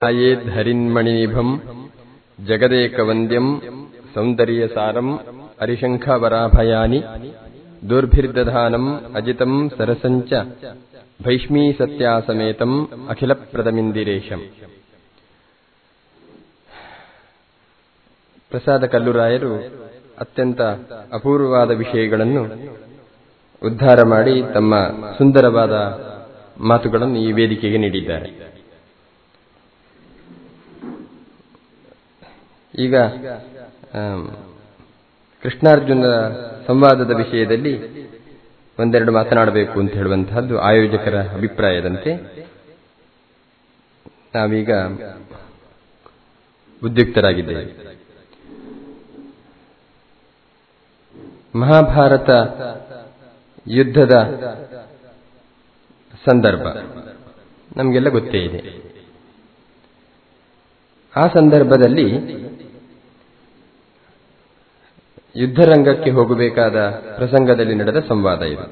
ध्यायेद्धरिन्मणिनिभम् जगदेकवन्द्यम् सौन्दर्यसारम् अरिशङ्खवराभयानि दोर्भिर्दधानम् अजितम् सरसम् च भैष्मीसत्यासमेतम् अखिलप्रदमिन्दिरेशम् ಪ್ರಸಾದ ಕಲ್ಲುರಾಯರು ಅತ್ಯಂತ ಅಪೂರ್ವವಾದ ವಿಷಯಗಳನ್ನು ಉದ್ಧಾರ ಮಾಡಿ ತಮ್ಮ ಸುಂದರವಾದ ಮಾತುಗಳನ್ನು ಈ ವೇದಿಕೆಗೆ ನೀಡಿದ್ದಾರೆ ಈಗ ಕೃಷ್ಣಾರ್ಜುನ ಸಂವಾದದ ವಿಷಯದಲ್ಲಿ ಒಂದೆರಡು ಮಾತನಾಡಬೇಕು ಅಂತ ಹೇಳುವಂತಹದ್ದು ಆಯೋಜಕರ ಅಭಿಪ್ರಾಯದಂತೆ ನಾವೀಗ ಉದ್ಯುಕ್ತರಾಗಿದ್ದೇವೆ ಮಹಾಭಾರತ ಯುದ್ಧದ ಸಂದರ್ಭ ನಮಗೆಲ್ಲ ಗೊತ್ತೇ ಇದೆ ಆ ಸಂದರ್ಭದಲ್ಲಿ ಯುದ್ಧರಂಗಕ್ಕೆ ಹೋಗಬೇಕಾದ ಪ್ರಸಂಗದಲ್ಲಿ ನಡೆದ ಸಂವಾದ ಇದು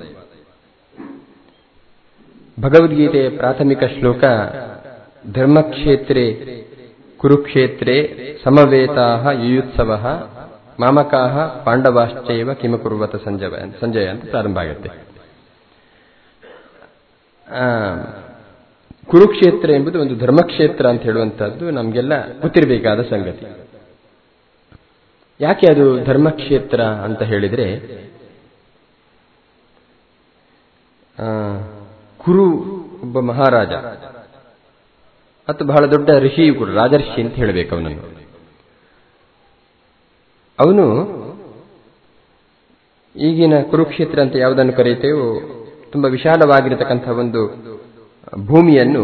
ಭಗವದ್ಗೀತೆಯ ಪ್ರಾಥಮಿಕ ಶ್ಲೋಕ ಧರ್ಮಕ್ಷೇತ್ರೇ ಕುರುಕ್ಷೇತ್ರೇ ಸಮವೇತಾ ಯುಯುತ್ಸವ ಮಾಮಕಾಹ ಪಾಂಡವಾಶ್ಚೈವ ಕಿಮಕುರ್ವತ ಸಂಜಯ ಸಂಜಯ ಅಂತ ಪ್ರಾರಂಭ ಆಗುತ್ತೆ ಕುರುಕ್ಷೇತ್ರ ಎಂಬುದು ಒಂದು ಧರ್ಮಕ್ಷೇತ್ರ ಅಂತ ಹೇಳುವಂತಹದ್ದು ನಮಗೆಲ್ಲ ಗೊತ್ತಿರಬೇಕಾದ ಸಂಗತಿ ಯಾಕೆ ಅದು ಧರ್ಮಕ್ಷೇತ್ರ ಅಂತ ಹೇಳಿದ್ರೆ ಕುರು ಒಬ್ಬ ಮಹಾರಾಜ ಮತ್ತು ಬಹಳ ದೊಡ್ಡ ಋಷಿಯು ಕೂಡ ರಾಜರ್ಷಿ ಅಂತ ಹೇಳಬೇಕು ಅವನನ್ನು ಅವನು ಈಗಿನ ಕುರುಕ್ಷೇತ್ರ ಅಂತ ಯಾವುದನ್ನು ಕರೆಯುತ್ತೇವೋ ತುಂಬಾ ವಿಶಾಲವಾಗಿರತಕ್ಕಂಥ ಒಂದು ಭೂಮಿಯನ್ನು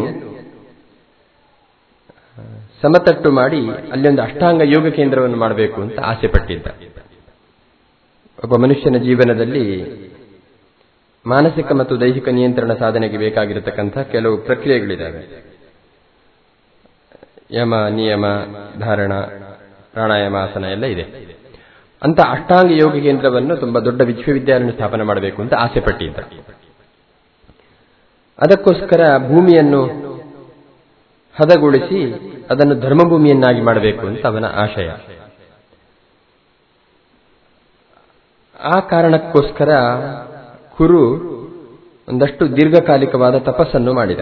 ಸಮತಟ್ಟು ಮಾಡಿ ಅಲ್ಲಿ ಒಂದು ಅಷ್ಟಾಂಗ ಯೋಗ ಕೇಂದ್ರವನ್ನು ಮಾಡಬೇಕು ಅಂತ ಆಸೆ ಪಟ್ಟಿದ್ದ ಒಬ್ಬ ಮನುಷ್ಯನ ಜೀವನದಲ್ಲಿ ಮಾನಸಿಕ ಮತ್ತು ದೈಹಿಕ ನಿಯಂತ್ರಣ ಸಾಧನೆಗೆ ಬೇಕಾಗಿರತಕ್ಕಂಥ ಕೆಲವು ಪ್ರಕ್ರಿಯೆಗಳಿದ್ದಾವೆ ಯಮ ನಿಯಮ ಧಾರಣ ಪ್ರಾಣಾಯಾಮ ಆಸನ ಎಲ್ಲ ಇದೆ ಅಂತ ಅಷ್ಟಾಂಗ ಯೋಗ ಕೇಂದ್ರವನ್ನು ತುಂಬಾ ದೊಡ್ಡ ವಿಶ್ವವಿದ್ಯಾಲಯ ಸ್ಥಾಪನೆ ಮಾಡಬೇಕು ಅಂತ ಆಸೆ ಪಟ್ಟಿದ್ದ ಅದಕ್ಕೋಸ್ಕರ ಭೂಮಿಯನ್ನು ಹದಗೊಳಿಸಿ ಅದನ್ನು ಧರ್ಮಭೂಮಿಯನ್ನಾಗಿ ಮಾಡಬೇಕು ಅಂತ ಅವನ ಆಶಯ ಆ ಕಾರಣಕ್ಕೋಸ್ಕರ ಕುರು ಒಂದಷ್ಟು ದೀರ್ಘಕಾಲಿಕವಾದ ತಪಸ್ಸನ್ನು ಮಾಡಿದ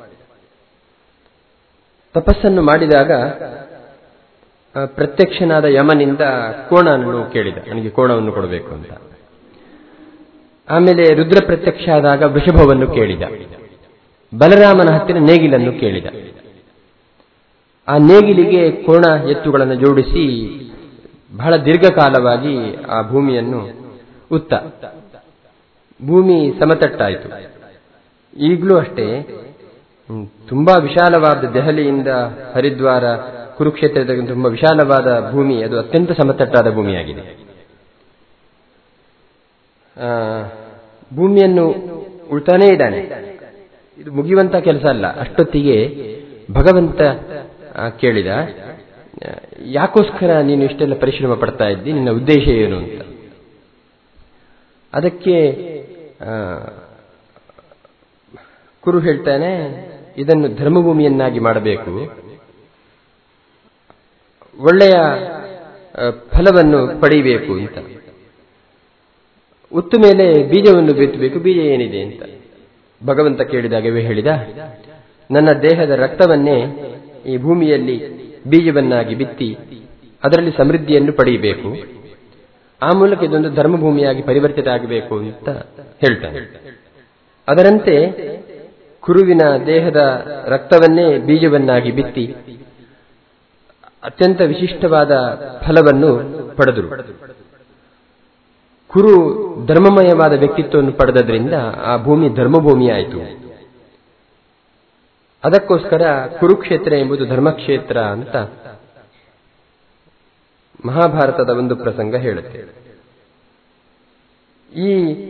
ತಪಸ್ಸನ್ನು ಮಾಡಿದಾಗ ಪ್ರತ್ಯಕ್ಷನಾದ ಯಮನಿಂದ ಕೋಣವನ್ನು ಕೇಳಿದ ನನಗೆ ಕೋಣವನ್ನು ಕೊಡಬೇಕು ಅಂತ ಆಮೇಲೆ ರುದ್ರ ಪ್ರತ್ಯಕ್ಷ ಆದಾಗ ವೃಷಭವನ್ನು ಕೇಳಿದ ಬಲರಾಮನ ಹತ್ತಿರ ನೇಗಿಲನ್ನು ಕೇಳಿದ ಆ ನೇಗಿಲಿಗೆ ಕೋಣ ಎತ್ತುಗಳನ್ನು ಜೋಡಿಸಿ ಬಹಳ ದೀರ್ಘಕಾಲವಾಗಿ ಆ ಭೂಮಿಯನ್ನು ಉತ್ತ ಭೂಮಿ ಸಮತಟ್ಟಾಯಿತು ಈಗಲೂ ಅಷ್ಟೇ ತುಂಬಾ ವಿಶಾಲವಾದ ದೆಹಲಿಯಿಂದ ಹರಿದ್ವಾರ ಕುರುಕ್ಷೇತ್ರದ ತುಂಬಾ ವಿಶಾಲವಾದ ಭೂಮಿ ಅದು ಅತ್ಯಂತ ಸಮತಟ್ಟಾದ ಭೂಮಿಯಾಗಿದೆ ಭೂಮಿಯನ್ನು ಉಳ್ತಾನೇ ಇದ್ದಾನೆ ಇದು ಮುಗಿಯುವಂತ ಕೆಲಸ ಅಲ್ಲ ಅಷ್ಟೊತ್ತಿಗೆ ಭಗವಂತ ಕೇಳಿದ ಯಾಕೋಸ್ಕರ ನೀನು ಇಷ್ಟೆಲ್ಲ ಪರಿಶ್ರಮ ಪಡ್ತಾ ಇದ್ದಿ ನಿನ್ನ ಉದ್ದೇಶ ಏನು ಅಂತ ಅದಕ್ಕೆ ಕುರು ಹೇಳ್ತಾನೆ ಇದನ್ನು ಧರ್ಮಭೂಮಿಯನ್ನಾಗಿ ಮಾಡಬೇಕು ಒಳ್ಳೆಯ ಫಲವನ್ನು ಪಡೆಯಬೇಕು ಅಂತ ಉತ್ತು ಮೇಲೆ ಬೀಜವನ್ನು ಬಿತ್ತಬೇಕು ಬೀಜ ಏನಿದೆ ಅಂತ ಭಗವಂತ ಕೇಳಿದಾಗವೇ ಹೇಳಿದ ನನ್ನ ದೇಹದ ರಕ್ತವನ್ನೇ ಈ ಭೂಮಿಯಲ್ಲಿ ಬೀಜವನ್ನಾಗಿ ಬಿತ್ತಿ ಅದರಲ್ಲಿ ಸಮೃದ್ಧಿಯನ್ನು ಪಡೆಯಬೇಕು ಆ ಮೂಲಕ ಇದೊಂದು ಧರ್ಮಭೂಮಿಯಾಗಿ ಪರಿವರ್ತಿತ ಆಗಬೇಕು ಅಂತ ಹೇಳ್ತಾನೆ ಅದರಂತೆ ಕುರುವಿನ ದೇಹದ ರಕ್ತವನ್ನೇ ಬೀಜವನ್ನಾಗಿ ಬಿತ್ತಿ ಅತ್ಯಂತ ವಿಶಿಷ್ಟವಾದ ಫಲವನ್ನು ಪಡೆದರು ಕುರು ಧರ್ಮಮಯವಾದ ವ್ಯಕ್ತಿತ್ವವನ್ನು ಪಡೆದದ್ರಿಂದ ಆ ಭೂಮಿ ಧರ್ಮಭೂಮಿಯಾಯಿತು ಅದಕ್ಕೋಸ್ಕರ ಕುರುಕ್ಷೇತ್ರ ಎಂಬುದು ಧರ್ಮಕ್ಷೇತ್ರ ಅಂತ ಮಹಾಭಾರತದ ಒಂದು ಪ್ರಸಂಗ ಹೇಳುತ್ತೆ ಈ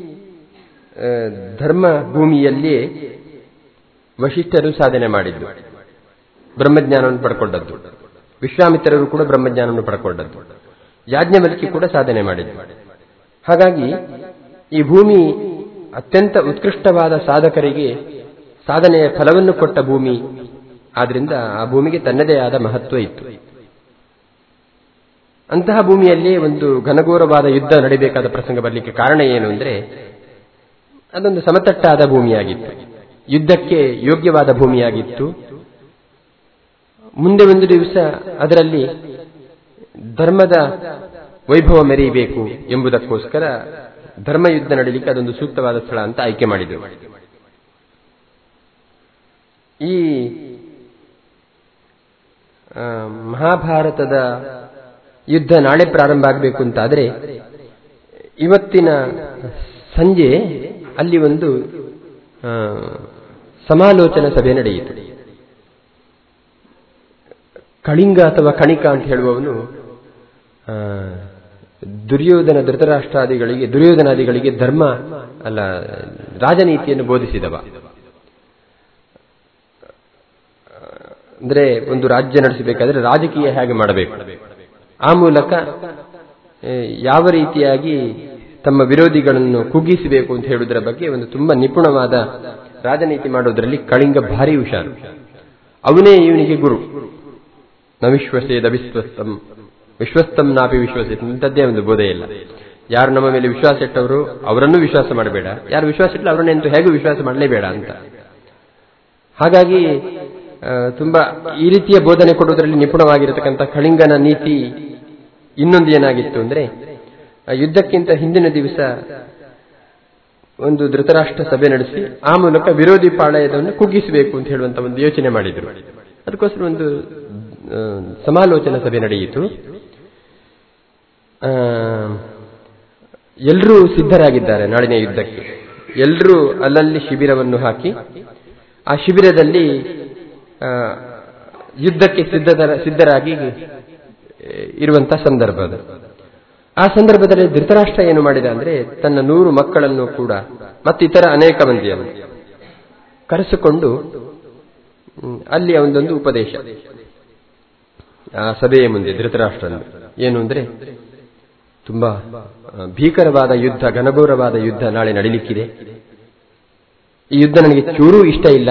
ಧರ್ಮ ಭೂಮಿಯಲ್ಲಿಯೇ ವಶಿಷ್ಠರು ಸಾಧನೆ ಮಾಡಿದ್ದು ಬ್ರಹ್ಮಜ್ಞಾನವನ್ನು ಪಡ್ಕೊಂಡದ್ದು ವಿಶ್ವಾಮಿತ್ರರು ಕೂಡ ಬ್ರಹ್ಮಜ್ಞಾನವನ್ನು ಪಡ್ಕೊಂಡದ್ದು ಯಾಜ್ಞವಲ್ಕಿ ಕೂಡ ಸಾಧನೆ ಮಾಡಿದ್ದು ಹಾಗಾಗಿ ಈ ಭೂಮಿ ಅತ್ಯಂತ ಉತ್ಕೃಷ್ಟವಾದ ಸಾಧಕರಿಗೆ ಸಾಧನೆಯ ಫಲವನ್ನು ಕೊಟ್ಟ ಭೂಮಿ ಆದ್ರಿಂದ ಆ ಭೂಮಿಗೆ ತನ್ನದೇ ಆದ ಮಹತ್ವ ಇತ್ತು ಅಂತಹ ಭೂಮಿಯಲ್ಲಿ ಒಂದು ಘನಘೋರವಾದ ಯುದ್ಧ ನಡೀಬೇಕಾದ ಪ್ರಸಂಗ ಬರಲಿಕ್ಕೆ ಕಾರಣ ಏನು ಅಂದ್ರೆ ಅದೊಂದು ಸಮತಟ್ಟಾದ ಭೂಮಿಯಾಗಿತ್ತು ಯುದ್ಧಕ್ಕೆ ಯೋಗ್ಯವಾದ ಭೂಮಿಯಾಗಿತ್ತು ಮುಂದೆ ಒಂದು ದಿವಸ ಅದರಲ್ಲಿ ಧರ್ಮದ ವೈಭವ ಮೆರೆಯಬೇಕು ಎಂಬುದಕ್ಕೋಸ್ಕರ ಧರ್ಮಯುದ್ಧ ನಡೀಲಿಕ್ಕೆ ಅದೊಂದು ಸೂಕ್ತವಾದ ಸ್ಥಳ ಅಂತ ಆಯ್ಕೆ ಮಾಡಿದರು ಈ ಮಹಾಭಾರತದ ಯುದ್ಧ ನಾಳೆ ಪ್ರಾರಂಭ ಆಗಬೇಕು ಅಂತಾದರೆ ಇವತ್ತಿನ ಸಂಜೆ ಅಲ್ಲಿ ಒಂದು ಸಮಾಲೋಚನಾ ಸಭೆ ನಡೆಯಿತು ಕಳಿಂಗ ಅಥವಾ ಕಣಿಕ ಅಂತ ಹೇಳುವವನು ದುರ್ಯೋಧನ ಧೃತರಾಷ್ಟ್ರಾದಿಗಳಿಗೆ ದುರ್ಯೋಧನಾದಿಗಳಿಗೆ ಧರ್ಮ ಅಲ್ಲ ರಾಜನೀತಿಯನ್ನು ಬೋಧಿಸಿದವ ಅಂದ್ರೆ ಒಂದು ರಾಜ್ಯ ನಡೆಸಬೇಕಾದ್ರೆ ರಾಜಕೀಯ ಹೇಗೆ ಮಾಡಬೇಕು ಆ ಮೂಲಕ ಯಾವ ರೀತಿಯಾಗಿ ತಮ್ಮ ವಿರೋಧಿಗಳನ್ನು ಕುಗ್ಗಿಸಬೇಕು ಅಂತ ಹೇಳುವುದರ ಬಗ್ಗೆ ಒಂದು ತುಂಬಾ ನಿಪುಣವಾದ ರಾಜನೀತಿ ಮಾಡೋದ್ರಲ್ಲಿ ಕಳಿಂಗ ಭಾರಿ ಹುಷಾರು ಅವನೇ ಇವನಿಗೆ ಗುರು ನ ವಿಶ್ವಸೇದ ವಿಶ್ವಸ್ತಂ ವಿಶ್ವಸ್ತಂ ನಾಪಿ ವಿಶ್ವಸೇತ ಇಂಥದ್ದೇ ಒಂದು ಬೋಧೆ ಇಲ್ಲ ಯಾರು ನಮ್ಮ ಮೇಲೆ ವಿಶ್ವಾಸ ಇಟ್ಟವರು ಅವರನ್ನು ವಿಶ್ವಾಸ ಮಾಡಬೇಡ ಯಾರು ವಿಶ್ವಾಸ ಇಟ್ಟಲ್ಲ ಅವರನ್ನೆಂತೂ ಹೇಗೂ ವಿಶ್ವಾಸ ಮಾಡಲೇಬೇಡ ಅಂತ ಹಾಗಾಗಿ ತುಂಬಾ ಈ ರೀತಿಯ ಬೋಧನೆ ಕೊಡುವುದರಲ್ಲಿ ನಿಪುಣವಾಗಿರತಕ್ಕಂಥ ಕಳಿಂಗನ ನೀತಿ ಇನ್ನೊಂದು ಏನಾಗಿತ್ತು ಅಂದ್ರೆ ಯುದ್ಧಕ್ಕಿಂತ ಹಿಂದಿನ ದಿವಸ ಒಂದು ಧೃತರಾಷ್ಟ್ರ ಸಭೆ ನಡೆಸಿ ಆ ಮೂಲಕ ವಿರೋಧಿ ಪಾಳಯದವನ್ನು ಕುಗ್ಗಿಸಬೇಕು ಅಂತ ಹೇಳುವಂತ ಒಂದು ಯೋಚನೆ ಮಾಡಿದರು ಅದಕ್ಕೋಸ್ಕರ ಒಂದು ಸಮಾಲೋಚನಾ ಸಭೆ ನಡೆಯಿತು ಎಲ್ಲರೂ ಸಿದ್ಧರಾಗಿದ್ದಾರೆ ನಾಳಿನ ಯುದ್ಧಕ್ಕೆ ಎಲ್ಲರೂ ಅಲ್ಲಲ್ಲಿ ಶಿಬಿರವನ್ನು ಹಾಕಿ ಆ ಶಿಬಿರದಲ್ಲಿ ಯುದ್ಧಕ್ಕೆ ಸಿದ್ಧರ ಸಿದ್ಧರಾಗಿ ಇರುವಂತಹ ಸಂದರ್ಭ ಅದು ಆ ಸಂದರ್ಭದಲ್ಲಿ ಧೃತರಾಷ್ಟ್ರ ಏನು ಮಾಡಿದ ಅಂದ್ರೆ ತನ್ನ ನೂರು ಮಕ್ಕಳನ್ನು ಕೂಡ ಮತ್ತಿತರ ಅನೇಕ ಮಂದಿಯನ್ನು ಕರೆಸಿಕೊಂಡು ಅಲ್ಲಿ ಒಂದೊಂದು ಉಪದೇಶ ಆ ಸಭೆಯ ಮುಂದೆ ಧೃತರಾಷ್ಟ್ರನು ಏನು ಅಂದ್ರೆ ತುಂಬಾ ಭೀಕರವಾದ ಯುದ್ಧ ಘನಘೋರವಾದ ಯುದ್ಧ ನಾಳೆ ನಡೀಲಿಕ್ಕಿದೆ ಈ ಯುದ್ಧ ನನಗೆ ಚೂರೂ ಇಷ್ಟ ಇಲ್ಲ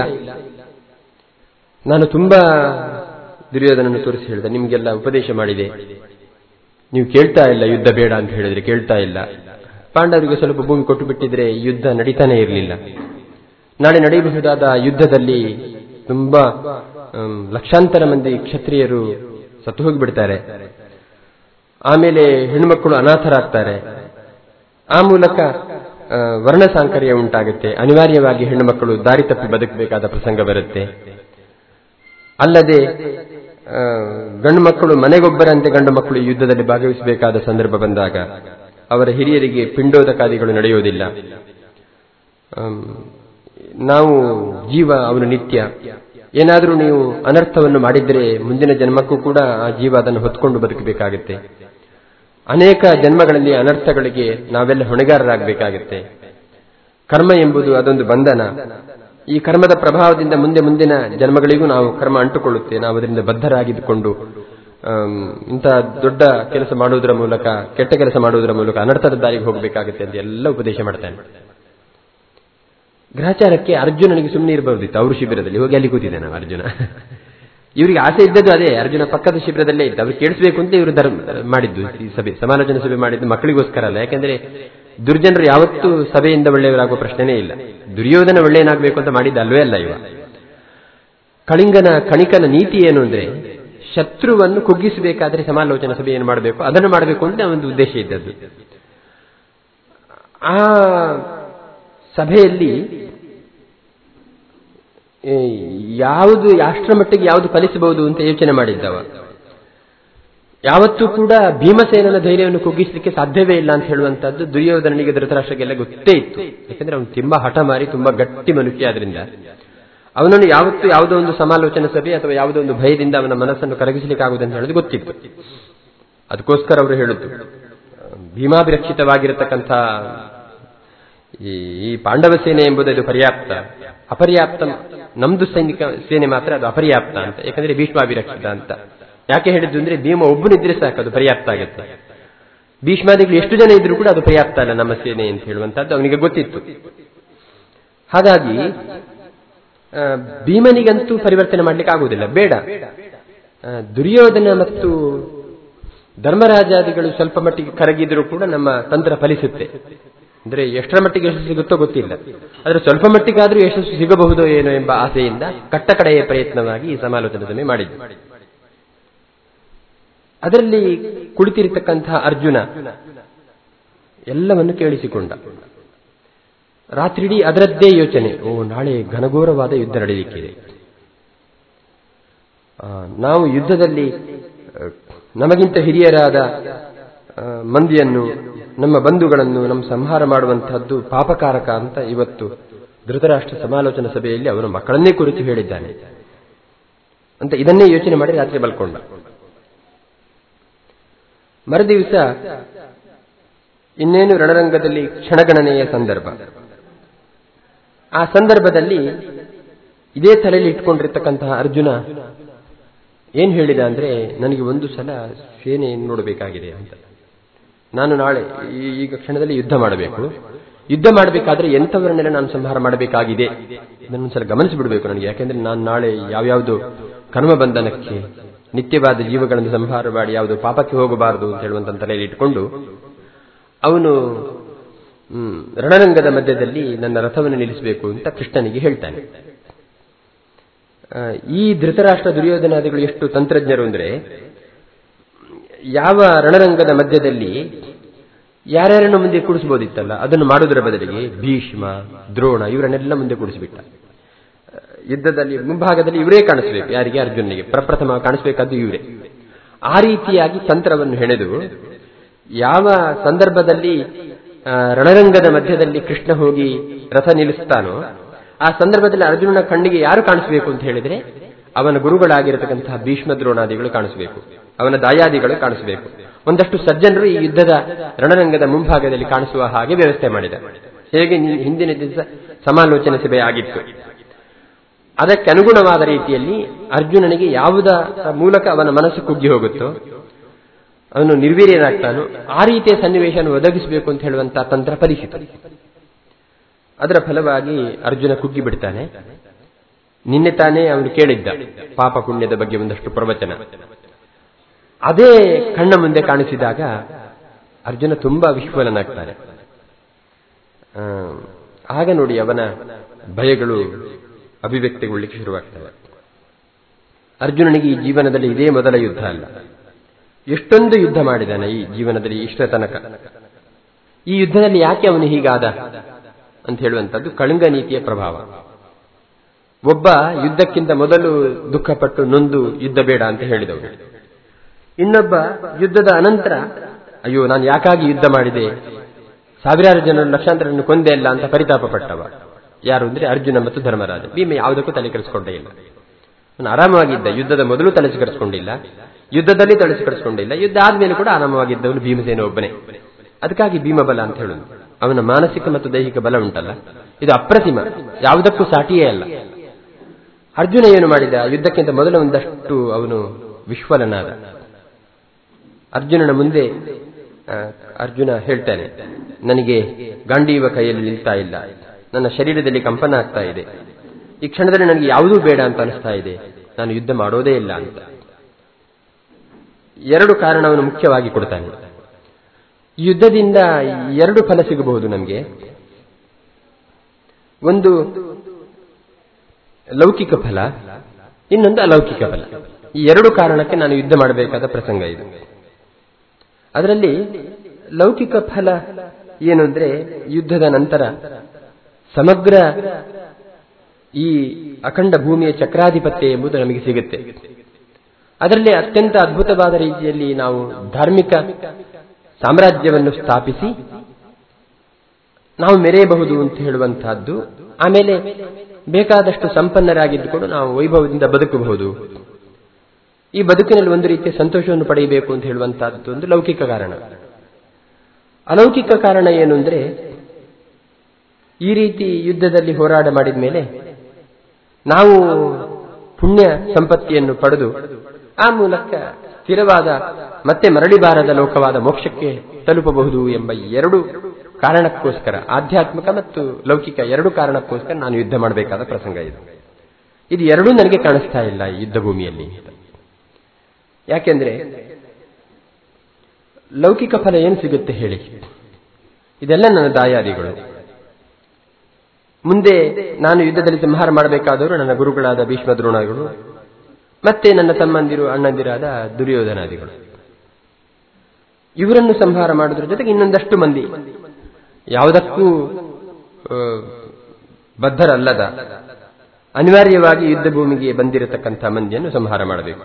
ನಾನು ತುಂಬಾ ದುರ್ಯೋಧನನ್ನು ತೋರಿಸಿ ಹೇಳಿದೆ ನಿಮಗೆಲ್ಲ ಉಪದೇಶ ಮಾಡಿದೆ ನೀವು ಕೇಳ್ತಾ ಇಲ್ಲ ಯುದ್ಧ ಬೇಡ ಅಂತ ಹೇಳಿದ್ರೆ ಕೇಳ್ತಾ ಇಲ್ಲ ಪಾಂಡವರಿಗೆ ಸ್ವಲ್ಪ ಭೂಮಿ ಕೊಟ್ಟು ಬಿಟ್ಟಿದ್ರೆ ಯುದ್ಧ ನಡೀತಾನೆ ಇರಲಿಲ್ಲ ನಾಳೆ ನಡೆಯಬಹುದಾದ ಯುದ್ಧದಲ್ಲಿ ತುಂಬಾ ಲಕ್ಷಾಂತರ ಮಂದಿ ಕ್ಷತ್ರಿಯರು ಸತ್ತು ಹೋಗಿಬಿಡ್ತಾರೆ ಆಮೇಲೆ ಹೆಣ್ಣುಮಕ್ಕಳು ಅನಾಥರಾಗ್ತಾರೆ ಆ ಮೂಲಕ ವರ್ಣ ಸಾಂಕರ್ಯ ಉಂಟಾಗುತ್ತೆ ಅನಿವಾರ್ಯವಾಗಿ ಹೆಣ್ಣು ಮಕ್ಕಳು ದಾರಿ ತಪ್ಪಿ ಬದುಕಬೇಕಾದ ಪ್ರಸಂಗ ಬರುತ್ತೆ ಅಲ್ಲದೆ ಗಂಡು ಮಕ್ಕಳು ಮನೆಗೊಬ್ಬರಂತೆ ಗಂಡು ಮಕ್ಕಳು ಯುದ್ಧದಲ್ಲಿ ಭಾಗವಹಿಸಬೇಕಾದ ಸಂದರ್ಭ ಬಂದಾಗ ಅವರ ಹಿರಿಯರಿಗೆ ಪಿಂಡೋದಕಾದಿಗಳು ನಡೆಯೋದಿಲ್ಲ ನಾವು ಜೀವ ಅವನು ನಿತ್ಯ ಏನಾದರೂ ನೀವು ಅನರ್ಥವನ್ನು ಮಾಡಿದ್ರೆ ಮುಂದಿನ ಜನ್ಮಕ್ಕೂ ಕೂಡ ಆ ಜೀವ ಅದನ್ನು ಹೊತ್ಕೊಂಡು ಬದುಕಬೇಕಾಗುತ್ತೆ ಅನೇಕ ಜನ್ಮಗಳಲ್ಲಿ ಅನರ್ಥಗಳಿಗೆ ನಾವೆಲ್ಲ ಹೊಣೆಗಾರರಾಗಬೇಕಾಗುತ್ತೆ ಕರ್ಮ ಎಂಬುದು ಅದೊಂದು ಬಂಧನ ಈ ಕರ್ಮದ ಪ್ರಭಾವದಿಂದ ಮುಂದೆ ಮುಂದಿನ ಜನ್ಮಗಳಿಗೂ ನಾವು ಕರ್ಮ ಅಂಟುಕೊಳ್ಳುತ್ತೆ ನಾವು ಅದರಿಂದ ಬದ್ಧರಾಗಿದ್ದುಕೊಂಡು ಇಂತಹ ದೊಡ್ಡ ಕೆಲಸ ಮಾಡುವುದರ ಮೂಲಕ ಕೆಟ್ಟ ಕೆಲಸ ಮಾಡುವುದರ ಮೂಲಕ ಅನರ್ಥದ ದಾರಿಗೆ ಹೋಗಬೇಕಾಗುತ್ತೆ ಅಂತ ಎಲ್ಲ ಉಪದೇಶ ಮಾಡ್ತಾನೆ ಗ್ರಹಚಾರಕ್ಕೆ ಅರ್ಜುನನಿಗೆ ಸುಮ್ಮನೆ ಇರಬಹುದಿತ್ತು ಅವರು ಶಿಬಿರದಲ್ಲಿ ಹೋಗಿ ಅಲ್ಲಿ ಕೂತಿದ್ದೆ ನಾವು ಅರ್ಜುನ ಇವರಿಗೆ ಆಸೆ ಇದ್ದದ್ದು ಅದೇ ಅರ್ಜುನ ಪಕ್ಕದ ಶಿಬಿರದಲ್ಲೇ ಇತ್ತು ಅವ್ರು ಕೇಳಿಸಬೇಕು ಅಂತ ಇವರು ಧರ್ಮ ಮಾಡಿದ್ದು ಈ ಸಭೆ ಸಮಾಲೋಚನಾ ಸಭೆ ಮಾಡಿದ್ದು ಮಕ್ಕಳಿಗೋಸ್ಕರ ಅಲ್ಲ ಯಾಕಂದ್ರೆ ದುರ್ಜನರು ಯಾವತ್ತೂ ಸಭೆಯಿಂದ ಒಳ್ಳೆಯವರಾಗುವ ಪ್ರಶ್ನೆನೇ ಇಲ್ಲ ದುರ್ಯೋಧನ ಒಳ್ಳೆಯನಾಗಬೇಕು ಅಂತ ಮಾಡಿದ್ದ ಅಲ್ವೇ ಅಲ್ಲ ಇವ ಕಳಿಂಗನ ಕಣಿಕನ ನೀತಿ ಏನು ಅಂದ್ರೆ ಶತ್ರುವನ್ನು ಕುಗ್ಗಿಸಬೇಕಾದ್ರೆ ಸಮಾಲೋಚನಾ ಸಭೆ ಏನು ಮಾಡಬೇಕು ಅದನ್ನು ಮಾಡಬೇಕು ಅಂತ ಒಂದು ಉದ್ದೇಶ ಇದ್ದದ್ದು ಆ ಸಭೆಯಲ್ಲಿ ಯಾವುದು ಅಷ್ಟರ ಮಟ್ಟಿಗೆ ಯಾವುದು ಫಲಿಸಬಹುದು ಅಂತ ಯೋಚನೆ ಮಾಡಿದ್ದವ ಯಾವತ್ತೂ ಕೂಡ ಭೀಮಸೇನನ ಧೈರ್ಯವನ್ನು ಕುಗ್ಗಿಸಲಿಕ್ಕೆ ಸಾಧ್ಯವೇ ಇಲ್ಲ ಅಂತ ಹೇಳುವಂತದ್ದು ದುರ್ಯೋಧನನಿಗೆ ಧೃತರಾಷ್ಟ್ರಕ್ಕೆಲ್ಲ ಗೊತ್ತೇ ಇತ್ತು ಯಾಕಂದ್ರೆ ಅವನು ತುಂಬಾ ಹಠ ಮಾರಿ ತುಂಬಾ ಗಟ್ಟಿ ಮನುಷ್ಯ ಆದ್ರಿಂದ ಅವನನ್ನು ಯಾವತ್ತೂ ಯಾವುದೋ ಒಂದು ಸಮಾಲೋಚನಾ ಸಭೆ ಅಥವಾ ಯಾವುದೋ ಒಂದು ಭಯದಿಂದ ಅವನ ಮನಸ್ಸನ್ನು ಕರಗಿಸಲಿಕ್ಕಾಗುವುದು ಅಂತ ಹೇಳೋದು ಗೊತ್ತಿತ್ತು ಅದಕ್ಕೋಸ್ಕರ ಅವರು ಹೇಳುದು ಭೀಮಾಭಿರಕ್ಷಿತವಾಗಿರತಕ್ಕಂಥ ಈ ಪಾಂಡವ ಸೇನೆ ಎಂಬುದು ಅದು ಪರ್ಯಾಪ್ತ ಅಪರ್ಯಾಪ್ತ ನಮ್ದು ಸೈನಿಕ ಸೇನೆ ಮಾತ್ರ ಅದು ಅಪರ್ಯಾಪ್ತ ಅಂತ ಯಾಕಂದ್ರೆ ಭೀಷ್ಮಾಭಿರಕ್ಷಿತ ಅಂತ ಯಾಕೆ ಹೇಳಿದ್ದು ಅಂದ್ರೆ ಭೀಮ ಒಬ್ಬನಿದ್ರೆ ಸಾಕು ಅದು ಪರ್ಯಾಪ್ತ ಆಗುತ್ತೆ ಭೀಷ್ಮಾದಿಗಳು ಎಷ್ಟು ಜನ ಇದ್ರು ಕೂಡ ಅದು ಪರ್ಯಾಪ್ತ ಅಲ್ಲ ನಮ್ಮ ಸೇನೆ ಅಂತ ಹೇಳುವಂತದ್ದು ಅವನಿಗೆ ಗೊತ್ತಿತ್ತು ಹಾಗಾಗಿ ಆ, ಭೀಮನಿಗಂತೂ ಪರಿವರ್ತನೆ ಮಾಡ್ಲಿಕ್ಕೆ ಆಗುವುದಿಲ್ಲ ಬೇಡ ಆ, ದುರ್ಯೋಧನ ಮತ್ತು ಧರ್ಮರಾಜಾದಿಗಳು ಸ್ವಲ್ಪ ಮಟ್ಟಿಗೆ ಕರಗಿದರೂ ಕೂಡ ನಮ್ಮ ತಂತ್ರ ಫಲಿಸುತ್ತೆ ಅಂದ್ರೆ ಎಷ್ಟರ ಮಟ್ಟಿಗೆ ಯಶಸ್ಸು ಸಿಗುತ್ತೋ ಗೊತ್ತಿಲ್ಲ ಆದ್ರೆ ಸ್ವಲ್ಪ ಮಟ್ಟಿಗಾದ್ರೂ ಯಶಸ್ಸು ಸಿಗಬಹುದೋ ಏನೋ ಎಂಬ ಆಸೆಯಿಂದ ಕಟ್ಟಕಡೆಯ ಪ್ರಯತ್ನವಾಗಿ ಈ ಸಮಾಲೋಚನೆ ಸಭೆ ಮಾಡಿದ್ದು ಅದರಲ್ಲಿ ಕುಳಿತಿರತಕ್ಕಂತಹ ಅರ್ಜುನ ಎಲ್ಲವನ್ನು ಕೇಳಿಸಿಕೊಂಡ ರಾತ್ರಿಡೀ ಅದರದ್ದೇ ಯೋಚನೆ ಓ ನಾಳೆ ಘನಘೋರವಾದ ಯುದ್ಧ ನಡೆಯಲಿಕ್ಕಿದೆ ಆ, ನಾವು ಯುದ್ಧದಲ್ಲಿ ಆ, ನಮಗಿಂತ ಹಿರಿಯರಾದ ಆ, ಮಂದಿಯನ್ನು ನಮ್ಮ ಬಂಧುಗಳನ್ನು ನಮ್ಮ ಸಂಹಾರ ಮಾಡುವಂತಹದ್ದು ಪಾಪಕಾರಕ ಅಂತ ಇವತ್ತು ಧೃತರಾಷ್ಟ್ರ ಸಮಾಲೋಚನಾ ಸಭೆಯಲ್ಲಿ ಅವನು ಮಕ್ಕಳನ್ನೇ ಕುರಿತು ಹೇಳಿದ್ದಾನೆ ಅಂತ ಇದನ್ನೇ ಯೋಚನೆ ಮಾಡಿ ರಾತ್ರಿ ಮಲ್ಕೊಂಡ ಮರುದಿವಸ ಇನ್ನೇನು ರಣರಂಗದಲ್ಲಿ ಕ್ಷಣಗಣನೆಯ ಸಂದರ್ಭ ಆ ಸಂದರ್ಭದಲ್ಲಿ ಇದೇ ತಲೆಯಲ್ಲಿ ಇಟ್ಕೊಂಡಿರ್ತಕ್ಕಂತಹ ಅರ್ಜುನ ಏನ್ ಹೇಳಿದ ಅಂದ್ರೆ ನನಗೆ ಒಂದು ಸಲ ಸೇನೆಯನ್ನು ನೋಡಬೇಕಾಗಿದೆ ಅಂತ ನಾನು ನಾಳೆ ಈ- ಈಗ ಕ್ಷಣದಲ್ಲಿ ಯುದ್ಧ ಮಾಡಬೇಕು ಯುದ್ಧ ಮಾಡಬೇಕಾದ್ರೆ ಎಂಥವರನ್ನೆಲ್ಲ ನಾನು ಸಂಹಾರ ಮಾಡಬೇಕಾಗಿದೆ ಇದನ್ನೊಂದ್ಸಲ ಗಮನಿಸಿಬಿಡ್ಬೇಕು ನನಗೆ ಯಾಕೆಂದ್ರೆ ನಾನು ನಾಳೆ ಯಾವ್ಯಾವುದು ಕರ್ಮ ಬಂಧನಕ್ಕೆ ನಿತ್ಯವಾದ ಜೀವಗಳನ್ನು ಸಂಹಾರ ಮಾಡಿ ಯಾವುದು ಪಾಪಕ್ಕೆ ಹೋಗಬಾರದು ಅಂತ ಹೇಳುವಂತ ತಲೆಯಲ್ಲಿ ಇಟ್ಕೊಂಡು ಅವನು ಹ್ಮ್, ರಣರಂಗದ ಮಧ್ಯದಲ್ಲಿ ನನ್ನ ರಥವನ್ನು ನಿಲ್ಲಿಸಬೇಕು ಅಂತ ಕೃಷ್ಣನಿಗೆ ಹೇಳ್ತಾನೆ ಆ, ಈ ಧೃತರಾಷ್ಟ್ರ ದುರ್ಯೋಧನಾದಿಗಳು ಎಷ್ಟು ತಂತ್ರಜ್ಞರು ಅಂದ್ರೆ ಯಾವ ರಣರಂಗದ ಮಧ್ಯದಲ್ಲಿ ಯಾರ್ಯಾರನ್ನು ಮುಂದೆ ಕೂಡಿಸಬಹುದಿತ್ತಲ್ಲ ಅದನ್ನು ಮಾಡುವುದರ ಬದಲಿಗೆ ಭೀಷ್ಮ ದ್ರೋಣ ಇವರನ್ನೆಲ್ಲ ಮುಂದೆ ಕೂಡಿಸಿಬಿಟ್ಟ ಆ, ಯುದ್ಧದಲ್ಲಿ ಮುಂಭಾಗದಲ್ಲಿ ಇವರೇ ಕಾಣಿಸಬೇಕು ಯಾರಿಗೆ ಅರ್ಜುನನಿಗೆ ಪ್ರಪ್ರಥಮ ಕಾಣಿಸಬೇಕಾದ್ದು ಇವರೇ ಆ ರೀತಿಯಾಗಿ ತಂತ್ರವನ್ನು ಹೆಣೆದು ಯಾವ ಸಂದರ್ಭದಲ್ಲಿ ಆ, ರಣರಂಗದ ಮಧ್ಯದಲ್ಲಿ ಕೃಷ್ಣ ಹೋಗಿ ರಥ ನಿಲ್ಲಿಸ್ತಾನೋ ಆ ಸಂದರ್ಭದಲ್ಲಿ ಅರ್ಜುನನ ಕಣ್ಣಿಗೆ ಯಾರು ಕಾಣಿಸಬೇಕು ಅಂತ ಹೇಳಿದ್ರೆ ಅವನ ಗುರುಗಳಾಗಿರತಕ್ಕಂತಹ ಭೀಷ್ಮ ದ್ರೋಣಾದಿಗಳು ಕಾಣಿಸಬೇಕು ಅವನ ದಾಯಾದಿಗಳು ಕಾಣಿಸಬೇಕು ಒಂದಷ್ಟು ಸಜ್ಜನರು ಈ ಯುದ್ಧದ ರಣರಂಗದ ಮುಂಭಾಗದಲ್ಲಿ ಕಾಣಿಸುವ ಹಾಗೆ ವ್ಯವಸ್ಥೆ ಮಾಡಿದ ಹೇಗೆ ನಿ- ಹಿಂದಿನ ದಿವಸ ಸಮಾಲೋಚನೆ ಸಭೆ ಆಗಿತ್ತು ಅದಕ್ಕೆ ಅನುಗುಣವಾದ ರೀತಿಯಲ್ಲಿ ಅರ್ಜುನನಿಗೆ ಯಾವುದರ ಮೂಲಕ ಅವನ ಮನಸ್ಸು ಕುಗ್ಗಿ ಹೋಗುತ್ತೋ ಅವನು ನಿರ್ವೀರ್ಯನಾಗ್ತಾನೋ ಆ ರೀತಿಯ ಸನ್ನಿವೇಶವನ್ನು ಒದಗಿಸಬೇಕು ಅಂತ ಹೇಳುವಂತಹ ತಂತ್ರ ಫಲಿಸಿತು ಅದರ ಫಲವಾಗಿ ಅರ್ಜುನ ಕುಗ್ಗಿ ಬಿಡ್ತಾನೆ ನಿನ್ನೆ ತಾನೇ ಅವನು ಕೇಳಿದ್ದ ಪಾಪ ಪುಣ್ಯದ ಬಗ್ಗೆ ಒಂದಷ್ಟು ಪ್ರವಚನ ಅದೇ ಕಣ್ಣ ಮುಂದೆ ಕಾಣಿಸಿದಾಗ ಅರ್ಜುನ ತುಂಬಾ ವಿಹ್ವಲನಾಗ್ತಾನೆ ಆ, ಆಗ ನೋಡಿ ಅವನ ಭಯಗಳು ಅಭಿವ್ಯಕ್ತಿಗೊಳ್ಳಿಕ್ಕೆ ಶುರುವಾಗ್ತವೆ ಅರ್ಜುನನಿಗೆ ಈ ಜೀವನದಲ್ಲಿ ಇದೇ ಮೊದಲ ಯುದ್ಧ ಅಲ್ಲ ಎಷ್ಟೊಂದು ಯುದ್ಧ ಮಾಡಿದ್ದಾನೆ ಈ ಜೀವನದಲ್ಲಿ ಇಷ್ಟ ತನಕ ಈ ಯುದ್ಧದಲ್ಲಿ ಯಾಕೆ ಅವನು ಹೀಗಾದ ಅಂತ ಹೇಳುವಂತದ್ದು ಕಳಿಂಗ ನೀತಿಯ ಪ್ರಭಾವ ಒಬ್ಬ ಯುದ್ಧಕ್ಕಿಂತ ಮೊದಲು ದುಃಖಪಟ್ಟು ನೊಂದು ಯುದ್ಧ ಬೇಡ ಅಂತ ಹೇಳಿದವನು ಇನ್ನೊಬ್ಬ ಯುದ್ಧದ ಅನಂತರ ಅಯ್ಯೋ ನಾನು ಯಾಕಾಗಿ ಯುದ್ಧ ಮಾಡಿದೆ ಸಾವಿರಾರು ಜನರು ಲಕ್ಷಾಂತರನ್ನು ಕೊಂದೆ ಅಲ್ಲ ಅಂತ ಪರಿತಾಪ ಪಟ್ಟವ ಯಾರು ಅಂದ್ರೆ ಅರ್ಜುನ ಮತ್ತು ಧರ್ಮರಾಜ ಭೀಮ ಯಾವುದಕ್ಕೂ ತಲೆ ಕೆಡಿಸ್ಕೊಂಡೇ ಇಲ್ಲ ಅವನು ಆರಾಮವಾಗಿದ್ದ ಯುದ್ಧದ ಮೊದಲು ತಲೆ ಕೆಡಿಸ್ಕೊಂಡಿಲ್ಲ ಯುದ್ಧದಲ್ಲಿ ತಲೆ ಕೆಡಿಸ್ಕೊಂಡಿಲ್ಲ ಯುದ್ಧ ಆದ್ಮೇಲೆ ಕೂಡ ಆರಾಮವಾಗಿದ್ದವನು ಭೀಮಸೇನ ಒಬ್ಬನೇ ಅದಕ್ಕಾಗಿ ಭೀಮಬಲ ಅಂತ ಹೇಳುದು ಅವನ ಮಾನಸಿಕ ಮತ್ತು ದೈಹಿಕ ಬಲ ಉಂಟಲ್ಲ ಇದು ಅಪ್ರತಿಮ ಯಾವುದಕ್ಕೂ ಸಾಟಿಯೇ ಅಲ್ಲ ಅರ್ಜುನ ಏನು ಮಾಡಿದ ಯುದ್ಧಕ್ಕಿಂತ ಮೊದಲು ಒಂದಷ್ಟು ಅವನು ವಿಶ್ವಲನಾದ ಅರ್ಜುನನ ಮುಂದೆ ಆ, ಅರ್ಜುನ ಹೇಳ್ತಾನೆ ನನಗೆ ಗಾಂಡೀವ ಕೈಯಲ್ಲಿ ನಿಲ್ತಾ ಇಲ್ಲ ನನ್ನ ಶರೀರದಲ್ಲಿ ಕಂಪನ ಆಗ್ತಾ ಇದೆ ಈ ಕ್ಷಣದಲ್ಲಿ ನನಗೆ ಯಾವುದೂ ಬೇಡ ಅಂತ ಅನಿಸ್ತಾ ಇದೆ ನಾನು ಯುದ್ಧ ಮಾಡೋದೇ ಇಲ್ಲ ಅಂತ ಎರಡು ಕಾರಣವನ್ನು ಮುಖ್ಯವಾಗಿ ಕೊಡ್ತಾನೆ ಈ ಯುದ್ಧದಿಂದ ಎರಡು ಫಲ ಸಿಗಬಹುದು ನಮಗೆ ಒಂದು ಲೌಕಿಕ ಫಲ ಇನ್ನೊಂದು ಅಲೌಕಿಕ ಫಲ ಈ ಎರಡು ಕಾರಣಕ್ಕೆ ನಾನು ಯುದ್ಧ ಮಾಡಬೇಕಾದ ಪ್ರಸಂಗ ಇದು ಅದರಲ್ಲಿ ಲೌಕಿಕ ಫಲ ಏನು ಅಂದ್ರೆ ಯುದ್ಧದ ನಂತರ ಸಮಗ್ರ ಈ ಅಖಂಡ ಭೂಮಿಯ ಚಕ್ರಾಧಿಪತ್ಯ ಎಂಬುದು ನಮಗೆ ಸಿಗುತ್ತೆ ಅದರಲ್ಲಿ ಅತ್ಯಂತ ಅದ್ಭುತವಾದ ರೀತಿಯಲ್ಲಿ ನಾವು ಧಾರ್ಮಿಕ ಸಾಮ್ರಾಜ್ಯವನ್ನು ಸ್ಥಾಪಿಸಿ ನಾವು ಮೆರೆಯಬಹುದು ಅಂತ ಹೇಳುವಂತಹದ್ದು ಆಮೇಲೆ ಬೇಕಾದಷ್ಟು ಸಂಪನ್ನರಾಗಿದ್ದುಕೊಂಡು ನಾವು ವೈಭವದಿಂದ ಬದುಕಬಹುದು ಈ ಬದುಕಿನಲ್ಲಿ ಒಂದು ರೀತಿಯ ಸಂತೋಷವನ್ನು ಪಡೆಯಬೇಕು ಅಂತ ಹೇಳುವಂತಹದ್ದು ಒಂದು ಲೌಕಿಕ ಕಾರಣ ಅಲೌಕಿಕ ಕಾರಣ ಏನು ಅಂದ್ರೆ ಈ ರೀತಿ ಯುದ್ಧದಲ್ಲಿ ಹೋರಾಟ ಮಾಡಿದ ಮೇಲೆ ನಾವು ಪುಣ್ಯ ಸಂಪತ್ತಿಯನ್ನು ಪಡೆದು ಆ ಮೂಲಕ ಸ್ಥಿರವಾದ ಮತ್ತೆ ಮರಳಿಬಾರದ ಲೋಕವಾದ ಮೋಕ್ಷಕ್ಕೆ ತಲುಪಬಹುದು ಎಂಬ ಎರಡು ಕಾರಣಕ್ಕೋಸ್ಕರ ಆಧ್ಯಾತ್ಮಿಕ ಮತ್ತು ಲೌಕಿಕ ಎರಡು ಕಾರಣಕ್ಕೋಸ್ಕರ ನಾನು ಯುದ್ಧ ಮಾಡಬೇಕಾದ ಪ್ರಸಂಗ ಇದು ಇದು ಎರಡೂ ನನಗೆ ಕಾಣಿಸ್ತಾ ಇಲ್ಲ ಈ ಯುದ್ಧ ಭೂಮಿಯಲ್ಲಿ ಯಾಕೆಂದ್ರೆ ಲೌಕಿಕ ಫಲ ಏನು ಸಿಗುತ್ತೆ ಹೇಳಿ ಇದೆಲ್ಲ ನನ್ನ ದಾಯಾದಿಗಳು ಮುಂದೆ ನಾನು ಯುದ್ಧದಲ್ಲಿ ಸಂಹಾರ ಮಾಡಬೇಕಾದವರು ನನ್ನ ಗುರುಗಳಾದ ಭೀಷ್ಮ ದ್ರೋಣಗಳು ಮತ್ತೆ ನನ್ನ ತಮ್ಮಂದಿರು ಅಣ್ಣಂದಿರಾದ ದುರ್ಯೋಧನಾದಿಗಳು ಇವರನ್ನು ಸಂಹಾರ ಮಾಡೋದ್ರ ಜೊತೆಗೆ ಇನ್ನೊಂದಷ್ಟು ಮಂದಿ ಯಾವುದಕ್ಕೂ ಬದ್ಧರಲ್ಲದ ಅನಿವಾರ್ಯವಾಗಿ ಯುದ್ಧ ಭೂಮಿಗೆ ಬಂದಿರತಕ್ಕಂಥ ಮಂದಿಯನ್ನು ಸಂಹಾರ ಮಾಡಬೇಕು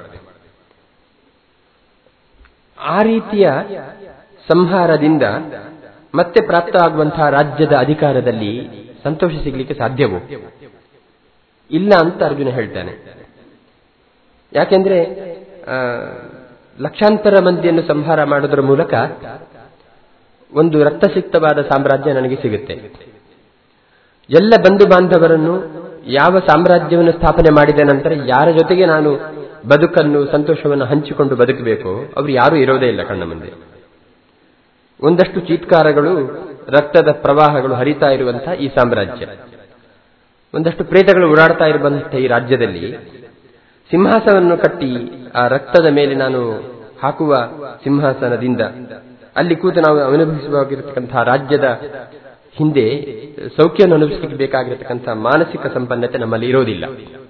ಆ ರೀತಿಯ ಸಂಹಾರದಿಂದ ಮತ್ತೆ ಪ್ರಾಪ್ತ ಆಗುವಂತಹ ರಾಜ್ಯದ ಅಧಿಕಾರದಲ್ಲಿ ಸಂತೋಷ ಸಿಗಲಿಕ್ಕೆ ಸಾಧ್ಯವೋ ಇಲ್ಲ ಅಂತ ಅರ್ಜುನ ಹೇಳ್ತಾನೆ ಯಾಕೆಂದ್ರೆ ಲಕ್ಷಾಂತರ ಮಂದಿಯನ್ನು ಸಂಹಾರ ಮಾಡೋದ್ರ ಮೂಲಕ ಒಂದು ರಕ್ತಸಿಕ್ತವಾದ ಸಾಮ್ರಾಜ್ಯ ನನಗೆ ಸಿಗುತ್ತೆ ಎಲ್ಲ ಬಂಧು ಬಾಂಧವರನ್ನು ಯಾವ ಸಾಮ್ರಾಜ್ಯವನ್ನು ಸ್ಥಾಪನೆ ಮಾಡಿದ ನಂತರ ಯಾರ ಜೊತೆಗೆ ನಾನು ಬದುಕನ್ನು ಸಂತೋಷವನ್ನು ಹಂಚಿಕೊಂಡು ಬದುಕಬೇಕು ಅವರು ಯಾರೂ ಇರೋದೇ ಇಲ್ಲ ಕಣ್ಣ ಮುಂದೆ ಒಂದಷ್ಟು ಚೀತ್ಕಾರಗಳು ರಕ್ತದ ಪ್ರವಾಹಗಳು ಹರಿತಾ ಇರುವಂತಹ ಈ ಸಾಮ್ರಾಜ್ಯ ಒಂದಷ್ಟು ಪ್ರೇತಗಳು ಓಡಾಡ್ತಾ ಇರುವಂತಹ ಈ ರಾಜ್ಯದಲ್ಲಿ ಸಿಂಹಾಸನವನ್ನು ಕಟ್ಟಿ ಆ ರಕ್ತದ ಮೇಲೆ ನಾನು ಹಾಕುವ ಸಿಂಹಾಸನದಿಂದ ಅಲ್ಲಿ ಕೂತು ನಾವು ಅನುಭವಿಸುವಾಗಿರತಕ್ಕಂತಹ ರಾಜ್ಯದ ಹಿಂದೆ ಸೌಖ್ಯವನ್ನು ಅನುಭವಿಸಲಿಕ್ಕೆ ಬೇಕಾಗಿರತಕ್ಕಂತಹ ಮಾನಸಿಕ ಸಂಪನ್ನತೆ ನಮ್ಮಲ್ಲಿ ಇರೋದಿಲ್ಲ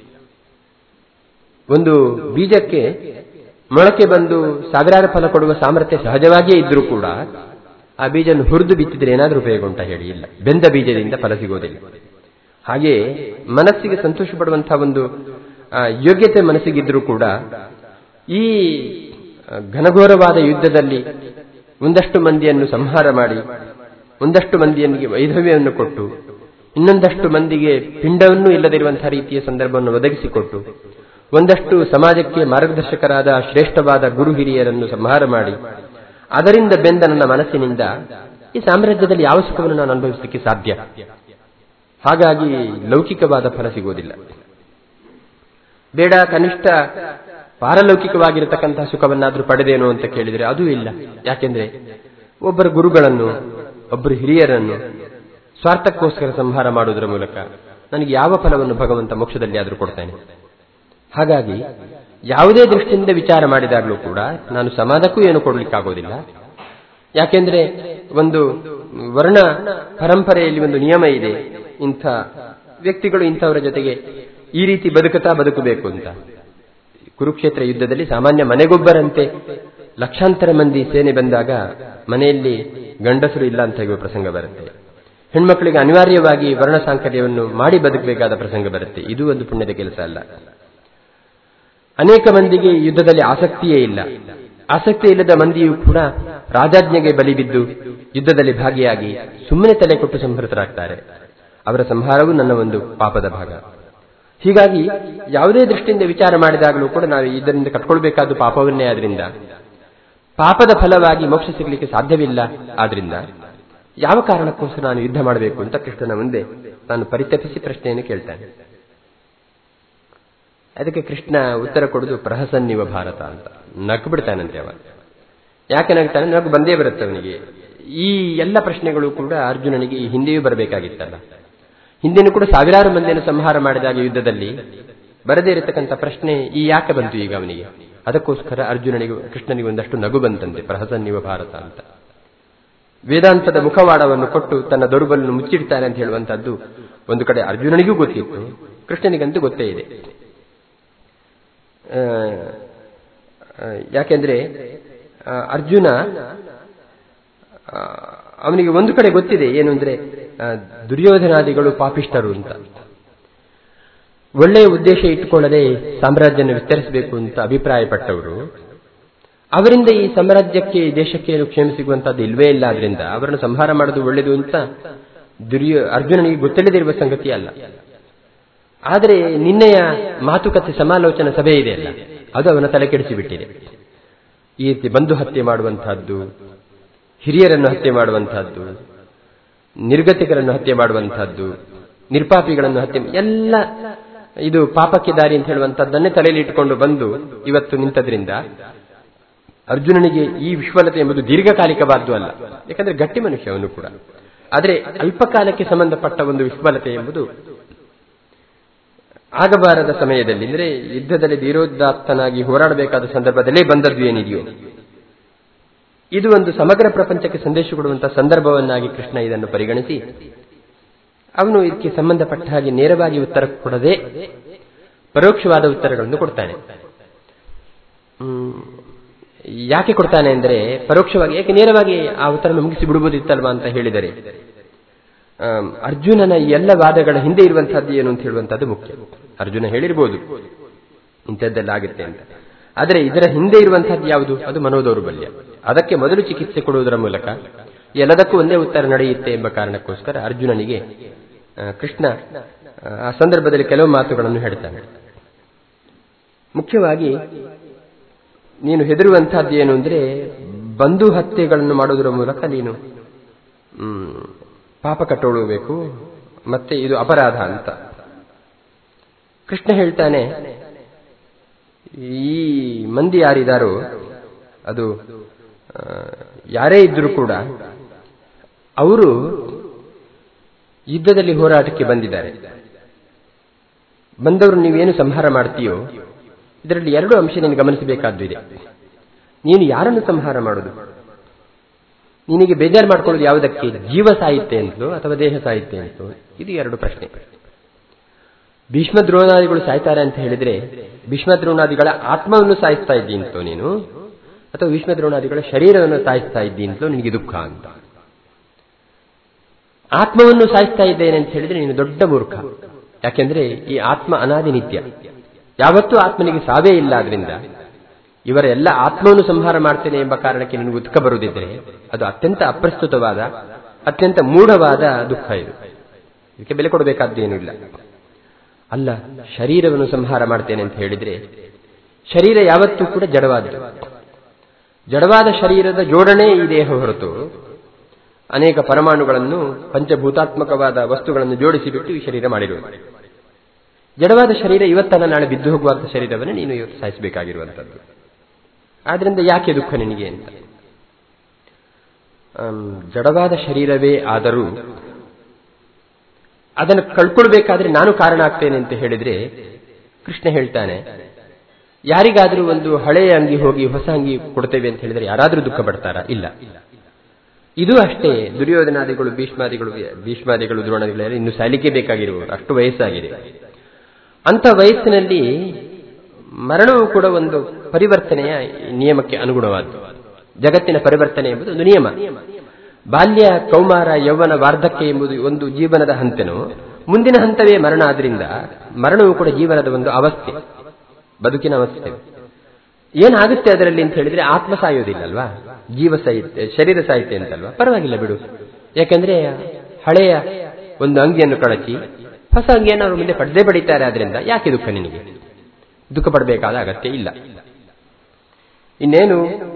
ಒಂದು ಬೀಜಕ್ಕೆ ಮೊಳಕೆ ಬಂದು ಸಾವಿರಾರು ಫಲ ಕೊಡುವ ಸಾಮರ್ಥ್ಯ ಸಹಜವಾಗಿಯೇ ಇದ್ರೂ ಕೂಡ ಆ ಬೀಜನ್ನು ಹುರಿದು ಬಿತ್ತಿದ್ರೆ ಏನಾದರೂ ಉಪಯೋಗ ಉಂಟಾ ಹೇಳಿ ಇಲ್ಲ ಬೆಂದ ಬೀಜದಿಂದ ಫಲ ಸಿಗೋದಿಲ್ಲ ಹಾಗೆ ಮನಸ್ಸಿಗೆ ಸಂತೋಷ ಪಡುವಂತಹ ಒಂದು ಯೋಗ್ಯತೆ ಮನಸ್ಸಿಗಿದ್ರೂ ಕೂಡ ಈ ಘನಘೋರವಾದ ಯುದ್ಧದಲ್ಲಿ ಒಂದಷ್ಟು ಮಂದಿಯನ್ನು ಸಂಹಾರ ಮಾಡಿ ಒಂದಷ್ಟು ಮಂದಿಯನಿಗೆ ವೈಧವ್ಯವನ್ನು ಕೊಟ್ಟು ಇನ್ನೊಂದಷ್ಟು ಮಂದಿಗೆ ಪಿಂಡವನ್ನೂ ಇಲ್ಲದಿರುವಂತಹ ರೀತಿಯ ಸಂದರ್ಭವನ್ನು ಒದಗಿಸಿಕೊಟ್ಟು ಒಂದಷ್ಟು ಸಮಾಜಕ್ಕೆ ಮಾರ್ಗದರ್ಶಕರಾದ ಶ್ರೇಷ್ಠವಾದ ಗುರು ಹಿರಿಯರನ್ನು ಸಂಹಾರ ಮಾಡಿ ಅದರಿಂದ ಬೆಂದ ನನ್ನ ಮನಸ್ಸಿನಿಂದ ಈ ಸಾಮ್ರಾಜ್ಯದಲ್ಲಿ ಯಾವ ಸುಖವನ್ನು ನಾನು ಅನುಭವಿಸಲಿಕ್ಕೆ ಸಾಧ್ಯ ಹಾಗಾಗಿ ಲೌಕಿಕವಾದ ಫಲ ಸಿಗೋದಿಲ್ಲ ಬೇಡ ಕನಿಷ್ಠ ಪಾರಲೌಕಿಕವಾಗಿರತಕ್ಕಂತಹ ಸುಖವನ್ನಾದರೂ ಪಡೆದೇನು ಅಂತ ಕೇಳಿದರೆ ಅದೂ ಇಲ್ಲ ಯಾಕೆಂದ್ರೆ ಒಬ್ಬರ ಗುರುಗಳನ್ನು ಒಬ್ಬರು ಹಿರಿಯರನ್ನು ಸ್ವಾರ್ಥಕ್ಕೋಸ್ಕರ ಸಂಹಾರ ಮಾಡುವುದರ ಮೂಲಕ ನನಗೆ ಯಾವ ಫಲವನ್ನು ಭಗವಂತ ಮೋಕ್ಷದಲ್ಲಿ ಆದರೂ ಕೊಡ್ತಾನೆ ಹಾಗಾಗಿ ಯಾವುದೇ ದೃಷ್ಟಿಯಿಂದ ವಿಚಾರ ಮಾಡಿದಾಗಲೂ ಕೂಡ ನಾನು ಸಮಾಜಕ್ಕೂ ಏನು ಕೊಡಲಿಕ್ಕಾಗೋದಿಲ್ಲ ಯಾಕೆಂದ್ರೆ ಒಂದು ವರ್ಣ ಪರಂಪರೆಯಲ್ಲಿ ಒಂದು ನಿಯಮ ಇದೆ ಇಂಥ ವ್ಯಕ್ತಿಗಳು ಇಂಥವರ ಜೊತೆಗೆ ಈ ರೀತಿ ಬದುಕುತ್ತಾ ಬದುಕಬೇಕು ಅಂತ ಕುರುಕ್ಷೇತ್ರ ಯುದ್ಧದಲ್ಲಿ ಸಾಮಾನ್ಯ ಮನೆಗೊಬ್ಬರಂತೆ ಲಕ್ಷಾಂತರ ಮಂದಿ ಸೇನೆ ಬಂದಾಗ ಮನೆಯಲ್ಲಿ ಗಂಡಸರು ಇಲ್ಲ ಅಂತ ಹೇಳುವ ಪ್ರಸಂಗ ಬರುತ್ತೆ ಹೆಣ್ಮಕ್ಳಿಗೆ ಅನಿವಾರ್ಯವಾಗಿ ವರ್ಣ ಸಾಂಕರ್ಯವನ್ನು ಮಾಡಿ ಬದುಕಬೇಕಾದ ಪ್ರಸಂಗ ಬರುತ್ತೆ ಇದು ಒಂದು ಪುಣ್ಯದ ಕೆಲಸ ಅಲ್ಲ ಅನೇಕ ಮಂದಿಗೆ ಯುದ್ಧದಲ್ಲಿ ಆಸಕ್ತಿಯೇ ಇಲ್ಲ ಆಸಕ್ತಿ ಇಲ್ಲದ ಮಂದಿಯೂ ಕೂಡ ರಾಜಾಜ್ಞೆಗೆ ಬಲಿ ಬಿದ್ದು ಯುದ್ಧದಲ್ಲಿ ಭಾಗಿಯಾಗಿ ಸುಮ್ಮನೆ ತಲೆ ಕೊಟ್ಟು ಸಂಹೃತರಾಗ್ತಾರೆ ಅವರ ಸಂಹಾರವೂ ನನ್ನ ಒಂದು ಪಾಪದ ಭಾಗ ಹೀಗಾಗಿ ಯಾವುದೇ ದೃಷ್ಟಿಯಿಂದ ವಿಚಾರ ಮಾಡಿದಾಗಲೂ ಕೂಡ ನಾವು ಇದರಿಂದ ಕಟ್ಕೊಳ್ಬೇಕಾದ ಪಾಪವನ್ನೇ ಆದ್ರಿಂದ ಪಾಪದ ಫಲವಾಗಿ ಮೋಕ್ಷ ಸಿಗಲಿಕ್ಕೆ ಸಾಧ್ಯವಿಲ್ಲ ಆದ್ರಿಂದ ಯಾವ ಕಾರಣಕ್ಕೋಸ್ಕರ ನಾನು ಯುದ್ಧ ಮಾಡಬೇಕು ಅಂತ ಕೃಷ್ಣನ ಮುಂದೆ ನಾನು ಪರಿತಪಿಸಿ ಪ್ರಶ್ನೆಯನ್ನು ಕೇಳ್ತಾನೆ ಅದಕ್ಕೆ ಕೃಷ್ಣ ಉತ್ತರ ಕೊಡುದು ಪ್ರಹಸನ್ನಿವ ಭಾರತ ಅಂತ ನಕ್ಕು ಬಿಡ್ತಾನಂತೆ ಅವ ಯಾಕೆ ನಗ್ತಾನೆ ನಗು ಬಂದೇ ಬರುತ್ತೆ ಅವನಿಗೆ ಈ ಎಲ್ಲ ಪ್ರಶ್ನೆಗಳು ಕೂಡ ಅರ್ಜುನನಿಗೆ ಈ ಹಿಂದೆಯೂ ಬರಬೇಕಾಗಿತ್ತಲ್ಲ ಹಿಂದೆನೂ ಕೂಡ ಸಾವಿರಾರು ಮಂದಿಯನ್ನು ಸಂಹಾರ ಮಾಡಿದಾಗ ಯುದ್ಧದಲ್ಲಿ ಬರದೇ ಇರತಕ್ಕಂಥ ಪ್ರಶ್ನೆ ಈ ಯಾಕೆ ಬಂತು ಈಗ ಅವನಿಗೆ ಅದಕ್ಕೋಸ್ಕರ ಅರ್ಜುನನಿಗೆ ಕೃಷ್ಣನಿಗೆ ಒಂದಷ್ಟು ನಗು ಬಂತಂತೆ ಪ್ರಹಸನ್ನಿವ ಭಾರತ ಅಂತ ವೇದಾಂತದ ಮುಖವಾಡವನ್ನು ಕೊಟ್ಟು ತನ್ನ ದೌರ್ಬಲ್ಯನ್ನು ಮುಚ್ಚಿಡ್ತಾನೆ ಅಂತ ಹೇಳುವಂತಹದ್ದು ಒಂದು ಕಡೆ ಅರ್ಜುನನಿಗೂ ಗೊತ್ತಿತ್ತು ಕೃಷ್ಣನಿಗಂತೂ ಗೊತ್ತೇ ಇದೆ ಯಾಕೆಂದ್ರೆ ಅರ್ಜುನ ಅವನಿಗೆ ಒಂದು ಕಡೆ ಗೊತ್ತಿದೆ ಏನು ಅಂದ್ರೆ ದುರ್ಯೋಧನಾದಿಗಳು ಪಾಪಿಷ್ಟರು ಅಂತ ಒಳ್ಳೆಯ ಉದ್ದೇಶ ಇಟ್ಟುಕೊಳ್ಳದೆ ಸಾಮ್ರಾಜ್ಯನ ವಿಸ್ತರಿಸಬೇಕು ಅಂತ ಅಭಿಪ್ರಾಯಪಟ್ಟವರು ಅವರಿಂದ ಈ ಸಾಮ್ರಾಜ್ಯಕ್ಕೆ ದೇಶಕ್ಕೆ ಕ್ಷೇಮ ಸಿಗುವಂತದ್ದು ಇಲ್ವೇ ಇಲ್ಲ ಆದ್ರಿಂದ ಅವರನ್ನು ಸಂಹಾರ ಮಾಡೋದು ಒಳ್ಳೆಯದು ಅಂತ ದುರ್ಯೋ ಅರ್ಜುನನಿಗೆ ಗೊತ್ತಿಲ್ಲದಿರುವ ಸಂಗತಿ ಅಲ್ಲ ಆದರೆ ನಿನ್ನೆಯ ಮಾತುಕತೆ ಸಮಾಲೋಚನಾ ಸಭೆ ಇದೆ ಅಲ್ಲ ಅದು ಅವನ ತಲೆ ಕೆಡಿಸಿಬಿಟ್ಟಿದೆ ಈ ರೀತಿ ಬಂಧು ಹತ್ಯೆ ಮಾಡುವಂತಹದ್ದು ಹಿರಿಯರನ್ನು ಹತ್ಯೆ ಮಾಡುವಂತಹದ್ದು ನಿರ್ಗತಿಕರನ್ನು ಹತ್ಯೆ ಮಾಡುವಂತಹದ್ದು ನಿರ್ಪಾಪಿಗಳನ್ನು ಹತ್ಯೆ ಎಲ್ಲ ಇದು ಪಾಪಕ್ಕೆ ದಾರಿ ಅಂತ ಹೇಳುವಂತಹದ್ದನ್ನೇ ತಲೆಯಲ್ಲಿ ಇಟ್ಟುಕೊಂಡು ಬಂದು ಇವತ್ತು ನಿಂತದ್ರಿಂದ ಅರ್ಜುನನಿಗೆ ಈ ವಿಶ್ವಲತೆ ಎಂಬುದು ದೀರ್ಘಕಾಲಿಕವಾದ್ದು ಅಲ್ಲ ಯಾಕಂದ್ರೆ ಗಟ್ಟಿ ಮನುಷ್ಯ ಅವನು ಕೂಡ ಆದರೆ ಅಲ್ಪಕಾಲಕ್ಕೆ ಸಂಬಂಧಪಟ್ಟ ಒಂದು ವಿಶ್ವಲತೆ ಎಂಬುದು ಆಗಬಾರದ ಸಮಯದಲ್ಲಿ ಅಂದ್ರೆ ಯುದ್ಧದಲ್ಲಿ ಧೀರೋದಾತ್ತನಾಗಿ ಹೋರಾಡಬೇಕಾದ ಸಂದರ್ಭದಲ್ಲೇ ಬಂದದ್ದು ಏನಿದೆಯೋ ಇದು ಒಂದು ಸಮಗ್ರ ಪ್ರಪಂಚಕ್ಕೆ ಸಂದೇಶ ಕೊಡುವಂತಹ ಸಂದರ್ಭವನ್ನಾಗಿ ಕೃಷ್ಣ ಇದನ್ನು ಪರಿಗಣಿಸಿ ಅವನು ಇದಕ್ಕೆ ಸಂಬಂಧಪಟ್ಟ ಹಾಗೆ ನೇರವಾಗಿ ಉತ್ತರ ಕೊಡದೆ ಪರೋಕ್ಷವಾದ ಉತ್ತರಗಳನ್ನು ಕೊಡ್ತಾನೆ ಯಾಕೆ ಕೊಡ್ತಾನೆ ಅಂದ್ರೆ ಪರೋಕ್ಷವಾಗಿ ಯಾಕೆ ನೇರವಾಗಿ ಆ ಉತ್ತರವನ್ನು ಮುಗಿಸಿ ಬಿಡುವುದಿತ್ತಲ್ವಾ ಅಂತ ಹೇಳಿದರೆ ಅರ್ಜುನನ ಎಲ್ಲ ವಾದಗಳ ಹಿಂದೆ ಇರುವಂತಹದ್ದು ಏನು ಅಂತ ಹೇಳುವಂತಹದ್ದು ಮುಖ್ಯ ಅರ್ಜುನ ಹೇಳಿರ್ಬೋದು ಇಂಥದ್ದೆಲ್ಲ ಆಗುತ್ತೆ ಅಂತ ಆದರೆ ಇದರ ಹಿಂದೆ ಇರುವಂತಹದ್ದು ಯಾವುದು ಅದು ಮನೋದೌರ್ಬಲ್ಯ ಅದಕ್ಕೆ ಮೊದಲು ಚಿಕಿತ್ಸೆ ಕೊಡುವುದರ ಮೂಲಕ ಎಲ್ಲದಕ್ಕೂ ಒಂದೇ ಉತ್ತರ ನಡೆಯುತ್ತೆ ಎಂಬ ಕಾರಣಕ್ಕೋಸ್ಕರ ಅರ್ಜುನನಿಗೆ ಕೃಷ್ಣ ಆ ಸಂದರ್ಭದಲ್ಲಿ ಕೆಲವು ಮಾತುಗಳನ್ನು ಹೇಳ್ತಾನೆ ಮುಖ್ಯವಾಗಿ ನೀನು ಹೆದರುವಂತಹದ್ದು ಏನು ಅಂದ್ರೆ ಬಂಧು ಹತ್ಯೆಗಳನ್ನು ಮಾಡುವುದರ ಮೂಲಕ ನೀನು ಪಾಪ ಕಟ್ಟೊಳ್ಳಬೇಕು ಮತ್ತೆ ಇದು ಅಪರಾಧ ಅಂತ ಕೃಷ್ಣ ಹೇಳ್ತಾನೆ ಈ ಮಂದಿ ಯಾರಿದಾರೋ ಅದು ಯಾರೇ ಇದ್ರೂ ಕೂಡ ಅವರು ಯುದ್ಧದಲ್ಲಿ ಹೋರಾಟಕ್ಕೆ ಬಂದಿದ್ದಾರೆ ಬಂದವರು ನೀವೇನು ಸಂಹಾರ ಮಾಡ್ತೀಯೋ ಇದರಲ್ಲಿ ಎರಡು ಅಂಶ ನೀನು ಗಮನಿಸಬೇಕಾದ್ದು ಇದೆ ನೀನು ಯಾರನ್ನು ಸಂಹಾರ ಮಾಡೋದು ನಿನಗೆ ಬೇಜಾರು ಮಾಡ್ಕೊಳ್ಳೋದು ಯಾವುದಕ್ಕೆ ಜೀವ ಸಾಹಿತ್ಯ ಅಂತಲೋ ಅಥವಾ ದೇಹ ಸಾಹಿತ್ಯ ಅಂತಲೋ ಇದು ಎರಡು ಪ್ರಶ್ನೆ ಭೀಷ್ಮ ದ್ರೋಣಾದಿಗಳು ಸಾಯ್ತಾರೆ ಅಂತ ಹೇಳಿದ್ರೆ ಭೀಷ್ಮ ದ್ರೋಣಾದಿಗಳ ಆತ್ಮವನ್ನು ಸಾಯಿಸ್ತಾ ಇದ್ದಿ ಅಂತಲೋ ನೀನು ಅಥವಾ ಭೀಷ್ಮ ದ್ರೋಣಾದಿಗಳ ಶರೀರವನ್ನು ಸಾಯಿಸ್ತಾ ಇದ್ದಿ ಅಂತಲೋ ನಿನಗೆ ದುಃಖ ಅಂತ ಆತ್ಮವನ್ನು ಸಾಯಿಸ್ತಾ ಇದ್ದೇನೆ ಅಂತ ಹೇಳಿದ್ರೆ ನೀನು ದೊಡ್ಡ ಮೂರ್ಖ ಯಾಕೆಂದ್ರೆ ಈ ಆತ್ಮ ಅನಾದಿ ನಿತ್ಯ ಯಾವತ್ತೂ ಆತ್ಮನಿಗೆ ಸಾವೇ ಇಲ್ಲ ಆದ್ರಿಂದ ಇವರ ಎಲ್ಲ ಆತ್ಮವನ್ನು ಸಂಹಾರ ಮಾಡ್ತೇನೆ ಎಂಬ ಕಾರಣಕ್ಕೆ ನಿನಗೆ ದುಃಖ ಬರುವುದಿದ್ರೆ ಅದು ಅತ್ಯಂತ ಅಪ್ರಸ್ತುತವಾದ ಅತ್ಯಂತ ಮೂಢವಾದ ದುಃಖ ಇದು ಇದಕ್ಕೆ ಬೆಲೆ ಕೊಡಬೇಕಾದ್ದು ಏನೂ ಇಲ್ಲ ಅಲ್ಲ ಶರೀರವನ್ನು ಸಂಹಾರ ಮಾಡ್ತೇನೆ ಅಂತ ಹೇಳಿದ್ರೆ ಶರೀರ ಯಾವತ್ತೂ ಕೂಡ ಜಡವಾದ್ದು ಜಡವಾದ ಶರೀರದ ಜೋಡಣೆ ಈ ದೇಹ ಹೊರತು ಅನೇಕ ಪರಮಾಣುಗಳನ್ನು ಪಂಚಭೂತಾತ್ಮಕವಾದ ವಸ್ತುಗಳನ್ನು ಜೋಡಿಸಿಬಿಟ್ಟು ಈ ಶರೀರ ಮಾಡಿರುವುದು ಜಡವಾದ ಶರೀರ ಇವತ್ತಲ್ಲ ನಾಳೆ ಬಿದ್ದು ಹೋಗುವಂತ ಶರೀರವನ್ನು ನೀನು ಇವತ್ತು ಸಾಯಿಸಬೇಕಾಗಿರುವಂಥದ್ದು ಆದ್ರಿಂದ ಯಾಕೆ ದುಃಖ ನಿನಗೆ ಅಂತ ಜಡವಾದ ಶರೀರವೇ ಆದರೂ ಅದನ್ನು ಕಳ್ಕೊಳ್ಬೇಕಾದ್ರೆ ನಾನು ಕಾರಣ ಆಗ್ತೇನೆ ಅಂತ ಹೇಳಿದ್ರೆ ಕೃಷ್ಣ ಹೇಳ್ತಾನೆ ಯಾರಿಗಾದ್ರೂ ಒಂದು ಹಳೆಯ ಅಂಗಿ ಹೋಗಿ ಹೊಸ ಅಂಗಿ ಕೊಡ್ತೇವೆ ಅಂತ ಹೇಳಿದ್ರೆ ಯಾರಾದ್ರೂ ದುಃಖ ಪಡ್ತಾರಾ ಇಲ್ಲ ಇದು ಅಷ್ಟೇ ದುರ್ಯೋಧನಾದಿಗಳು ಭೀಷ್ಮಾದಿಗಳು ಭೀಷ್ಮಾದಿಗಳು ದ್ರೋಣಾದಿಗಳೆಲ್ಲ ಇನ್ನು ಸಾಲಿಕೆ ಬೇಕಾಗಿರುವರು ಅಷ್ಟು ವಯಸ್ಸಾಗಿದೆ ಅಂತ ವಯಸ್ಸಿನಲ್ಲಿ ಮರಣವು ಕೂಡ ಒಂದು ಪರಿವರ್ತನೆಯ ನಿಯಮಕ್ಕೆ ಅನುಗುಣವಾದ್ದು ಜಗತ್ತಿನ ಪರಿವರ್ತನೆ ಎಂಬುದು ಒಂದು ನಿಯಮ ಬಾಲ್ಯ ಕೌಮಾರ ಯೌವನ ವಾರ್ಧಕ್ಯ ಎಂಬುದು ಒಂದು ಜೀವನದ ಹಂತನು ಮುಂದಿನ ಹಂತವೇ ಮರಣ ಆದ್ರಿಂದ ಮರಣವು ಕೂಡ ಜೀವನದ ಒಂದು ಅವಸ್ಥೆ ಬದುಕಿನ ಅವಸ್ಥೆ ಏನಾಗುತ್ತೆ ಅದರಲ್ಲಿ ಅಂತ ಹೇಳಿದ್ರೆ ಆತ್ಮ ಸಾಯೋದಿಲ್ಲ ಅಲ್ವಾ ಜೀವ ಸಾಹಿತ್ಯ ಶರೀರ ಸಾಹಿತ್ಯ ಅಂತಲ್ವಾ ಪರವಾಗಿಲ್ಲ ಬಿಡು ಯಾಕಂದ್ರೆ ಹಳೆಯ ಒಂದು ಅಂಗಿಯನ್ನು ಕಳಚಿ ಹೊಸ ಅಂಗಿಯನ್ನು ಅವರು ಮುಂದೆ ಪಡೆದೇ ಪಡಿತಾರೆ ಆದ್ರಿಂದ ಯಾಕೆ ದುಃಖ ನಿನಗೆ ದುಃಖ ಪಡಬೇಕಾದ ಅಗತ್ಯ ಇಲ್ಲ ಇನ್ನೇನು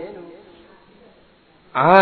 ಆ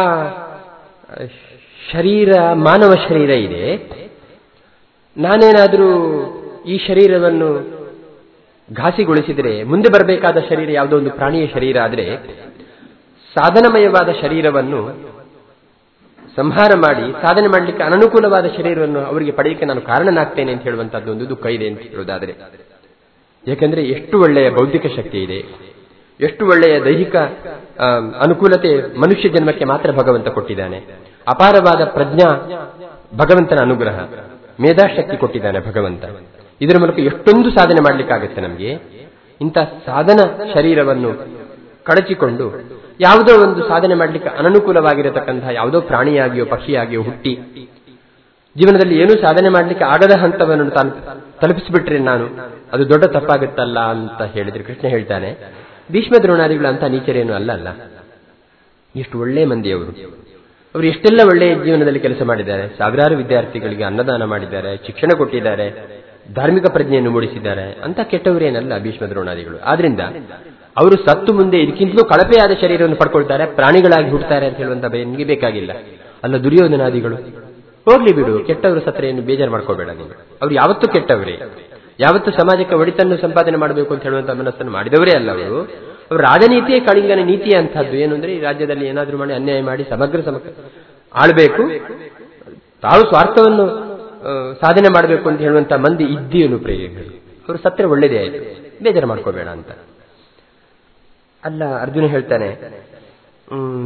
ಶರೀರ ಮಾನವ ಶರೀರ ಇದೆ ನಾನೇನಾದರೂ ಈ ಶರೀರವನ್ನು ಘಾಸಿಗೊಳಿಸಿದರೆ ಮುಂದೆ ಬರಬೇಕಾದ ಶರೀರ ಯಾವುದೋ ಒಂದು ಪ್ರಾಣಿಯ ಶರೀರ ಆದರೆ ಸಾಧನಮಯವಾದ ಶರೀರವನ್ನು ಸಂಹಾರ ಮಾಡಿ ಸಾಧನೆ ಮಾಡಲಿಕ್ಕೆ ಅನನುಕೂಲವಾದ ಶರೀರವನ್ನು ಅವರಿಗೆ ಪಡೆಯಲಿಕ್ಕೆ ನಾನು ಕಾರಣನಾಗ್ತೇನೆ ಅಂತ ಹೇಳುವಂತಹದ್ದು ಒಂದು ದುಃಖ ಇದೆ ಅಂತ ಹೇಳುವುದಾದರೆ ಯಾಕಂದ್ರೆ ಎಷ್ಟು ಒಳ್ಳೆಯ ಬೌದ್ಧಿಕ ಶಕ್ತಿ ಇದೆ ಎಷ್ಟು ಒಳ್ಳೆಯ ದೈಹಿಕ ಅನುಕೂಲತೆ ಮನುಷ್ಯ ಜನ್ಮಕ್ಕೆ ಮಾತ್ರ ಭಗವಂತ ಕೊಟ್ಟಿದ್ದಾನೆ ಅಪಾರವಾದ ಪ್ರಜ್ಞಾ ಭಗವಂತನ ಅನುಗ್ರಹ ಮೇಧಾಶಕ್ತಿ ಕೊಟ್ಟಿದ್ದಾನೆ ಭಗವಂತ ಇದರ ಮೂಲಕ ಎಷ್ಟೊಂದು ಸಾಧನೆ ಮಾಡಲಿಕ್ಕಾಗತ್ತೆ ನಮಗೆ ಇಂಥ ಸಾಧನ ಶರೀರವನ್ನು ಕಳಚಿಕೊಂಡು ಯಾವುದೋ ಒಂದು ಸಾಧನೆ ಮಾಡಲಿಕ್ಕೆ ಅನನುಕೂಲವಾಗಿರತಕ್ಕಂತಹ ಯಾವುದೋ ಪ್ರಾಣಿಯಾಗಿಯೋ ಪಕ್ಷಿಯಾಗಿಯೋ ಹುಟ್ಟಿ ಜೀವನದಲ್ಲಿ ಏನೂ ಸಾಧನೆ ಮಾಡಲಿಕ್ಕೆ ಆಗದ ಹಂತವನ್ನು ತಾನು ತಲುಪಿಸಿಬಿಟ್ರೆ ನಾನು ಅದು ದೊಡ್ಡ ತಪ್ಪಾಗುತ್ತಲ್ಲ ಅಂತ ಹೇಳಿದ್ರೆ ಕೃಷ್ಣ ಹೇಳ್ತಾನೆ ಭೀಷ್ಮ ದ್ರೋಣಾದಿಗಳು ಅಂತ ನೀಚರೇನು ಅಲ್ಲ ಅಲ್ಲ ಎಷ್ಟು ಒಳ್ಳೆ ಮಂದಿ ಅವರು ಅವರು ಎಷ್ಟೆಲ್ಲ ಒಳ್ಳೆಯ ಜೀವನದಲ್ಲಿ ಕೆಲಸ ಮಾಡಿದ್ದಾರೆ ಸಾವಿರಾರು ವಿದ್ಯಾರ್ಥಿಗಳಿಗೆ ಅನ್ನದಾನ ಮಾಡಿದ್ದಾರೆ ಶಿಕ್ಷಣ ಕೊಟ್ಟಿದ್ದಾರೆ ಧಾರ್ಮಿಕ ಪ್ರಜ್ಞೆಯನ್ನು ಮೂಡಿಸಿದ್ದಾರೆ ಅಂತ ಕೆಟ್ಟವರೇನಲ್ಲ ಭೀಷ್ಮ ದ್ರೋಣಾದಿಗಳು ಆದ್ರಿಂದ ಅವರು ಸತ್ತು ಮುಂದೆ ಇದಕ್ಕಿಂತಲೂ ಕಳಪೆಯಾದ ಶರೀರವನ್ನು ಪಡ್ಕೊಳ್ತಾರೆ ಪ್ರಾಣಿಗಳಾಗಿ ಹುಡ್ತಾರೆ ಅಂತ ಹೇಳುವಂತ ನಿಮಗೆ ಬೇಕಾಗಿಲ್ಲ ಅಲ್ಲ ದುರ್ಯೋಧನಾದಿಗಳು ಹೋಗ್ಲಿ ಬಿಡು ಕೆಟ್ಟವರು ಸತ್ರ ಏನು ಬೇಜಾರು ಮಾಡ್ಕೋಬೇಡ ನೀನು ಅವ್ರು ಯಾವತ್ತೂ ಕೆಟ್ಟವರೇ ಯಾವತ್ತು ಸಮಾಜಕ್ಕೆ ಒಡಿತನ್ನು ಸಂಪಾದನೆ ಮಾಡಬೇಕು ಅಂತ ಹೇಳುವಂತ ಮನಸ್ಸನ್ನು ಮಾಡಿದವರೇ ಅಲ್ಲ ಅವರು ಅವರು ರಾಜನೀತಿಯೇ ಕಳಿಂಗನ ನೀತಿಯ ಅಂತಹದ್ದು ಏನು ಅಂದ್ರೆ ಈ ರಾಜ್ಯದಲ್ಲಿ ಏನಾದರೂ ಮಾಡಿ ಅನ್ಯಾಯ ಮಾಡಿ ಸಮಗ್ರ ಸಮಗ್ರ ಆಳ್ಬೇಕು ತಾವು ಸ್ವಾರ್ಥವನ್ನು ಸಾಧನೆ ಮಾಡಬೇಕು ಅಂತ ಹೇಳುವಂತ ಮಂದಿ ಇದ್ದೀನು ಪ್ರೇಮಿಗಳು ಅವರು ಸತ್ತರೆ ಒಳ್ಳೇದೇ ಆಯ್ತು ಬೇಜಾರು ಮಾಡ್ಕೋಬೇಡ ಅಂತ ಅಲ್ಲ ಅರ್ಜುನ ಹೇಳ್ತಾನೆ ಹ್ಮ್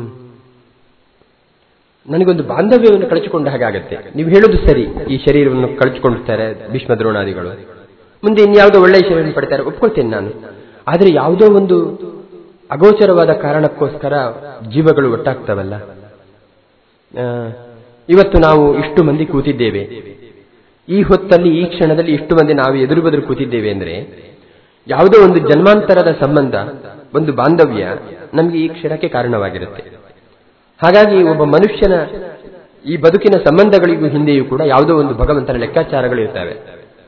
ನನಗೊಂದು ಬಾಂಧವ್ಯವನ್ನು ಕಳಚಿಕೊಂಡ ಹಾಗಾಗತ್ತೆ ನೀವು ಹೇಳೋದು ಸರಿ ಈ ಶರೀರವನ್ನು ಕಳಚಿಕೊಂಡಿರ್ತಾರೆ ಭೀಷ್ಮ ದ್ರೋಣಾದಿಗಳು ಮುಂದೆ ಇನ್ಯಾವುದೋ ಒಳ್ಳೆಯ ಶರೀರವನ್ನು ಪಡಿತಾರೆ ಒಪ್ಕೊಳ್ತೇನೆ ನಾನು ಆದರೆ ಯಾವುದೋ ಒಂದು ಅಗೋಚರವಾದ ಕಾರಣಕ್ಕೋಸ್ಕರ ಜೀವಗಳು ಒಟ್ಟಾಗ್ತವಲ್ಲ ಆ, ಇವತ್ತು ನಾವು ಇಷ್ಟು ಮಂದಿ ಕೂತಿದ್ದೇವೆ ಈ ಹೊತ್ತಲ್ಲಿ ಈ ಕ್ಷಣದಲ್ಲಿ ಇಷ್ಟು ಮಂದಿ ನಾವು ಎದುರು ಬದುರು ಕೂತಿದ್ದೇವೆ ಅಂದ್ರೆ ಯಾವುದೋ ಒಂದು ಜನ್ಮಾಂತರದ ಸಂಬಂಧ ಒಂದು ಬಾಂಧವ್ಯ ನಮಗೆ ಈ ಕ್ಷಣಕ್ಕೆ ಕಾರಣವಾಗಿರುತ್ತೆ ಹಾಗಾಗಿ ಒಬ್ಬ ಮನುಷ್ಯನ ಈ ಬದುಕಿನ ಸಂಬಂಧಗಳಿಗೂ ಹಿಂದೆಯೂ ಕೂಡ ಯಾವುದೋ ಒಂದು ಭಗವಂತನ ಲೆಕ್ಕಾಚಾರಗಳು ಇರ್ತವೆ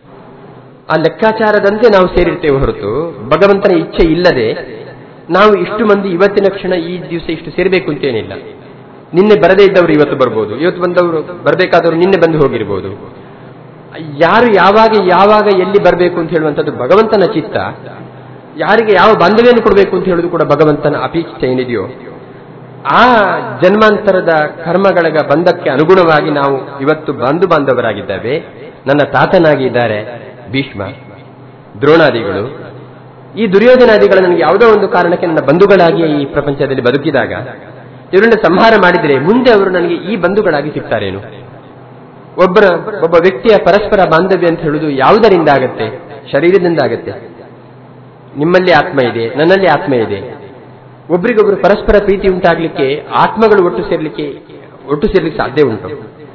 ಆ ಲೆಕ್ಕಾಚಾರದಂತೆ ನಾವು ಸೇರಿರ್ತೇವೆ ಹೊರತು ಭಗವಂತನ ಇಚ್ಛೆ ಇಲ್ಲದೆ ನಾವು ಇಷ್ಟು ಮಂದಿ ಇವತ್ತಿನ ಕ್ಷಣ ಈ ದಿವಸ ಇಷ್ಟು ಸೇರಬೇಕು ಅಂತೇನಿಲ್ಲ ನಿನ್ನೆ ಬರದೇ ಇದ್ದವರು ಇವತ್ತು ಬರ್ಬೋದು ಇವತ್ತು ಬಂದವರು ಬರಬೇಕಾದವರು ನಿನ್ನೆ ಬಂದು ಹೋಗಿರ್ಬೋದು ಯಾರು ಯಾವಾಗ ಯಾವಾಗ ಎಲ್ಲಿ ಬರಬೇಕು ಅಂತ ಹೇಳುವಂಥದ್ದು ಭಗವಂತನ ಚಿತ್ತ ಯಾರಿಗೆ ಯಾವ ಬಾಂಧವ್ಯವನ್ನು ಕೊಡಬೇಕು ಅಂತ ಹೇಳುವುದು ಕೂಡ ಭಗವಂತನ ಅಪೇಕ್ಷೆ ಏನಿದೆಯೋ ಆ ಜನ್ಮಾಂತರದ ಕರ್ಮಗಳ ಬಂಧಕ್ಕೆ ಅನುಗುಣವಾಗಿ ನಾವು ಇವತ್ತು ಬಂಧು ಬಾಂಧವರಾಗಿದ್ದೇವೆ ನನ್ನ ತಾತನಾಗಿದ್ದಾರೆ ಭೀಷ್ಮ ದ್ರೋಣಾದಿಗಳು ಈ ದುರ್ಯೋಧನಾದಿಗಳು ನನಗೆ ಯಾವುದೋ ಒಂದು ಕಾರಣಕ್ಕೆ ನನ್ನ ಬಂಧುಗಳಾಗಿ ಈ ಪ್ರಪಂಚದಲ್ಲಿ ಬದುಕಿದಾಗ ಇವರನ್ನು ಸಂಹಾರ ಮಾಡಿದರೆ ಮುಂದೆ ಅವರು ನನಗೆ ಈ ಬಂಧುಗಳಾಗಿ ಸಿಗ್ತಾರೇನು ಒಬ್ಬರ ಒಬ್ಬ ವ್ಯಕ್ತಿಯ ಪರಸ್ಪರ ಬಾಂಧವ್ಯ ಅಂತ ಹೇಳುವುದು ಯಾವುದರಿಂದ ಆಗತ್ತೆ ಶರೀರದಿಂದ ಆಗತ್ತೆ ನಿಮ್ಮಲ್ಲಿ ಆತ್ಮ ಇದೆ ನನ್ನಲ್ಲಿ ಆತ್ಮ ಇದೆ ಒಬ್ರಿಗೊಬ್ರು ಪರಸ್ಪರ ಪ್ರೀತಿ ಉಂಟಾಗ್ಲಿಕ್ಕೆ ಆತ್ಮಗಳು ಒಟ್ಟು ಸೇರ್ಲಿಕ್ಕೆ ಒಟ್ಟು ಸೇರ್ಲಿಕ್ಕೆ ಸಾಧ್ಯ ಉಂಟು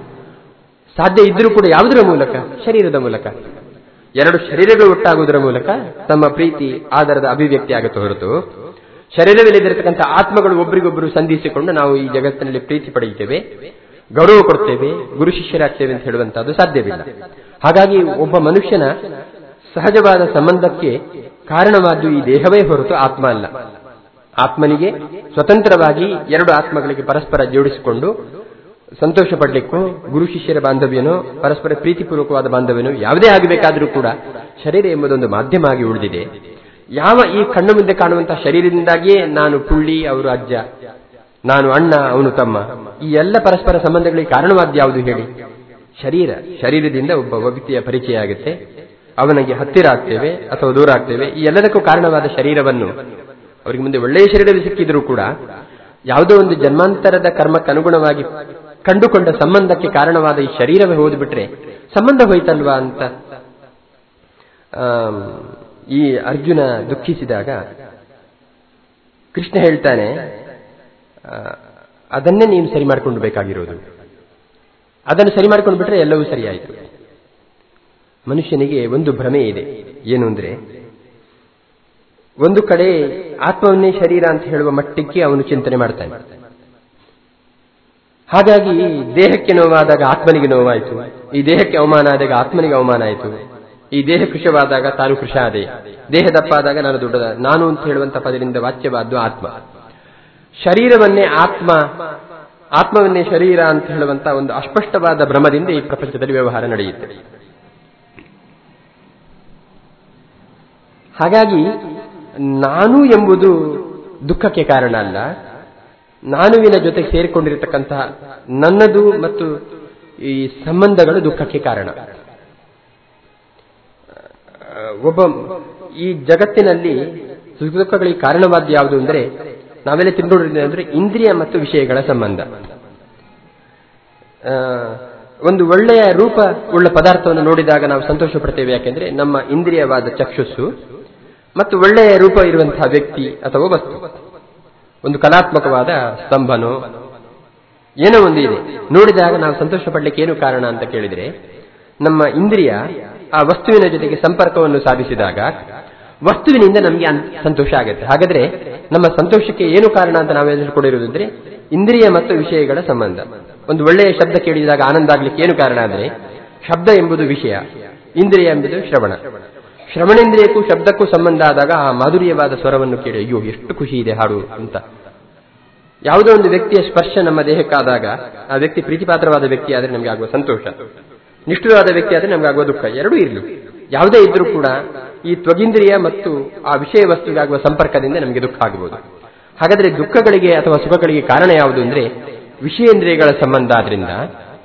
ಸಾಧ್ಯ ಇದ್ರೂ ಕೂಡ ಯಾವುದರ ಮೂಲಕ ಶರೀರದ ಮೂಲಕ ಎರಡು ಶರೀರಗಳು ಒಟ್ಟಾಗುವುದರ ಮೂಲಕ ತಮ್ಮ ಪ್ರೀತಿ ಆಧಾರದ ಅಭಿವ್ಯಕ್ತಿ ಆಗುತ್ತೆ ಹೊರತು ಶರೀರದಲ್ಲಿದ್ದಿರತಕ್ಕಂಥ ಆತ್ಮಗಳು ಒಬ್ರಿಗೊಬ್ಬರು ಸಂಧಿಸಿಕೊಂಡು ನಾವು ಈ ಜಗತ್ತಿನಲ್ಲಿ ಪ್ರೀತಿ ಪಡೆಯುತ್ತೇವೆ ಗೌರವ ಕೊಡ್ತೇವೆ ಗುರು ಶಿಷ್ಯರಾಗ್ತೇವೆ ಅಂತ ಹೇಳುವಂತಹದ್ದು ಸಾಧ್ಯವಿಲ್ಲ ಹಾಗಾಗಿ ಒಬ್ಬ ಮನುಷ್ಯನ ಸಹಜವಾದ ಸಂಬಂಧಕ್ಕೆ ಕಾರಣವಾದ್ದು ಈ ದೇಹವೇ ಹೊರತು ಆತ್ಮ ಅಲ್ಲ ಆತ್ಮನಿಗೆ ಸ್ವತಂತ್ರವಾಗಿ ಎರಡು ಆತ್ಮಗಳಿಗೆ ಪರಸ್ಪರ ಜೋಡಿಸಿಕೊಂಡು ಸಂತೋಷ ಪಡಲಿಕ್ಕೂ ಗುರು ಶಿಷ್ಯರ ಬಾಂಧವ್ಯನೋ ಪರಸ್ಪರ ಪ್ರೀತಿಪೂರ್ವಕವಾದ ಬಾಂಧವ್ಯನೋ ಯಾವುದೇ ಆಗಬೇಕಾದರೂ ಕೂಡ ಶರೀರ ಎಂಬುದೊಂದು ಮಾಧ್ಯಮ ಆಗಿ ಉಳಿದಿದೆ ಯಾವ ಈ ಕಣ್ಣು ಮುಂದೆ ಕಾಣುವಂತಹ ಶರೀರದಿಂದಾಗಿಯೇ ನಾನು ಪುಳ್ಳಿ ಅವರು ಅಜ್ಜ ನಾನು ಅಣ್ಣ ಅವನು ತಮ್ಮ ಈ ಎಲ್ಲ ಪರಸ್ಪರ ಸಂಬಂಧಗಳಿಗೆ ಕಾರಣವಾದ ಯಾವುದು ಹೇಳಿ ಶರೀರ ಶರೀರದಿಂದ ಒಬ್ಬ ವ್ಯಕ್ತಿಯ ಪರಿಚಯ ಆಗುತ್ತೆ ಅವನಿಗೆ ಹತ್ತಿರ ಆಗ್ತೇವೆ ಅಥವಾ ದೂರ ಆಗ್ತೇವೆ ಈ ಎಲ್ಲದಕ್ಕೂ ಕಾರಣವಾದ ಶರೀರವನ್ನು ಅವರಿಗೆ ಮುಂದೆ ಒಳ್ಳೆಯ ಶರೀರವೇ ಸಿಕ್ಕಿದರೂ ಕೂಡ ಯಾವುದೋ ಒಂದು ಜನ್ಮಾಂತರದ ಕರ್ಮಕ್ಕೆ ಅನುಗುಣವಾಗಿ ಕಂಡುಕೊಂಡ ಸಂಬಂಧಕ್ಕೆ ಕಾರಣವಾದ ಈ ಶರೀರವೇ ಹೋದ್ಬಿಟ್ರೆ ಸಂಬಂಧ ಹೋಯ್ತಲ್ವಾ ಅಂತ ಆಮ್, ಈ ಅರ್ಜುನ ದುಃಖಿಸಿದಾಗ ಕೃಷ್ಣ ಹೇಳ್ತಾನೆ ಆ, ಅದನ್ನೇ ನೀನು ಸರಿ ಮಾಡಿಕೊಂಡು ಬೇಕಾಗಿರೋದು ಅದನ್ನು ಸರಿ ಮಾಡ್ಕೊಂಡು ಬಿಟ್ರೆ ಎಲ್ಲವೂ ಸರಿಯಾಯಿತು ಮನುಷ್ಯನಿಗೆ ಒಂದು ಭ್ರಮೆ ಇದೆ ಏನು ಅಂದ್ರೆ ಒಂದು ಕಡೆ ಆತ್ಮವನ್ನೇ ಶರೀರ ಅಂತ ಹೇಳುವ ಮಟ್ಟಕ್ಕೆ ಅವನು ಚಿಂತನೆ ಮಾಡ್ತಾನೆ ಹಾಗಾಗಿ ದೇಹಕ್ಕೆ ನೋವಾದಾಗ ಆತ್ಮನಿಗೆ ನೋವಾಯಿತು ಈ ದೇಹಕ್ಕೆ ಅವಮಾನ ಆದಾಗ ಆತ್ಮನಿಗೆ ಅವಮಾನ ಆಯಿತು ಈ ದೇಹ ಕೃಶವಾದಾಗ ತಾನು ಕೃಶ ಆದೆ ದೇಹ ದಪ್ಪಾದಾಗ ನಾನು ದೊಡ್ಡದ ನಾನು ಅಂತ ಹೇಳುವಂತ ಪದದಿಂದ ವಾಚ್ಯವಾದ್ದು ಆತ್ಮ ಶರೀರವನ್ನೇ ಆತ್ಮ ಆತ್ಮವನ್ನೇ ಶರೀರ ಅಂತ ಹೇಳುವಂತ ಒಂದು ಅಸ್ಪಷ್ಟವಾದ ಭ್ರಮದಿಂದ ಈ ಪ್ರಪಂಚದಲ್ಲಿ ವ್ಯವಹಾರ ನಡೆಯುತ್ತೆ ಹಾಗಾಗಿ ನಾನು ಎಂಬುದು ದುಃಖಕ್ಕೆ ಕಾರಣ ಅಲ್ಲ ನಾನುವಿನ ಜೊತೆ ಸೇರಿಕೊಂಡಿರತಕ್ಕಂತಹ ನನ್ನದು ಮತ್ತು ಈ ಸಂಬಂಧಗಳು ದುಃಖಕ್ಕೆ ಕಾರಣ ಆ, ಒಬ್ಬ ಈ ಜಗತ್ತಿನಲ್ಲಿ ಸುಖ ದುಃಖಗಳಿಗೆ ಕಾರಣವಾದ ಯಾವುದು ಅಂದ್ರೆ ನಾವೆಲ್ಲ ತಿಳ್ಕೊಂಡಿದ್ದೇವೆ ಅಂದ್ರೆ ಇಂದ್ರಿಯ ಮತ್ತು ವಿಷಯಗಳ ಸಂಬಂಧ ಆ, ಒಂದು ಒಳ್ಳೆಯ ರೂಪ ಉಳ್ಳ ಪದಾರ್ಥವನ್ನು ನೋಡಿದಾಗ ನಾವು ಸಂತೋಷ ಪಡ್ತೇವೆ ಯಾಕೆಂದ್ರೆ ನಮ್ಮ ಇಂದ್ರಿಯವಾದ ಚಕ್ಷುಸ್ಸು ಮತ್ತು ಒಳ್ಳೆಯ ರೂಪ ಇರುವಂತಹ ವ್ಯಕ್ತಿ ಅಥವಾ ವಸ್ತು ಒಂದು ಕಲಾತ್ಮಕವಾದ ಸ್ತಂಭನೋ ಏನೋ ಒಂದು ಇದೆ ನೋಡಿದಾಗ ನಾವು ಸಂತೋಷ ಪಡ್ಲಿಕ್ಕೆ ಏನು ಕಾರಣ ಅಂತ ಕೇಳಿದ್ರೆ ನಮ್ಮ ಇಂದ್ರಿಯ ಆ ವಸ್ತುವಿನ ಜೊತೆಗೆ ಸಂಪರ್ಕವನ್ನು ಸಾಧಿಸಿದಾಗ ವಸ್ತುವಿನಿಂದ ನಮಗೆ ಅನ್- ಸಂತೋಷ ಆಗುತ್ತೆ ಹಾಗಾದ್ರೆ ನಮ್ಮ ಸಂತೋಷಕ್ಕೆ ಏನು ಕಾರಣ ಅಂತ ನಾವೇ ತಿಳ್ಕೊಂಡಿರೋದು ಅಂದ್ರೆ ಇಂದ್ರಿಯ ಮತ್ತು ವಿಷಯಗಳ ಸಂಬಂಧ ಒಂದು ಒಳ್ಳೆಯ ಶಬ್ದ ಕೇಳಿದಾಗ ಆನಂದ ಆಗ್ಲಿಕ್ಕೆ ಏನು ಕಾರಣ ಅಂದ್ರೆ ಶಬ್ದ ಎಂಬುದು ವಿಷಯ ಇಂದ್ರಿಯ ಎಂಬುದು ಶ್ರವಣ ಶ್ರವಣೇಂದ್ರಿಯಕ್ಕೂ ಶಬ್ದಕ್ಕೂ ಸಂಬಂಧ ಆದಾಗ ಆ ಮಾಧುರ್ಯವಾದ ಸ್ವರವನ್ನು ಕೇಳಿ ಅಯ್ಯೋ ಎಷ್ಟು ಖುಷಿ ಇದೆ ಹಾಡು ಅಂತ ಯಾವುದೋ ಒಂದು ವ್ಯಕ್ತಿಯ ಸ್ಪರ್ಶ ನಮ್ಮ ದೇಹಕ್ಕಾದಾಗ ಆ ವ್ಯಕ್ತಿ ಪ್ರೀತಿಪಾತ್ರವಾದ ವ್ಯಕ್ತಿ ಆದ್ರೆ ನಮಗೆ ಆಗುವ ಸಂತೋಷ ನಿಷ್ಠುರವಾದ ವ್ಯಕ್ತಿ ಆದ್ರೆ ನಮಗೆ ಆಗುವ ದುಃಖ ಎರಡೂ ಇರಲಿ ಯಾವುದೇ ಇದ್ರೂ ಕೂಡ ಈ ತ್ವಗಿಂದ್ರಿಯ ಮತ್ತು ಆ ವಿಷಯ ವಸ್ತುವಿಗೆ ಆಗುವ ಸಂಪರ್ಕದಿಂದ ನಮಗೆ ದುಃಖ ಆಗಬಹುದು ಹಾಗಾದ್ರೆ ದುಃಖಗಳಿಗೆ ಅಥವಾ ಸುಖಗಳಿಗೆ ಕಾರಣ ಯಾವುದು ಅಂದ್ರೆ ವಿಷಯೇಂದ್ರಿಯಗಳ ಸಂಬಂಧ ಆದ್ರಿಂದ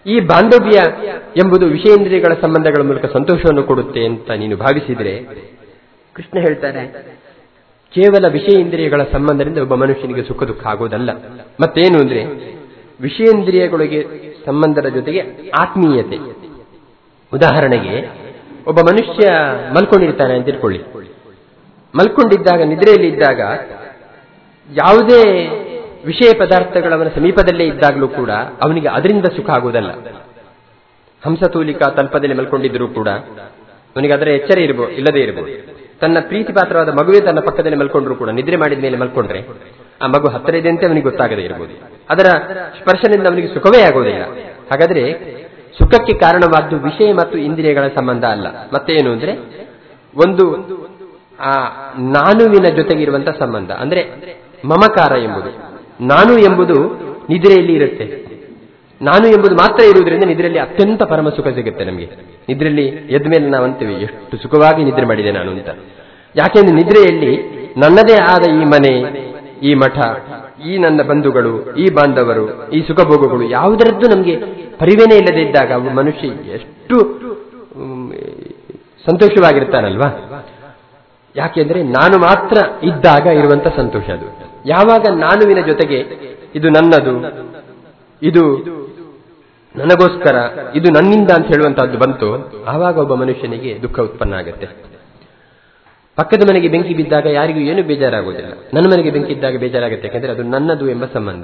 ಈ ಬಾಂಧವ್ಯ ಎಂಬುದು ವಿಷಯೇಂದ್ರಿಯಗಳ ಸಂಬಂಧಗಳ ಮೂಲಕ ಸಂತೋಷವನ್ನು ಕೊಡುತ್ತೆ ಅಂತ ನೀನು ಭಾವಿಸಿದ್ರೆ ಕೃಷ್ಣ ಹೇಳ್ತಾನೆ ಕೇವಲ ವಿಷಯೇಂದ್ರಿಯಗಳ ಸಂಬಂಧದಿಂದ ಒಬ್ಬ ಮನುಷ್ಯನಿಗೆ ಸುಖ ದುಃಖ ಆಗೋದಲ್ಲ ಮತ್ತೇನು ಅಂದ್ರೆ ವಿಷಯೇಂದ್ರಿಯಗಳಿಗೆ ಸಂಬಂಧದ ಜೊತೆಗೆ ಆತ್ಮೀಯತೆ ಉದಾಹರಣೆಗೆ ಒಬ್ಬ ಮನುಷ್ಯ ಮಲ್ಕೊಂಡಿರ್ತಾನೆ ಅಂತ ಇಟ್ಕೊಳ್ಳಿ ಮಲ್ಕೊಂಡಿದ್ದಾಗ ನಿದ್ರೆಯಲ್ಲಿ ಇದ್ದಾಗ ಯಾವುದೇ ವಿಷಯ ಪದಾರ್ಥಗಳು ಅವನ ಸಮೀಪದಲ್ಲೇ ಇದ್ದಾಗಲೂ ಕೂಡ ಅವನಿಗೆ ಅದರಿಂದ ಸುಖ ಆಗುವುದಲ್ಲ ಹಂಸತೂಲಿಕ ತಲ್ಪದಲ್ಲಿ ಮಲ್ಕೊಂಡಿದ್ದರೂ ಕೂಡ ಅವನಿಗೆ ಅದರ ಎಚ್ಚರ ಇರಬಹುದು ಇಲ್ಲದೇ ಇರಬಹುದು ತನ್ನ ಪ್ರೀತಿ ಪಾತ್ರವಾದ ಮಗುವೇ ತನ್ನ ಪಕ್ಕದಲ್ಲಿ ಮಲ್ಕೊಂಡ್ರು ಕೂಡ ನಿದ್ರೆ ಮಾಡಿದ ಮೇಲೆ ಮಲ್ಕೊಂಡ್ರೆ ಆ ಮಗು ಹತ್ತಿರ ಇದೆ ಅಂತ ಅವನಿಗೆ ಗೊತ್ತಾಗದೇ ಇರಬಹುದು ಅದರ ಸ್ಪರ್ಶದಿಂದ ಅವನಿಗೆ ಸುಖವೇ ಆಗೋದಿಲ್ಲ ಹಾಗಾದ್ರೆ ಸುಖಕ್ಕೆ ಕಾರಣವಾದ್ದು ವಿಷಯ ಮತ್ತು ಇಂದ್ರಿಯಗಳ ಸಂಬಂಧ ಅಲ್ಲ ಮತ್ತೇನು ಅಂದ್ರೆ ಒಂದು ಆ ನಾನುವಿನ ಜೊತೆಗಿರುವಂತಹ ಸಂಬಂಧ ಅಂದ್ರೆ ಮಮಕಾರ ಎಂಬುದು ನಾನು ಎಂಬುದು ನಿದ್ರೆಯಲ್ಲಿ ಇರುತ್ತೆ ನಾನು ಎಂಬುದು ಮಾತ್ರ ಇರುವುದರಿಂದ ನಿದ್ರೆಯಲ್ಲಿ ಅತ್ಯಂತ ಪರಮ ಸುಖ ಸಿಗುತ್ತೆ ನಮಗೆ ನಿದ್ರೆಯಲ್ಲಿ ಎದ್ದ ಮೇಲೆ ನಾವು ಅಂತೀವಿ ಎಷ್ಟು ಸುಖವಾಗಿ ನಿದ್ರೆ ಮಾಡಿದೆ ನಾನು ಅಂತ ಯಾಕೆಂದ್ರೆ ನಿದ್ರೆಯಲ್ಲಿ ನನ್ನದೇ ಆದ ಈ ಮನೆ ಈ ಮಠ ಈ ನನ್ನ ಬಂಧುಗಳು ಈ ಬಾಂಧವರು ಈ ಸುಖ ಭೋಗಗಳು ಯಾವುದರದ್ದು ನಮಗೆ ಪರಿವೇನೇ ಇಲ್ಲದೆ ಇದ್ದಾಗ ಒಬ್ಬ ಮನುಷ್ಯ ಎಷ್ಟು ಮ್, ಸಂತೋಷವಾಗಿರ್ತಾನಲ್ವಾ ಯಾಕೆಂದ್ರೆ ನಾನು ಮಾತ್ರ ಇದ್ದಾಗ ಇರುವಂತ ಸಂತೋಷ ಅದು ಯಾವಾಗ ನಾನುವಿನ ಜೊತೆಗೆ ಇದು ನನ್ನದು ಇದು ನನಗೋಸ್ಕರ ಇದು ನನ್ನಿಂದ ಅಂತ ಹೇಳುವಂತಹದ್ದು ಬಂತು ಆವಾಗ ಒಬ್ಬ ಮನುಷ್ಯನಿಗೆ ದುಃಖ ಉತ್ಪನ್ನ ಆಗುತ್ತೆ ಪಕ್ಕದ ಮನೆಗೆ ಬೆಂಕಿ ಬಿದ್ದಾಗ ಯಾರಿಗೂ ಏನು ಬೇಜಾರಾಗುವುದಿಲ್ಲ ನನ್ನ ಮನೆಗೆ ಬೆಂಕಿ ಇದ್ದಾಗ ಬೇಜಾರಾಗುತ್ತೆ ಯಾಕಂದ್ರೆ ಅದು ನನ್ನದು ಎಂಬ ಸಂಬಂಧ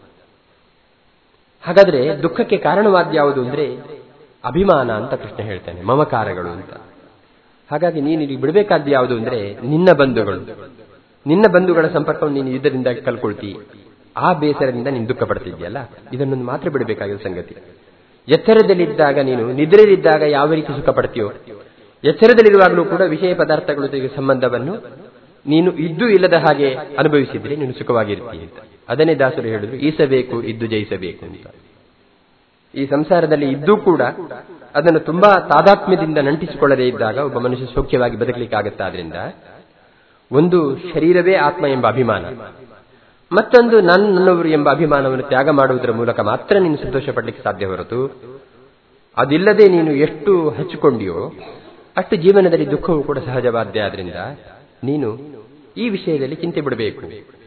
ಹಾಗಾದ್ರೆ ದುಃಖಕ್ಕೆ ಕಾರಣವಾದ ಯಾವುದು ಅಂದ್ರೆ ಅಭಿಮಾನ ಅಂತ ಕೃಷ್ಣ ಹೇಳ್ತಾನೆ ಮಮಕಾರಗಳು ಅಂತ ಹಾಗಾಗಿ ನೀನು ಇಲ್ಲಿ ಬಿಡಬೇಕಾದ ಯಾವುದು ಅಂದ್ರೆ ನಿನ್ನ ಬಂಧುಗಳು ನಿನ್ನ ಬಂಧುಗಳ ಸಂಪರ್ಕವನ್ನು ನೀನು ಯುದ್ಧದಿಂದಾಗಿ ಕಲ್ಕೊಳ್ತಿ ಆ ಬೇಸರದಿಂದ ನೀನು ದುಃಖ ಪಡ್ತಿದ್ಯಲ್ಲ ಇದನ್ನೊಂದು ಮಾತ್ರ ಬಿಡಬೇಕಾಗಿರೋ ಸಂಗತಿ ಎಚ್ಚರದಲ್ಲಿದ್ದಾಗ ನೀನು ನಿದ್ರೆಯಲ್ಲಿದ್ದಾಗ ಯಾವ ರೀತಿ ಸುಖ ಪಡ್ತೀಯೋ ಎಚ್ಚರದಲ್ಲಿರುವಾಗಲೂ ಕೂಡ ವಿಷಯ ಪದಾರ್ಥಗಳ ಜೊತೆಗೆ ಸಂಬಂಧವನ್ನು ನೀನು ಇದ್ದು ಇಲ್ಲದ ಹಾಗೆ ಅನುಭವಿಸಿದ್ರೆ ನೀನು ಸುಖವಾಗಿರ್ತೀಯ ಅಂತ ಅದನ್ನೇ ದಾಸರು ಹೇಳಿದ್ರು ಈಸಬೇಕು ಇದ್ದು ಜಯಿಸಬೇಕು ಅಂತ ಈ ಸಂಸಾರದಲ್ಲಿ ಇದ್ದೂ ಕೂಡ ಅದನ್ನು ತುಂಬಾ ತಾದಾತ್ಮ್ಯದಿಂದ ನಂಟಿಸಿಕೊಳ್ಳದೇ ಇದ್ದಾಗ ಒಬ್ಬ ಮನುಷ್ಯ ಸೌಖ್ಯವಾಗಿ ಬದುಕಲಿಕ್ಕಾಗತ್ತಾದ್ರಿಂದ ಒಂದು ಶರೀರವೇ ಆತ್ಮ ಎಂಬ ಅಭಿಮಾನ ಮತ್ತೊಂದು ನಾನು ನನ್ನವರು ಎಂಬ ಅಭಿಮಾನವನ್ನು ತ್ಯಾಗ ಮಾಡುವುದರ ಮೂಲಕ ಮಾತ್ರ ನೀನು ಸಂತೋಷ ಪಡಲಿಕ್ಕೆ ಸಾಧ್ಯ ಹೊರತು ಅದಿಲ್ಲದೆ ನೀನು ಎಷ್ಟು ಹಚ್ಚಿಕೊಂಡಿಯೋ ಅಷ್ಟು ಜೀವನದಲ್ಲಿ ದುಃಖವೂ ಕೂಡ ಸಹಜವಾದ್ದೇ ಆದ್ರಿಂದ ನೀನು ಈ ವಿಷಯದಲ್ಲಿ ಚಿಂತೆ ಬಿಡಬೇಕು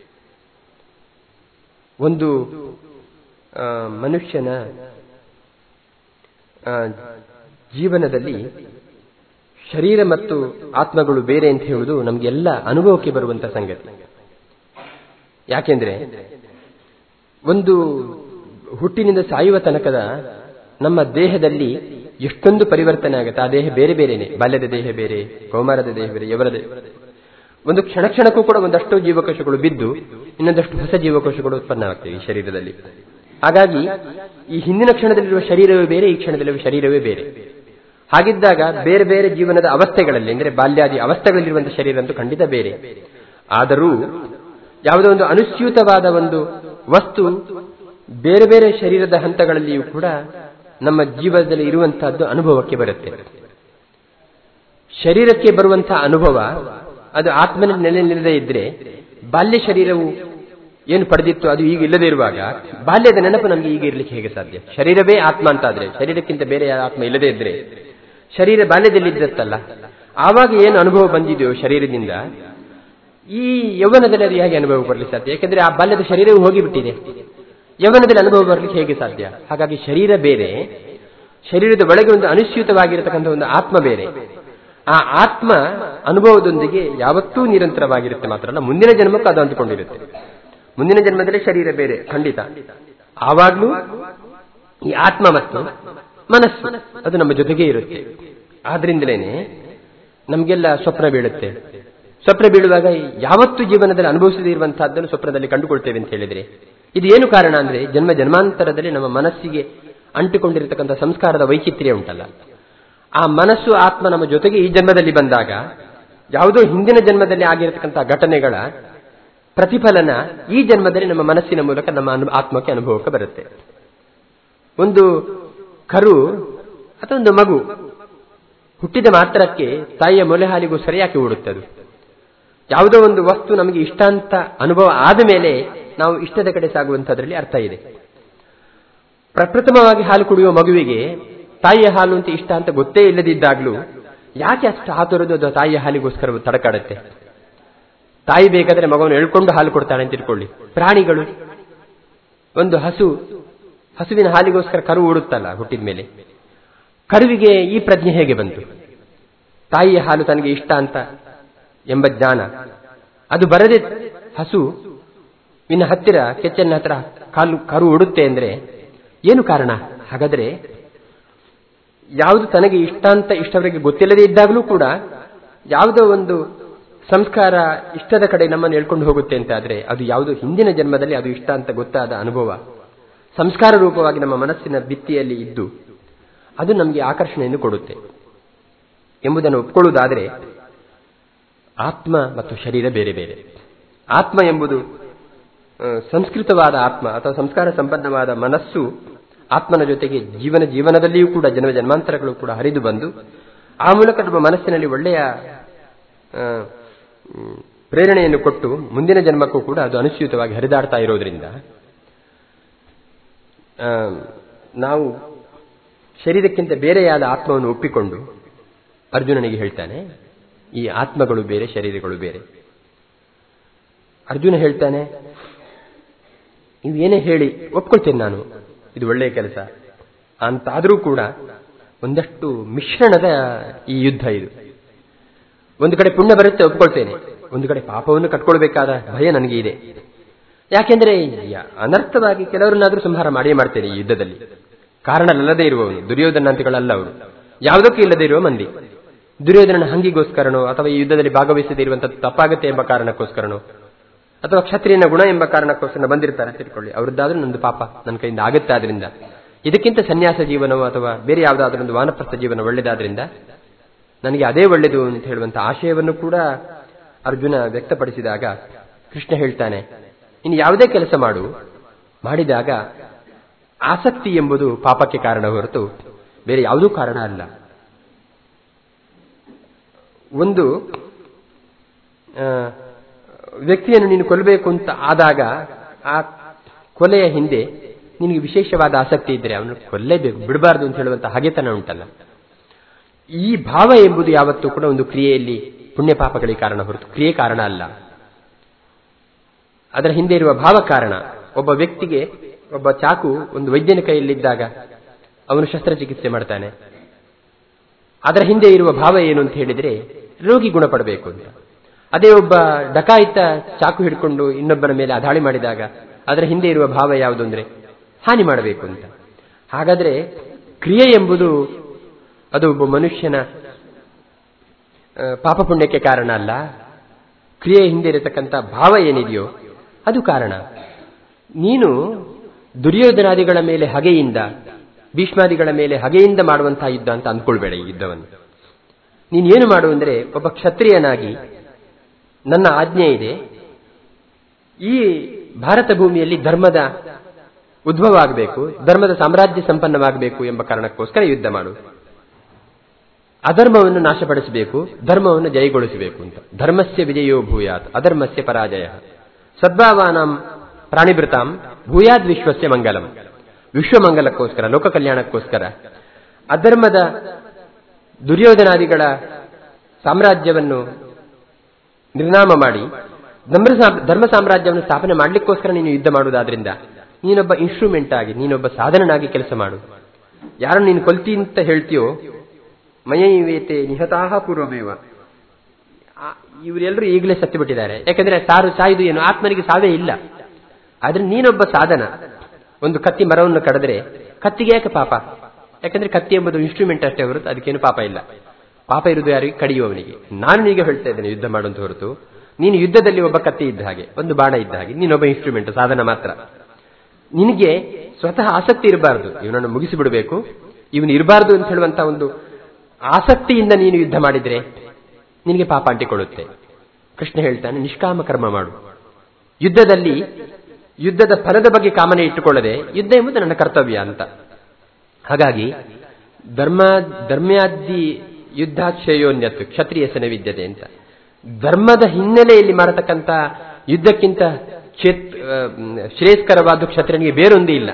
ಒಂದು ಆ, ಮನುಷ್ಯನ ಆ, ಜೀವನದಲ್ಲಿ ಶರೀರ ಮತ್ತು ಆತ್ಮಗಳು ಬೇರೆ ಅಂತ ಹೇಳುವುದು ನಮಗೆಲ್ಲ ಅನುಭವಕ್ಕೆ ಬರುವಂತ ಸಂಗತಿ ಯಾಕೆಂದ್ರೆ ಒಂದು ಹುಟ್ಟಿನಿಂದ ಸಾಯುವ ತನಕದ ನಮ್ಮ ದೇಹದಲ್ಲಿ ಎಷ್ಟೊಂದು ಪರಿವರ್ತನೆ ಆಗುತ್ತೆ ಆ ದೇಹ ಬೇರೆ ಬೇರೆನೆ ಬಾಲ್ಯದ ದೇಹ ಬೇರೆ ಕೌಮಾರದ ದೇಹ ಬೇರೆ ಯವರದ ಒಂದು ಕ್ಷಣ ಕ್ಷಣಕ್ಕೂ ಕೂಡ ಒಂದಷ್ಟು ಜೀವಕೋಶಗಳು ಬಿದ್ದು ಇನ್ನೊಂದಷ್ಟು ಹೊಸ ಜೀವಕೋಶಗಳು ಉತ್ಪನ್ನವಾಗ್ತವೆ ಈ ಶರೀರದಲ್ಲಿ ಹಾಗಾಗಿ ಈ ಹಿಂದಿನ ಕ್ಷಣದಲ್ಲಿರುವ ಶರೀರವೇ ಬೇರೆ ಈ ಕ್ಷಣದಲ್ಲಿರುವ ಶರೀರವೇ ಬೇರೆ ಹಾಗಿದ್ದಾಗ ಬೇರೆ ಬೇರೆ ಜೀವನದ ಅವಸ್ಥೆಗಳಲ್ಲಿ ಅಂದರೆ ಬಾಲ್ಯಾದಿ ಅವಸ್ಥೆಗಳಲ್ಲಿರುವಂತಹ ಶರೀರ ಅಂತೂ ಖಂಡಿತ ಬೇರೆ ಆದರೂ ಯಾವುದೋ ಒಂದು ಅನುಸ್ಯೂತವಾದ ಒಂದು ವಸ್ತು ಬೇರೆ ಬೇರೆ ಶರೀರದ ಹಂತಗಳಲ್ಲಿಯೂ ಕೂಡ ನಮ್ಮ ಜೀವನದಲ್ಲಿ ಇರುವಂತಹದ್ದು ಅನುಭವಕ್ಕೆ ಬರುತ್ತೆ ಶರೀರಕ್ಕೆ ಬರುವಂತಹ ಅನುಭವ ಅದು ಆತ್ಮನ ನೆಲೆ ನಿಲ್ಲದೆ ಇದ್ರೆ ಬಾಲ್ಯ ಶರೀರವು ಏನು ಪಡೆದಿತ್ತು ಅದು ಈಗ ಇಲ್ಲದೆ ಇರುವಾಗ ಬಾಲ್ಯದ ನೆನಪು ನಮಗೆ ಈಗ ಇರಲಿಕ್ಕೆ ಹೇಗೆ ಸಾಧ್ಯ ಶರೀರವೇ ಆತ್ಮ ಅಂತಾದ್ರೆ ಶರೀರಕ್ಕಿಂತ ಬೇರೆ ಯಾರ ಆತ್ಮ ಇಲ್ಲದೆ ಇದ್ರೆ ಶರೀರ ಬಾಲ್ಯದಲ್ಲಿ ಇದ್ದತ್ತಲ್ಲ ಆವಾಗ ಏನು ಅನುಭವ ಬಂದಿದೆಯೋ ಶರೀರದಿಂದ ಈ ಯೌವನದಲ್ಲಿ ಅದು ಹೇಗೆ ಅನುಭವ ಬರಲಿಕ್ಕೆ ಸಾಧ್ಯ ಯಾಕೆಂದ್ರೆ ಆ ಬಾಲ್ಯದ ಶರೀರವು ಹೋಗಿಬಿಟ್ಟಿದೆ ಯೌವನದಲ್ಲಿ ಅನುಭವ ಬರಲಿಕ್ಕೆ ಹೇಗೆ ಸಾಧ್ಯ ಹಾಗಾಗಿ ಶರೀರ ಬೇರೆ ಶರೀರದ ಒಳಗೆ ಒಂದು ಅನುಸ್ಯೂತವಾಗಿರತಕ್ಕಂಥ ಒಂದು ಆತ್ಮ ಬೇರೆ ಆ ಆತ್ಮ ಅನುಭವದೊಂದಿಗೆ ಯಾವತ್ತೂ ನಿರಂತರವಾಗಿರುತ್ತೆ ಮಾತ್ರ ಅಲ್ಲ ಮುಂದಿನ ಜನ್ಮಕ್ಕೂ ಅದು ಅಂದುಕೊಂಡಿರುತ್ತೆ ಮುಂದಿನ ಜನ್ಮದಲ್ಲಿ ಶರೀರ ಬೇರೆ ಖಂಡಿತ ಆವಾಗ್ಲೂ ಈ ಆತ್ಮ ಮತ್ತು ಮನಸ್ಸು ಅದು ನಮ್ಮ ಜೊತೆಗೆ ಇರುತ್ತೆ ಆದ್ರಿಂದಲೇನೆ ನಮಗೆಲ್ಲ ಸ್ವಪ್ನ ಬೀಳುತ್ತೆ ಸ್ವಪ್ನ ಬೀಳುವಾಗ ಯಾವತ್ತು ಜೀವನದಲ್ಲಿ ಅನುಭವಿಸದೇ ಇರುವಂತಹದ್ದನ್ನು ಸ್ವಪ್ನದಲ್ಲಿ ಕಂಡುಕೊಳ್ತೇವೆ ಅಂತ ಹೇಳಿದ್ರೆ ಇದು ಏನು ಕಾರಣ ಅಂದ್ರೆ ಜನ್ಮ ಜನ್ಮಾಂತರದಲ್ಲಿ ನಮ್ಮ ಮನಸ್ಸಿಗೆ ಅಂಟಿಕೊಂಡಿರತಕ್ಕಂಥ ಸಂಸ್ಕಾರದ ವೈಚಿತ್ರ್ಯ ಉಂಟಲ್ಲ ಆ ಮನಸ್ಸು ಆತ್ಮ ನಮ್ಮ ಜೊತೆಗೆ ಈ ಜನ್ಮದಲ್ಲಿ ಬಂದಾಗ ಯಾವುದೋ ಹಿಂದಿನ ಜನ್ಮದಲ್ಲಿ ಆಗಿರತಕ್ಕಂಥ ಘಟನೆಗಳ ಪ್ರತಿಫಲನ ಈ ಜನ್ಮದಲ್ಲಿ ನಮ್ಮ ಮನಸ್ಸಿನ ಮೂಲಕ ನಮ್ಮ ಅನು ಆತ್ಮಕ್ಕೆ ಅನುಭವಕ್ಕೆ ಬರುತ್ತೆ ಒಂದು ಕರು ಅಥವಾ ಒಂದು ಮಗು ಹುಟ್ಟಿದ ಮಾತ್ರಕ್ಕೆ ತಾಯಿಯ ಮೊಲೆ ಹಾಲಿಗೂ ಸರಿಯಾಗಿ ಓಡುತ್ತದೆ ಯಾವುದೋ ಒಂದು ವಸ್ತು ನಮಗೆ ಇಷ್ಟ ಅಂತ ಅನುಭವ ಆದ ಮೇಲೆ ನಾವು ಇಷ್ಟದ ಕಡೆ ಸಾಗುವಂತದ್ರಲ್ಲಿ ಅರ್ಥ ಇದೆ ಪ್ರಪ್ರಥಮವಾಗಿ ಹಾಲು ಕುಡಿಯುವ ಮಗುವಿಗೆ ತಾಯಿಯ ಹಾಲು ಅಂತ ಇಷ್ಟ ಅಂತ ಗೊತ್ತೇ ಇಲ್ಲದಿದ್ದಾಗ್ಲೂ ಯಾಕೆ ಅಷ್ಟು ಆತುರದು ಅದು ತಾಯಿಯ ಹಾಲಿಗೋಸ್ಕರ ತಡಕಾಡುತ್ತೆ ತಾಯಿ ಬೇಕಾದ್ರೆ ಮಗವನ್ನು ಎಳ್ಕೊಂಡು ಹಾಲು ಕೊಡ್ತಾಳೆ ಅಂತ ಇಟ್ಕೊಳ್ಳಿ ಪ್ರಾಣಿಗಳು ಒಂದು ಹಸು ಹಸುವಿನ ಹಾಲಿಗೋಸ್ಕರ ಕರು ಓಡುತ್ತಲ್ಲ ಹುಟ್ಟಿದ ಮೇಲೆ ಕರುವಿಗೆ ಈ ಪ್ರಜ್ಞೆ ಹೇಗೆ ಬಂತು ತಾಯಿಯ ಹಾಲು ತನಗೆ ಇಷ್ಟ ಅಂತ ಎಂಬ ಜ್ಞಾನ ಅದು ಬರದೆ ಹಸು ಇನ್ನ ಹತ್ತಿರ ಕೆಚ್ಚನ ಹತ್ರ ಕಾಲು ಕರು ಓಡುತ್ತೆ ಅಂದ್ರೆ ಏನು ಕಾರಣ ಹಾಗಾದ್ರೆ ಯಾವುದು ತನಗೆ ಇಷ್ಟ ಅಂತ ಇಷ್ಟವರೆಗೆ ಗೊತ್ತಿಲ್ಲದೆ ಇದ್ದಾಗಲೂ ಕೂಡ ಯಾವುದೋ ಒಂದು ಸಂಸ್ಕಾರ ಇಷ್ಟದ ಕಡೆ ನಮ್ಮನ್ನು ಹೇಳ್ಕೊಂಡು ಹೋಗುತ್ತೆ ಅಂತ ಆದ್ರೆ ಅದು ಯಾವುದು ಹಿಂದಿನ ಜನ್ಮದಲ್ಲಿ ಅದು ಇಷ್ಟ ಅಂತ ಗೊತ್ತಾದ ಅನುಭವ ಸಂಸ್ಕಾರ ರೂಪವಾಗಿ ನಮ್ಮ ಮನಸ್ಸಿನ ಭಿತ್ತಿಯಲ್ಲಿ ಇದ್ದು ಅದು ನಮಗೆ ಆಕರ್ಷಣೆಯನ್ನು ಕೊಡುತ್ತೆ ಎಂಬುದನ್ನು ಒಪ್ಕೊಳ್ಳುವುದಾದರೆ ಆತ್ಮ ಮತ್ತು ಶರೀರ ಬೇರೆ ಬೇರೆ ಆತ್ಮ ಎಂಬುದು ಸಂಸ್ಕೃತವಾದ ಆತ್ಮ ಅಥವಾ ಸಂಸ್ಕಾರ ಸಂಪನ್ನವಾದ ಮನಸ್ಸು ಆತ್ಮನ ಜೊತೆಗೆ ಜೀವನ ಜೀವನದಲ್ಲಿಯೂ ಕೂಡ ಜನ್ಮ ಜನ್ಮಾಂತರಗಳು ಕೂಡ ಹರಿದು ಬಂದು ಆ ಮೂಲಕ ನಮ್ಮ ಮನಸ್ಸಿನಲ್ಲಿ ಒಳ್ಳೆಯ ಪ್ರೇರಣೆಯನ್ನು ಕೊಟ್ಟು ಮುಂದಿನ ಜನ್ಮಕ್ಕೂ ಕೂಡ ಅದು ಅನುಸ್ಯೂತವಾಗಿ ಹರಿದಾಡ್ತಾ ಇರೋದ್ರಿಂದ ನಾವು ಶರೀರಕ್ಕಿಂತ ಬೇರೆಯಾದ ಆತ್ಮವನ್ನು ಒಪ್ಪಿಕೊಂಡು ಅರ್ಜುನನಿಗೆ ಹೇಳ್ತಾನೆ ಈ ಆತ್ಮಗಳು ಬೇರೆ ಶರೀರಗಳು ಬೇರೆ ಅರ್ಜುನ ಹೇಳ್ತಾನೆ ನೀವು ಏನೇ ಹೇಳಿ ಒಪ್ಕೊಳ್ತೇನೆ ನಾನು ಇದು ಒಳ್ಳೆಯ ಕೆಲಸ ಅಂತಾದರೂ ಕೂಡ ಒಂದಷ್ಟು ಮಿಶ್ರಣದ ಈ ಯುದ್ಧ ಇದು ಒಂದು ಕಡೆ ಪುಣ್ಯ ಬರುತ್ತೆ ಒಪ್ಕೊಳ್ತೇನೆ ಒಂದು ಕಡೆ ಪಾಪವನ್ನು ಕಟ್ಕೊಳ್ಬೇಕಾದ ಭಯ ನನಗೆ ಇದೆ ಯಾಕೆಂದ್ರೆ ಅನರ್ಥವಾಗಿ ಕೆಲವರನ್ನಾದ್ರೂ ಸಂಹಾರ ಮಾಡಿಯೇ ಮಾಡ್ತೇನೆ ಈ ಯುದ್ಧದಲ್ಲಿ ಕಾರಣಲ್ಲದೆ ಇರುವವನು ದುರ್ಯೋಧನಾಂತಿಗಳಲ್ಲ ಅವರು ಯಾವುದಕ್ಕೂ ಇಲ್ಲದೆ ಇರುವ ಮಂದಿ ದುರ್ಯೋಧನನ ಹಂಗಿಗೋಸ್ಕರನೋ ಅಥವಾ ಈ ಯುದ್ಧದಲ್ಲಿ ಭಾಗವಹಿಸದೇ ಇರುವಂತದ್ದು ತಪ್ಪಾಗುತ್ತೆ ಎಂಬ ಕಾರಣಕ್ಕೋಸ್ಕರನೋ ಅಥವಾ ಕ್ಷತ್ರಿಯನ ಗುಣ ಎಂಬ ಕಾರಣಕ್ಕೋಸ್ಕರ ಬಂದಿರ್ತಾರೆ ತಿಳ್ಕೊಳ್ಳಿ ಅವರದ್ದಾದ್ರೂ ನಂದು ಪಾಪ ನನ್ನ ಕೈಯಿಂದ ಆಗುತ್ತೆ ಆದ್ರಿಂದ ಇದಕ್ಕಿಂತ ಸನ್ಯಾಸ ಜೀವನವೋ ಅಥವಾ ಬೇರೆ ಯಾವುದಾದ್ರೂ ಒಂದು ವಾನಪ್ರಸ್ಥ ಜೀವನ ಒಳ್ಳೆದಾದ್ರಿಂದ ನನಗೆ ಅದೇ ಒಳ್ಳೆಯದು ಅಂತ ಹೇಳುವಂತ ಆಶಯವನ್ನು ಕೂಡ ಅರ್ಜುನ ವ್ಯಕ್ತಪಡಿಸಿದಾಗ ಕೃಷ್ಣ ಹೇಳ್ತಾನೆ ಇನ್ನು ಯಾವುದೇ ಕೆಲಸ ಮಾಡು ಮಾಡಿದಾಗ ಆಸಕ್ತಿ ಎಂಬುದು ಪಾಪಕ್ಕೆ ಕಾರಣ ಹೊರತು ಬೇರೆ ಯಾವುದೂ ಕಾರಣ ಅಲ್ಲ ಒಂದು ವ್ಯಕ್ತಿಯನ್ನು ನೀನು ಕೊಲ್ಲಬೇಕು ಅಂತ ಆದಾಗ ಆ ಕೊಲೆಯ ಹಿಂದೆ ನಿನಗೆ ವಿಶೇಷವಾದ ಆಸಕ್ತಿ ಇದ್ದರೆ ಅವನು ಕೊಲ್ಲೇಬೇಕು ಬಿಡಬಾರ್ದು ಅಂತ ಹೇಳುವಂತ ಹಗೆತನ ಉಂಟಲ್ಲ ಈ ಭಾವ ಎಂಬುದು ಯಾವತ್ತೂ ಕೂಡ ಒಂದು ಕ್ರಿಯೆಯಲ್ಲಿ ಪುಣ್ಯ ಪಾಪಗಳಿಗೆ ಕಾರಣ ಹೊರತು ಕ್ರಿಯೆ ಕಾರಣ ಅಲ್ಲ ಅದರ ಹಿಂದೆ ಇರುವ ಭಾವ ಕಾರಣ ಒಬ್ಬ ವ್ಯಕ್ತಿಗೆ ಒಬ್ಬ ಚಾಕು ಒಂದು ವೈದ್ಯನ ಕೈಯಲ್ಲಿದ್ದಾಗ ಅವನು ಶಸ್ತ್ರಚಿಕಿತ್ಸೆ ಮಾಡ್ತಾನೆ ಅದರ ಹಿಂದೆ ಇರುವ ಭಾವ ಏನು ಅಂತ ಹೇಳಿದ್ರೆ ರೋಗಿ ಗುಣಪಡಬೇಕು ಅಂತ ಅದೇ ಒಬ್ಬ ಡಕಾಯಿತ ಚಾಕು ಹಿಡ್ಕೊಂಡು ಇನ್ನೊಬ್ಬರ ಮೇಲೆ ಅದಾಳಿ ಮಾಡಿದಾಗ ಅದರ ಹಿಂದೆ ಇರುವ ಭಾವ ಯಾವುದು ಅಂದ್ರೆ ಹಾನಿ ಮಾಡಬೇಕು ಅಂತ ಹಾಗಾದ್ರೆ ಕ್ರಿಯೆ ಎಂಬುದು ಅದು ಒಬ್ಬ ಮನುಷ್ಯನ ಪಾಪ ಪುಣ್ಯಕ್ಕೆ ಕಾರಣ ಅಲ್ಲ ಕ್ರಿಯೆ ಹಿಂದೆ ಇರತಕ್ಕಂಥ ಭಾವ ಏನಿದೆಯೋ ಅದು ಕಾರಣ ನೀನು ದುರ್ಯೋಧನಾದಿಗಳ ಮೇಲೆ ಹಗೆಯಿಂದ ಭೀಷ್ಮಾದಿಗಳ ಮೇಲೆ ಹಗೆಯಿಂದ ಮಾಡುವಂತಹ ಯುದ್ಧ ಅಂತ ಅಂದ್ಕೊಳ್ಬೇಡ ಈ ಯುದ್ಧವನ್ನು ನೀನೇನು ಮಾಡು ಅಂದ್ರೆ ಒಬ್ಬ ಕ್ಷತ್ರಿಯನಾಗಿ ನನ್ನ ಆಜ್ಞೆ ಇದೆ ಈ ಭಾರತ ಭೂಮಿಯಲ್ಲಿ ಧರ್ಮದ ಉದ್ಭವ ಆಗಬೇಕು ಧರ್ಮದ ಸಾಮ್ರಾಜ್ಯ ಸಂಪನ್ನವಾಗಬೇಕು ಎಂಬ ಕಾರಣಕ್ಕೋಸ್ಕರ ಯುದ್ಧ ಮಾಡು ಅಧರ್ಮವನ್ನು ನಾಶಪಡಿಸಬೇಕು ಧರ್ಮವನ್ನು ಜಯಗೊಳಿಸಬೇಕು ಅಂತ ಧರ್ಮಸ್ಯ ವಿಜಯೋ ಭೂಯಾತ್ ಅಧರ್ಮಸ್ಯ ಪರಾಜಯ ಸದ್ಭಾವಾನಾಂ ಪ್ರಾಣಿಭೃತಾಂ ಭೂಯಾದ್ ವಿಶ್ವಸ್ಯ ಮಂಗಲಂ ವಿಶ್ವಮಂಗಲಕ್ಕೋಸ್ಕರ ಲೋಕ ಕಲ್ಯಾಣಕ್ಕೋಸ್ಕರ ಅಧರ್ಮದ ದುರ್ಯೋಧನಾದಿಗಳ ಸಾಮ್ರಾಜ್ಯವನ್ನು ನಿರ್ನಾಮ ಮಾಡಿ ಧರ್ಮ ಸಾಮ್ರಾಜ್ಯವನ್ನು ಸ್ಥಾಪನೆ ಮಾಡಲಿಕ್ಕೋಸ್ಕರ ನೀನು ಯುದ್ಧ ಮಾಡುವುದಾದ್ರಿಂದ ನೀನೊಬ್ಬ ಇನ್ಸ್ಟ್ರೂಮೆಂಟ್ ಆಗಿ ನೀನೊಬ್ಬ ಸಾಧನನಾಗಿ ಕೆಲಸ ಮಾಡು ಯಾರನ್ನು ನೀನು ಕೊಲ್ತಿ ಅಂತ ಹೇಳ್ತೀಯೋ ಮಯವೇತೆ ನಿಹತಾಹ ಪೂರ್ವಮೇವ ಇವರೆಲ್ಲರೂ ಈಗಲೇ ಸತ್ತು ಬಿಟ್ಟಿದ್ದಾರೆ ಯಾಕಂದ್ರೆ ಸಾರು ಸಾಯುದು ಏನು ಆತ್ಮನಿಗೆ ಸಾವೇ ಇಲ್ಲ ಆದ್ರೆ ನೀನೊಬ್ಬ ಸಾಧನ ಒಂದು ಕತ್ತಿ ಮರವನ್ನು ಕಡಿದ್ರೆ ಕತ್ತಿಗೆ ಯಾಕೆ ಪಾಪ ಯಾಕಂದ್ರೆ ಕತ್ತಿ ಎಂಬುದು ಇನ್ಸ್ಟ್ರೂಮೆಂಟ್ ಅಷ್ಟೇ ಹೊರತು ಅದಕ್ಕೇನು ಪಾಪ ಇಲ್ಲ ಪಾಪ ಇರುವುದು ಯಾರಿಗೆ ಕಡಿಯುವವನಿಗೆ ನಾನು ಈಗ ಹೇಳ್ತಾ ಇದ್ದೇನೆ ಯುದ್ಧ ಮಾಡುವಂತ ಹೊರತು ನೀನು ಯುದ್ಧದಲ್ಲಿ ಒಬ್ಬ ಕತ್ತಿ ಇದ್ದ ಹಾಗೆ ಒಂದು ಬಾಣ ಇದ್ದ ಹಾಗೆ ನೀನೊಬ್ಬ ಇನ್ಸ್ಟ್ರೂಮೆಂಟ್ ಸಾಧನ ಮಾತ್ರ ನಿನಗೆ ಸ್ವತಃ ಆಸಕ್ತಿ ಇರಬಾರದು ಇವನನ್ನು ಮುಗಿಸಿಬಿಡಬೇಕು ಇವನು ಇರಬಾರದು ಅಂತ ಹೇಳುವಂತ ಒಂದು ಆಸಕ್ತಿಯಿಂದ ನೀನು ಯುದ್ಧ ಮಾಡಿದ್ರೆ ನಿನಗೆ ಪಾಪ ಅಂಟಿಕೊಳ್ಳುತ್ತೆ ಕೃಷ್ಣ ಹೇಳ್ತಾನೆ ನಿಷ್ಕಾಮ ಕರ್ಮ ಮಾಡು ಯುದ್ಧದಲ್ಲಿ ಯುದ್ಧದ ಫಲದ ಬಗ್ಗೆ ಕಾಮನೆ ಇಟ್ಟುಕೊಳ್ಳದೆ ಯುದ್ಧ ಎಂಬುದು ನನ್ನ ಕರ್ತವ್ಯ ಅಂತ ಹಾಗಾಗಿ ಧರ್ಮ ಧರ್ಮ್ಯಾದಿ ಯುದ್ಧಾಕ್ಷಯೋನ್ಯತ್ತು ಕ್ಷತ್ರಿಯ ಸನವಿದ್ಯತೆ ಅಂತ ಧರ್ಮದ ಹಿನ್ನೆಲೆಯಲ್ಲಿ ಮಾಡತಕ್ಕಂಥ ಯುದ್ಧಕ್ಕಿಂತ ಕ್ಷೇತ್ ಶ್ರೇಯಸ್ಕರವಾದ ಕ್ಷತ್ರಿಯನಿಗೆ ಬೇರೊಂದು ಇಲ್ಲ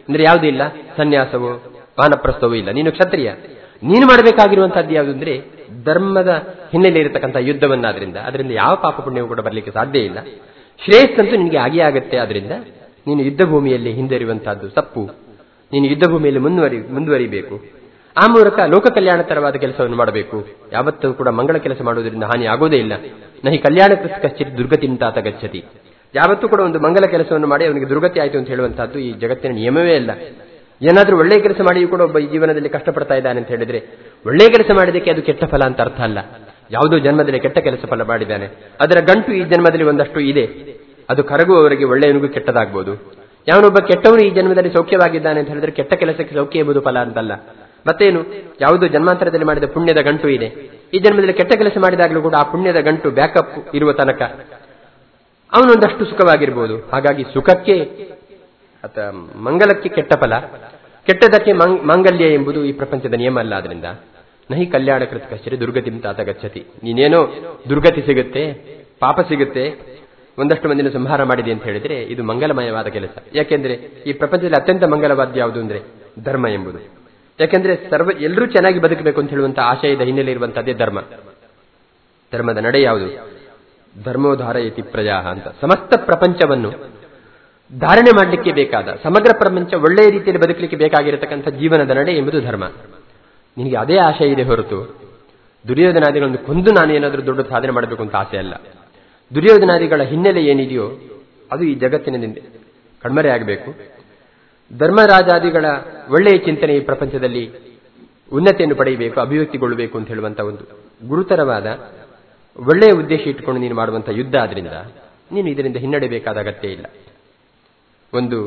ಅಂದ್ರೆ ಯಾವುದೂ ಇಲ್ಲ ಸನ್ಯಾಸವೋ ವಾನಪ್ರಸ್ಥವೂ ಇಲ್ಲ ನೀನು ಕ್ಷತ್ರಿಯ ನೀನು ಮಾಡಬೇಕಾಗಿರುವಂತಹದ್ದು ಯಾವುದು ಅಂದ್ರೆ ಧರ್ಮದ ಹಿನ್ನೆಲೆ ಇರತಕ್ಕಂಥ ಯುದ್ಧವನ್ನಾದ್ರಿಂದ ಅದರಿಂದ ಯಾವ ಪಾಪ ಪುಣ್ಯವು ಕೂಡ ಬರಲಿಕ್ಕೆ ಸಾಧ್ಯ ಇಲ್ಲ ಶ್ರೇಯಸ್ಸಂತೂ ನಿನಗೆ ಆಗೇ ಆಗತ್ತೆ ಆದ್ರಿಂದ ನೀನು ಯುದ್ಧ ಭೂಮಿಯಲ್ಲಿ ಹಿಂದರಿಯುವಂತಹದ್ದು ತಪ್ಪು ನೀನು ಯುದ್ಧ ಭೂಮಿಯಲ್ಲಿ ಮುಂದುವರಿ ಮುಂದುವರಿಬೇಕು ಆ ಮೂಲಕ ಲೋಕ ಕಲ್ಯಾಣತರವಾದ ಕೆಲಸವನ್ನು ಮಾಡಬೇಕು ಯಾವತ್ತೂ ಕೂಡ ಮಂಗಳ ಕೆಲಸ ಮಾಡುವುದರಿಂದ ಹಾನಿ ಆಗೋದೇ ಇಲ್ಲ ನಹಿ ಕಲ್ಯಾಣ ಕಶ್ಚಿತ್ ದುರ್ಗತಿ ತಾತ ಗಚ್ಚತಿ ಯಾವತ್ತೂ ಕೂಡ ಒಂದು ಮಂಗಲ ಕೆಲಸವನ್ನು ಮಾಡಿ ಅವನಿಗೆ ದುರ್ಗತಿ ಆಯಿತು ಅಂತ ಹೇಳುವಂತಹದ್ದು ಈ ಜಗತ್ತಿನ ನಿಯಮವೇ ಅಲ್ಲ ಏನಾದ್ರೂ ಒಳ್ಳೆಯ ಕೆಲಸ ಮಾಡಿಯೂ ಕೂಡ ಒಬ್ಬ ಈ ಜೀವನದಲ್ಲಿ ಕಷ್ಟಪಡ್ತಾ ಇದ್ದಾನೆ ಅಂತ ಹೇಳಿದ್ರೆ ಒಳ್ಳೆಯ ಕೆಲಸ ಮಾಡಿದಕ್ಕೆ ಅದು ಕೆಟ್ಟ ಫಲ ಅಂತ ಅರ್ಥ ಅಲ್ಲ ಯಾವುದೋ ಜನ್ಮದಲ್ಲಿ ಕೆಟ್ಟ ಕೆಲಸ ಫಲ ಮಾಡಿದ್ದಾನೆ ಅದರ ಗಂಟು ಈ ಜನ್ಮದಲ್ಲಿ ಒಂದಷ್ಟು ಇದೆ ಅದು ಕರಗುವವರೆಗೆ ಒಳ್ಳೆಯವನಿಗೂ ಕೆಟ್ಟದಾಗಬಹುದು ಯಾವನೊಬ್ಬ ಕೆಟ್ಟವನು ಈ ಜನ್ಮದಲ್ಲಿ ಸೌಖ್ಯವಾಗಿದ್ದಾನೆ ಅಂತ ಹೇಳಿದ್ರೆ ಕೆಟ್ಟ ಕೆಲಸಕ್ಕೆ ಸೌಖ್ಯ ಎಂಬುದು ಫಲ ಅಂತಲ್ಲ ಮತ್ತೇನು ಯಾವುದೋ ಜನ್ಮಾಂತರದಲ್ಲಿ ಮಾಡಿದ ಪುಣ್ಯದ ಗಂಟು ಇದೆ ಈ ಜನ್ಮದಲ್ಲಿ ಕೆಟ್ಟ ಕೆಲಸ ಮಾಡಿದಾಗಲೂ ಕೂಡ ಆ ಪುಣ್ಯದ ಗಂಟು ಬ್ಯಾಕಪ್ ಇರುವ ತನಕ ಅವನೊಂದಷ್ಟು ಸುಖವಾಗಿರ್ಬೋದು ಹಾಗಾಗಿ ಸುಖಕ್ಕೆ ಅಥವಾ ಮಂಗಲಕ್ಕೆ ಕೆಟ್ಟ ಫಲ ಕೆಟ್ಟದಕ್ಕೆ ಮಾಂಗಲ್ಯ ಎಂಬುದು ಈ ಪ್ರಪಂಚದ ನಿಯಮ ಅಲ್ಲ ಆದ್ರಿಂದ ನಹಿ ಕಲ್ಯಾಣ ಕೃತ ಕಶ್ಚರಿ ದುರ್ಗತಿ ತಾತ ಗಚ್ಚತಿ ನೀನೇನೋ ದುರ್ಗತಿ ಸಿಗುತ್ತೆ ಪಾಪ ಸಿಗುತ್ತೆ ಒಂದಷ್ಟು ಮಂದಿನ ಸಂಹಾರ ಮಾಡಿದೆ ಅಂತ ಹೇಳಿದ್ರೆ ಇದು ಮಂಗಲಮಯವಾದ ಕೆಲಸ ಯಾಕೆಂದ್ರೆ ಈ ಪ್ರಪಂಚದಲ್ಲಿ ಅತ್ಯಂತ ಮಂಗಲವಾದ ಯಾವುದು ಅಂದ್ರೆ ಧರ್ಮ ಎಂಬುದು ಯಾಕೆಂದ್ರೆ ಸರ್ವ ಎಲ್ಲರೂ ಚೆನ್ನಾಗಿ ಬದುಕಬೇಕು ಅಂತ ಹೇಳುವಂತಹ ಆಶಯದ ಹಿನ್ನೆಲೆ ಇರುವಂತಹದ್ದೇ ಧರ್ಮ ಧರ್ಮದ ನಡೆ ಯಾವುದು ಧರ್ಮೋಧಾರ ಯತಿ ಪ್ರಜಾ ಅಂತ ಸಮಸ್ತ ಪ್ರಪಂಚವನ್ನು ಧಾರಣೆ ಮಾಡಲಿಕ್ಕೆ ಬೇಕಾದ ಸಮಗ್ರ ಪ್ರಪಂಚ ಒಳ್ಳೆಯ ರೀತಿಯಲ್ಲಿ ಬದುಕಲಿಕ್ಕೆ ಬೇಕಾಗಿರತಕ್ಕಂಥ ಜೀವನದ ನಡೆ ಎಂಬುದು ಧರ್ಮ ನಿನಗೆ ಅದೇ ಆಶಯ ಇದೆ ಹೊರತು ದುರ್ಯೋಧನಾದಿಗಳನ್ನು ಕೊಂದು ನಾನು ಏನಾದರೂ ದೊಡ್ಡ ಸಾಧನೆ ಮಾಡಬೇಕು ಅಂತ ಆಸೆ ಅಲ್ಲ ದುರ್ಯೋಧನಾದಿಗಳ ಹಿನ್ನೆಲೆ ಏನಿದೆಯೋ ಅದು ಈ ಜಗತ್ತಿನಿಂದ ಕಣ್ಮರೆ ಆಗಬೇಕು ಧರ್ಮರಾಜಾದಿಗಳ ಒಳ್ಳೆಯ ಚಿಂತನೆ ಈ ಪ್ರಪಂಚದಲ್ಲಿ ಉನ್ನತಿಯನ್ನು ಪಡೆಯಬೇಕು ಅಭಿವ್ಯಕ್ತಿಗೊಳ್ಳಬೇಕು ಅಂತ ಹೇಳುವಂತ ಒಂದು ಗುರುತರವಾದ ಒಳ್ಳೆಯ ಉದ್ದೇಶ ಇಟ್ಟುಕೊಂಡು ನೀನು ಮಾಡುವಂತಹ ಯುದ್ಧ ಆದ್ರಿಂದ ನೀನು ಇದರಿಂದ ಹಿನ್ನಡೆಬೇಕಾದ ಅಗತ್ಯ ಇಲ್ಲ ಒಂದು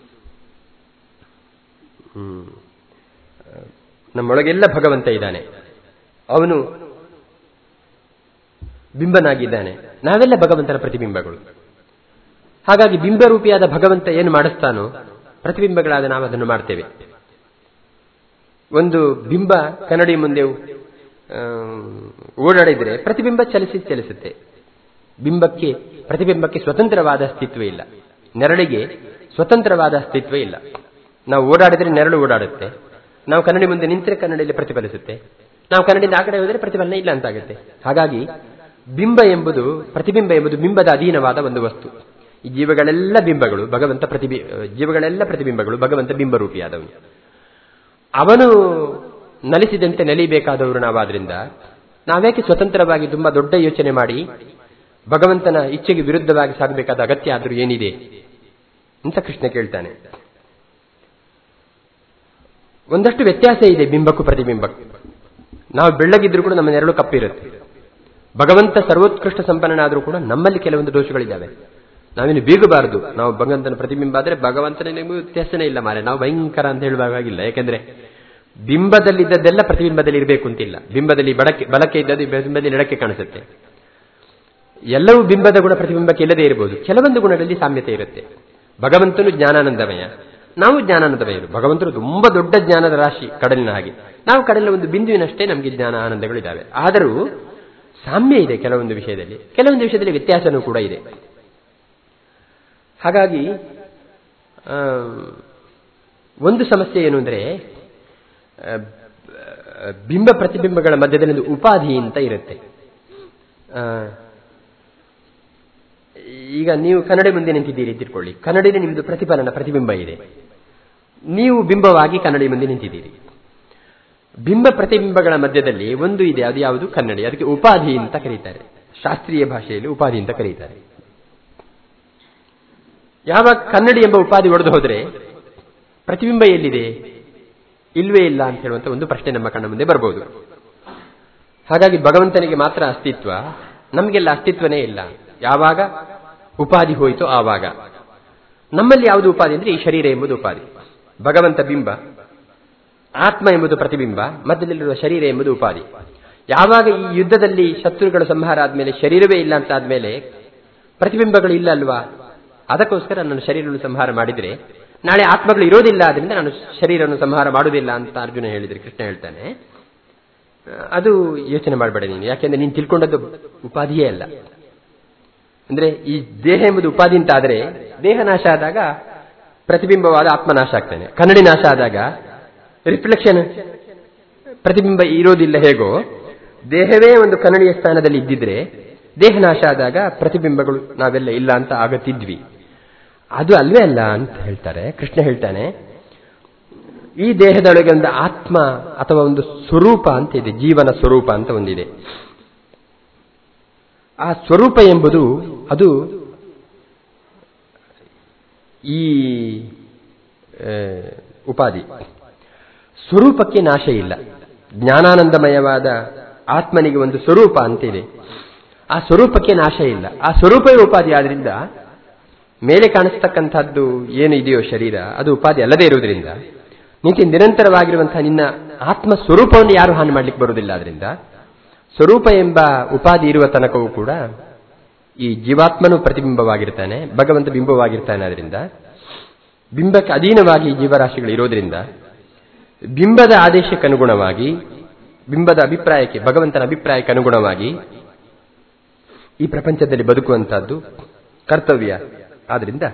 ನಮ್ಮೊಳಗೆಲ್ಲ ಭಗವಂತ ಇದ್ದಾನೆ ಅವನು ಬಿಂಬನಾಗಿದ್ದಾನೆ ನಾವೆಲ್ಲ ಭಗವಂತನ ಪ್ರತಿಬಿಂಬಗಳು ಹಾಗಾಗಿ ಬಿಂಬರೂಪಿಯಾದ ಭಗವಂತ ಏನು ಮಾಡಿಸ್ತಾನೋ ಪ್ರತಿಬಿಂಬಗಳಾದ ನಾವು ಅದನ್ನು ಮಾಡ್ತೇವೆ ಒಂದು ಬಿಂಬ ಕನ್ನಡಿ ಮುಂದೆ ಓಡಾಡಿದ್ರೆ ಪ್ರತಿಬಿಂಬ ಚಲಿಸಿ ಚಲಿಸುತ್ತೆ ಬಿಂಬಕ್ಕೆ ಪ್ರತಿಬಿಂಬಕ್ಕೆ ಸ್ವತಂತ್ರವಾದ ಅಸ್ತಿತ್ವ ಇಲ್ಲ ನೆರಳಿಗೆ ಸ್ವತಂತ್ರವಾದ ಅಸ್ತಿತ್ವ ಇಲ್ಲ ನಾವು ಓಡಾಡಿದ್ರೆ ನೆರಳು ಓಡಾಡುತ್ತೆ ನಾವು ಕನ್ನಡಿ ಮುಂದೆ ನಿಂತರೆ ಕನ್ನಡಿಯಲ್ಲಿ ಪ್ರತಿಫಲಿಸುತ್ತೆ ನಾವು ಕನ್ನಡಿಯಿಂದ ಆ ಕಡೆ ಹೋದರೆ ಪ್ರತಿಫಲನ ಇಲ್ಲ ಅಂತಾಗುತ್ತೆ ಹಾಗಾಗಿ ಬಿಂಬ ಎಂಬುದು ಪ್ರತಿಬಿಂಬ ಎಂಬುದು ಬಿಂಬದ ಅಧೀನವಾದ ಒಂದು ವಸ್ತು ಈ ಜೀವಗಳೆಲ್ಲ ಬಿಂಬಗಳು ಭಗವಂತ ಪ್ರತಿಬಿ ಜೀವಗಳೆಲ್ಲ ಪ್ರತಿಬಿಂಬಗಳು ಭಗವಂತ ಬಿಂಬರೂಪಿಯಾದವನು ಅವನು ನಲಿಸಿದಂತೆ ನಲಿಬೇಕಾದವರು ನಾವಾದ್ರಿಂದ ನಾವೇಕೆ ಸ್ವತಂತ್ರವಾಗಿ ತುಂಬಾ ದೊಡ್ಡ ಯೋಚನೆ ಮಾಡಿ ಭಗವಂತನ ಇಚ್ಛೆಗೆ ವಿರುದ್ಧವಾಗಿ ಸಾಗಬೇಕಾದ ಅಗತ್ಯ ಆದರೂ ಏನಿದೆ ಅಂತ ಕೃಷ್ಣ ಕೇಳ್ತಾನೆ ಒಂದಷ್ಟು ವ್ಯತ್ಯಾಸ ಇದೆ ಬಿಂಬಕ್ಕೂ ಪ್ರತಿಬಿಂಬಕ್ಕೂ ನಾವು ಬೆಳ್ಳಗಿದ್ರು ಕೂಡ ನಮ್ಮ ನೆರಳು ಕಪ್ಪಿರುತ್ತೆ ಭಗವಂತ ಸರ್ವೋತ್ಕೃಷ್ಟ ಸಂಪನ್ನನಾದರೂ ಕೂಡ ನಮ್ಮಲ್ಲಿ ಕೆಲವೊಂದು ದೋಷಗಳಿದ್ದಾವೆ ನಾವೇನು ಬೀಗಬಾರದು ನಾವು ಭಗವಂತನ ಪ್ರತಿಬಿಂಬ ಆದ್ರೆ ಭಗವಂತನ ನಿಮಗೂ ವ್ಯತ್ಯಾಸನೇ ಇಲ್ಲ ಮಾರೆ ನಾವು ಭಯಂಕರ ಅಂತ ಹೇಳುವಾಗಿಲ್ಲ ಯಾಕೆಂದ್ರೆ ಬಿಂಬದಲ್ಲಿದ್ದದ್ದೆಲ್ಲ ಪ್ರತಿಬಿಂಬದಲ್ಲಿ ಇರಬೇಕು ಅಂತಿಲ್ಲ ಬಿಂಬದಲ್ಲಿ ಬಡಕ್ಕೆ ಬಲಕ್ಕೆ ಇದ್ದದ್ದು ಬಿಂಬದಲ್ಲಿ ಎಡಕ್ಕೆ ಕಾಣಿಸುತ್ತೆ ಎಲ್ಲವೂ ಬಿಂಬದ ಗುಣ ಪ್ರತಿಬಿಂಬಕ್ಕೆ ಇಲ್ಲದೆ ಇರಬಹುದು ಕೆಲವೊಂದು ಗುಣಗಳಲ್ಲಿ ಸಾಮ್ಯತೆ ಇರುತ್ತೆ ಭಗವಂತನು ಜ್ಞಾನಾನಂದಮಯ ನಾವು ಜ್ಞಾನಾನಂದಮಯರು ಭಗವಂತನು ತುಂಬಾ ದೊಡ್ಡ ಜ್ಞಾನದ ರಾಶಿ ಕಡಲಿನ ಹಾಗೆ ನಾವು ಕಡಲಿನ ಒಂದು ಬಿಂದುವಿನಷ್ಟೇ ನಮಗೆ ಜ್ಞಾನ ಆನಂದಗಳು ಇದ್ದಾವೆ ಆದರೂ ಸಾಮ್ಯ ಇದೆ ಕೆಲವೊಂದು ವಿಷಯದಲ್ಲಿ ಕೆಲವೊಂದು ವಿಷಯದಲ್ಲಿ ವ್ಯತ್ಯಾಸನೂ ಕೂಡ ಇದೆ ಹಾಗಾಗಿ ಒಂದು ಸಮಸ್ಯೆ ಏನು ಅಂದರೆ ಬಿಂಬ ಪ್ರತಿಬಿಂಬಗಳ ಮಧ್ಯದಲ್ಲಿ ಒಂದು ಉಪಾಧಿ ಅಂತ ಇರುತ್ತೆ ಈಗ ನೀವು ಕನ್ನಡಿ ಮುಂದೆ ನಿಂತಿದ್ದೀರಿ ತಿಳ್ಕೊಳ್ಳಿ ಕನ್ನಡಿನ ನಿಮ್ಮದು ಪ್ರತಿಫಲನ ಪ್ರತಿಬಿಂಬ ಇದೆ ನೀವು ಬಿಂಬವಾಗಿ ಕನ್ನಡಿ ಮುಂದೆ ನಿಂತಿದ್ದೀರಿ ಬಿಂಬ ಪ್ರತಿಬಿಂಬಗಳ ಮಧ್ಯದಲ್ಲಿ ಒಂದು ಇದೆ ಅದು ಯಾವುದು ಕನ್ನಡಿ ಅದಕ್ಕೆ ಉಪಾಧಿ ಅಂತ ಕರೀತಾರೆ ಶಾಸ್ತ್ರೀಯ ಭಾಷೆಯಲ್ಲಿ ಉಪಾಧಿ ಅಂತ ಕರೀತಾರೆ ಯಾವಾಗ ಕನ್ನಡಿ ಎಂಬ ಉಪಾಧಿ ಒಡೆದು ಹೋದರೆ ಪ್ರತಿಬಿಂಬ ಎಲ್ಲಿದೆ ಇಲ್ವೇ ಇಲ್ಲ ಅಂತ ಹೇಳುವಂತ ಒಂದು ಪ್ರಶ್ನೆ ನಮ್ಮ ಕಣ್ಣ ಮುಂದೆ ಬರಬಹುದು ಹಾಗಾಗಿ ಭಗವಂತನಿಗೆ ಮಾತ್ರ ಅಸ್ತಿತ್ವ ನಮಗೆಲ್ಲ ಅಸ್ತಿತ್ವನೇ ಇಲ್ಲ ಯಾವಾಗ ಉಪಾಧಿ ಹೋಯಿತು ಆವಾಗ ನಮ್ಮಲ್ಲಿ ಯಾವುದು ಉಪಾಧಿ ಅಂದ್ರೆ ಈ ಶರೀರ ಎಂಬುದು ಉಪಾಧಿ ಭಗವಂತ ಬಿಂಬ ಆತ್ಮ ಎಂಬುದು ಪ್ರತಿಬಿಂಬ ಮಧ್ಯದಲ್ಲಿರುವ ಶರೀರ ಎಂಬುದು ಉಪಾಧಿ ಯಾವಾಗ ಈ ಯುದ್ಧದಲ್ಲಿ ಶತ್ರುಗಳ ಸಂಹಾರ ಆದ್ಮೇಲೆ ಶರೀರವೇ ಇಲ್ಲ ಅಂತ ಆದ್ಮೇಲೆ ಪ್ರತಿಬಿಂಬಗಳು ಇಲ್ಲ ಅಲ್ವಾ ಅದಕ್ಕೋಸ್ಕರ ನಾನು ಶರೀರವನ್ನು ಸಂಹಾರ ಮಾಡಿದ್ರೆ ನಾಳೆ ಆತ್ಮಗಳು ಇರೋದಿಲ್ಲ ಆದ್ರಿಂದ ನಾನು ಶರೀರವನ್ನು ಸಂಹಾರ ಮಾಡುವುದಿಲ್ಲ ಅಂತ ಅರ್ಜುನ ಹೇಳಿದ್ರೆ ಕೃಷ್ಣ ಹೇಳ್ತಾನೆ ಅದು ಯೋಚನೆ ಮಾಡಬೇಡ ನೀನು ಯಾಕೆಂದ್ರೆ ನೀನು ತಿಳ್ಕೊಂಡದ್ದು ಉಪಾಧಿಯೇ ಅಲ್ಲ ಅಂದ್ರೆ ಈ ದೇಹ ಎಂಬುದು ಉಪಾಧಿ ಅಂತ ಆದ್ರೆ ದೇಹ ನಾಶ ಆದಾಗ ಪ್ರತಿಬಿಂಬವಾದ ಆತ್ಮ ನಾಶ ಆಗ್ತಾನೆ ಕನ್ನಡಿ ನಾಶ ಆದಾಗ ರಿಫ್ಲೆಕ್ಷನ್ ಪ್ರತಿಬಿಂಬ ಇರೋದಿಲ್ಲ ಹೇಗೋ ದೇಹವೇ ಒಂದು ಕನ್ನಡಿಯ ಸ್ಥಾನದಲ್ಲಿ ಇದ್ದಿದ್ರೆ ದೇಹ ನಾಶ ಆದಾಗ ಪ್ರತಿಬಿಂಬಗಳು ನಾವೆಲ್ಲ ಇಲ್ಲ ಅಂತ ಆಗತ್ತಿದ್ವಿ ಅದು ಅಲ್ವೇ ಅಲ್ಲ ಅಂತ ಹೇಳ್ತಾರೆ ಕೃಷ್ಣ ಹೇಳ್ತಾನೆ ಈ ದೇಹದೊಳಗೆ ಒಂದು ಆತ್ಮ ಅಥವಾ ಒಂದು ಸ್ವರೂಪ ಅಂತ ಇದೆ ಜೀವನ ಸ್ವರೂಪ ಅಂತ ಒಂದಿದೆ ಆ ಸ್ವರೂಪ ಎಂಬುದು ಅದು ಈ ಉಪಾಧಿ ಸ್ವರೂಪಕ್ಕೆ ನಾಶ ಇಲ್ಲ ಜ್ಞಾನಾನಂದಮಯವಾದ ಆತ್ಮನಿಗೆ ಒಂದು ಸ್ವರೂಪ ಅಂತಿದೆ ಆ ಸ್ವರೂಪಕ್ಕೆ ನಾಶ ಇಲ್ಲ ಆ ಸ್ವರೂಪವೇ ಉಪಾಧಿ ಆದ್ರಿಂದ ಮೇಲೆ ಕಾಣಿಸ್ತಕ್ಕಂಥದ್ದು ಏನು ಇದೆಯೋ ಶರೀರ ಅದು ಉಪಾಧಿ ಅಲ್ಲದೇ ಇರುವುದರಿಂದ ನಿಂತಿ ನಿರಂತರವಾಗಿರುವಂತಹ ನಿನ್ನ ಆತ್ಮ ಸ್ವರೂಪವನ್ನು ಯಾರು ಹಾನಿ ಮಾಡ್ಲಿಕ್ಕೆ ಬರುವುದಿಲ್ಲ ಅದರಿಂದ ಸ್ವರೂಪ ಎಂಬ ಉಪಾಧಿ ಇರುವ ತನಕವೂ ಕೂಡ ಈ ಜೀವಾತ್ಮನು ಪ್ರತಿಬಿಂಬವಾಗಿರ್ತಾನೆ ಭಗವಂತ ಬಿಂಬವಾಗಿರ್ತಾನೆ ಅದರಿಂದ ಬಿಂಬಕ್ಕೆ ಅಧೀನವಾಗಿ ಜೀವರಾಶಿಗಳು ಇರೋದ್ರಿಂದ ಬಿಂಬದ ಆದೇಶಕ್ಕೆ ಅನುಗುಣವಾಗಿ ಬಿಂಬದ ಅಭಿಪ್ರಾಯಕ್ಕೆ ಭಗವಂತನ ಅಭಿಪ್ರಾಯಕ್ಕೆ ಅನುಗುಣವಾಗಿ ಈ ಪ್ರಪಂಚದಲ್ಲಿ ಬದುಕುವಂತಹದ್ದು ಕರ್ತವ್ಯ ಆದ್ರಿಂದ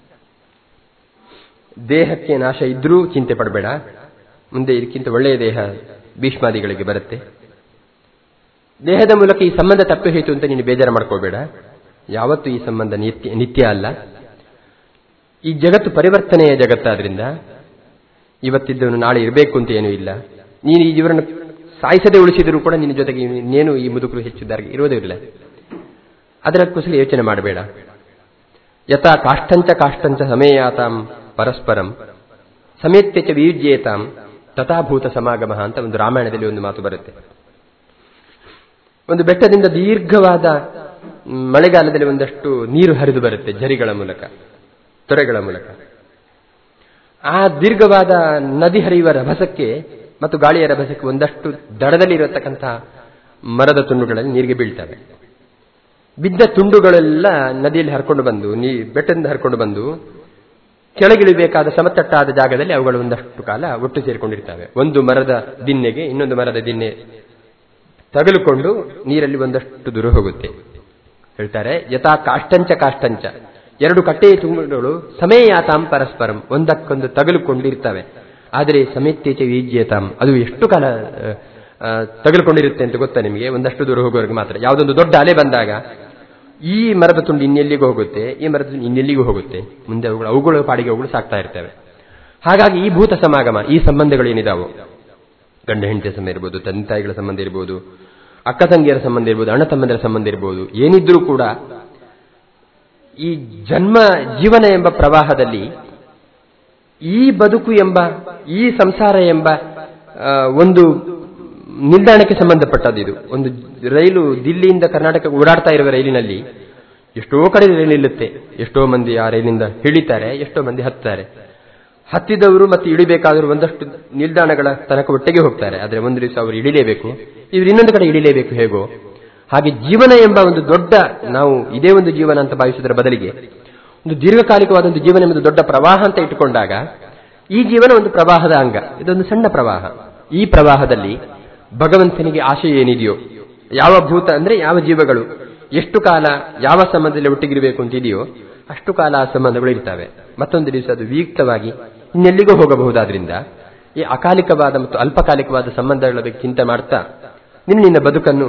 ದೇಹಕ್ಕೆ ನಾಶ ಇದ್ರೂ ಚಿಂತೆ ಪಡಬೇಡ ಮುಂದೆ ಇದಕ್ಕಿಂತ ಒಳ್ಳೆಯ ದೇಹ ಭೀಷ್ಮಾದಿಗಳಿಗೆ ಬರುತ್ತೆ ದೇಹದ ಮೂಲಕ ಈ ಸಂಬಂಧ ತಪ್ಪು ಹೋಯಿತು ಅಂತ ನೀನು ಬೇಜಾರು ಮಾಡ್ಕೋಬೇಡ ಯಾವತ್ತೂ ಈ ಸಂಬಂಧ ನಿತ್ಯ ನಿತ್ಯ ಅಲ್ಲ ಈ ಜಗತ್ತು ಪರಿವರ್ತನೆಯ ಜಗತ್ತಾದ್ರಿಂದ ಇವತ್ತಿದ್ದವನು ನಾಳೆ ಇರಬೇಕು ಅಂತ ಏನೂ ಇಲ್ಲ ನೀನು ಈ ಜೀವನ ಸಾಯಿಸದೆ ಉಳಿಸಿದರೂ ಕೂಡ ನಿನ್ನ ಜೊತೆಗೆ ಇನ್ನೇನು ಈ ಮುದುಕರು ಹೆಚ್ಚಿದ್ದಾರೆ ಇರೋದೇ ಇಲ್ಲ ಅದಕ್ಕೋಸ್ಕರ ಯೋಚನೆ ಮಾಡಬೇಡ ಯಥಾ ಕಾಷ್ಟಂಚ ಕಾಷ್ಟಂಚ ಸಮಯಾತಾಂ ಪರಸ್ಪರಂ ಸಮೇತ್ಯಚ ವೀರ್ಯೇತಾಂ ತಥಾಭೂತ ಸಮಾಗಮ ಅಂತ ಒಂದು ರಾಮಾಯಣದಲ್ಲಿ ಒಂದು ಮಾತು ಬರುತ್ತೆ ಒಂದು ಬೆಟ್ಟದಿಂದ ದೀರ್ಘವಾದ ಮಳೆಗಾಲದಲ್ಲಿ ಒಂದಷ್ಟು ನೀರು ಹರಿದು ಬರುತ್ತೆ ಝರಿಗಳ ಮೂಲಕ ತೊರೆಗಳ ಮೂಲಕ ಆ ದೀರ್ಘವಾದ ನದಿ ಹರಿಯುವ ರಭಸಕ್ಕೆ ಮತ್ತು ಗಾಳಿಯ ರಭಸಕ್ಕೆ ಒಂದಷ್ಟು ದಡದಲ್ಲಿ ಇರತಕ್ಕಂತಹ ಮರದ ತುಂಡುಗಳಲ್ಲಿ ನೀರಿಗೆ ಬೀಳ್ತವೆ ಬಿದ್ದ ತುಂಡುಗಳೆಲ್ಲ ನದಿಯಲ್ಲಿ ಹರ್ಕೊಂಡು ಬಂದು ನೀ ಬೆಟ್ಟದಿಂದ ಹರ್ಕೊಂಡು ಬಂದು ಕೆಳಗಿಳಿಬೇಕಾದ ಸಮತಟ್ಟಾದ ಜಾಗದಲ್ಲಿ ಅವುಗಳು ಒಂದಷ್ಟು ಕಾಲ ಒಟ್ಟು ಸೇರಿಕೊಂಡಿರ್ತವೆ ಒಂದು ಮರದ ದಿನ್ನೆಗೆ ಇನ್ನೊಂದು ಮರದ ದಿನ್ನೆ ತಗಲುಕೊಂಡು ನೀರಲ್ಲಿ ಒಂದಷ್ಟು ದೂರ ಹೋಗುತ್ತೆ ಹೇಳ್ತಾರೆ ಯಥಾ ಕಾಷ್ಟಂಚ ಕಾಷ್ಟಂಚ ಎರಡು ಕಟ್ಟೆಯ ತುಂಡುಗಳು ಸಮಯಾತಾಂ ಪರಸ್ಪರಂ ಒಂದಕ್ಕೊಂದು ತಗಲುಕೊಂಡಿರ್ತವೆ ಆದರೆ ಸಮೇತ್ಯಚ ವೀಜ್ಯತಾಂ ಅದು ಎಷ್ಟು ಕಾಲ ತಗಲುಕೊಂಡಿರುತ್ತೆ ಅಂತ ಗೊತ್ತಾ ನಿಮಗೆ ಒಂದಷ್ಟು ದೂರ ಹೋಗುವವರೆಗೆ ಮಾತ್ರ ಯಾವುದೊಂದು ದೊಡ್ಡ ಅಲೆ ಬಂದಾಗ ಈ ಮರದ ತುಂಡು ಇನ್ನೆಲ್ಲಿಗೂ ಹೋಗುತ್ತೆ ಈ ಮರದ ತುಂಡು ಇನ್ನೆಲ್ಲಿಗೂ ಹೋಗುತ್ತೆ ಮುಂದೆ ಅವುಗಳು ಅವುಗಳ ಪಾಡಿಗೆ ಅವುಗಳು ಸಾಕ್ತಾ ಇರ್ತವೆ ಹಾಗಾಗಿ ಈ ಭೂತ ಸಮಾಗಮ ಈ ಸಂಬಂಧಗಳು ಏನಿದಾವು ಗಂಡ ಹೆಂಡತಿಯ ಸಂಬಂಧ ಇರ್ಬೋದು ತಂದೆ ತಾಯಿಗಳ ಸಂಬಂಧ ಇರ್ಬೋದು ಅಕ್ಕ ತಂಗಿಯರ ಸಂಬಂಧ ಇರ್ಬೋದು ಅಣ್ಣ ತಮ್ಮಂದಿರ ಸಂಬಂಧ ಇರ್ಬೋದು ಏನಿದ್ರೂ ಕೂಡ ಈ ಜನ್ಮ ಜೀವನ ಎಂಬ ಪ್ರವಾಹದಲ್ಲಿ ಈ ಬದುಕು ಎಂಬ ಈ ಸಂಸಾರ ಎಂಬ ಒಂದು ನಿಲ್ದಾಣಕ್ಕೆ ಸಂಬಂಧಪಟ್ಟದ್ದು ಇದು ಒಂದು ರೈಲು ದಿಲ್ಲಿಯಿಂದ ಕರ್ನಾಟಕ ಓಡಾಡ್ತಾ ಇರುವ ರೈಲಿನಲ್ಲಿ ಎಷ್ಟೋ ಕಡೆ ರೈಲು ನಿಲ್ಲುತ್ತೆ ಎಷ್ಟೋ ಮಂದಿ ಆ ರೈಲಿನಿಂದ ಇಳಿತಾರೆ ಎಷ್ಟೋ ಮಂದಿ ಹತ್ತಾರೆ ಹತ್ತಿದವರು ಮತ್ತೆ ಇಳಿಬೇಕಾದರೂ ಒಂದಷ್ಟು ನಿಲ್ದಾಣಗಳ ತನಕ ಒಟ್ಟಿಗೆ ಹೋಗ್ತಾರೆ ಆದರೆ ಒಂದು ದಿವಸ ಅವರು ಇಳಿಲೇಬೇಕು ಇವರು ಇನ್ನೊಂದು ಕಡೆ ಇಳಿಲೇಬೇಕು ಹೇಗೋ ಹಾಗೆ ಜೀವನ ಎಂಬ ಒಂದು ದೊಡ್ಡ ನಾವು ಇದೇ ಒಂದು ಜೀವನ ಅಂತ ಭಾವಿಸುವುದರ ಬದಲಿಗೆ ಒಂದು ದೀರ್ಘಕಾಲಿಕವಾದ ಒಂದು ಜೀವನ ಎಂಬುದು ದೊಡ್ಡ ಪ್ರವಾಹ ಅಂತ ಇಟ್ಟುಕೊಂಡಾಗ ಈ ಜೀವನ ಒಂದು ಪ್ರವಾಹದ ಅಂಗ ಇದೊಂದು ಸಣ್ಣ ಪ್ರವಾಹ ಈ ಪ್ರವಾಹದಲ್ಲಿ ಭಗವಂತನಿಗೆ ಆಶೆ ಏನಿದೆಯೋ ಯಾವ ಭೂತ ಅಂದ್ರೆ ಯಾವ ಜೀವಗಳು ಎಷ್ಟು ಕಾಲ ಯಾವ ಸಂಬಂಧದಲ್ಲಿ ಒಟ್ಟಿಗಿರಬೇಕು ಅಂತ ಇದೆಯೋ ಅಷ್ಟು ಕಾಲ ಆ ಸಂಬಂಧಗಳು ಇರ್ತವೆ ಮತ್ತೊಂದು ದಿವಸ ಅದು ವಿಯುಕ್ತವಾಗಿ ಇನ್ನೆಲ್ಲಿಗೂ ಹೋಗಬಹುದಾದ್ರಿಂದ ಈ ಅಕಾಲಿಕವಾದ ಮತ್ತು ಅಲ್ಪಕಾಲಿಕವಾದ ಸಂಬಂಧಗಳ ಬಗ್ಗೆ ಚಿಂತೆ ಮಾಡ್ತಾ ನಿನ್ನ ನಿನ್ನ ಬದುಕನ್ನು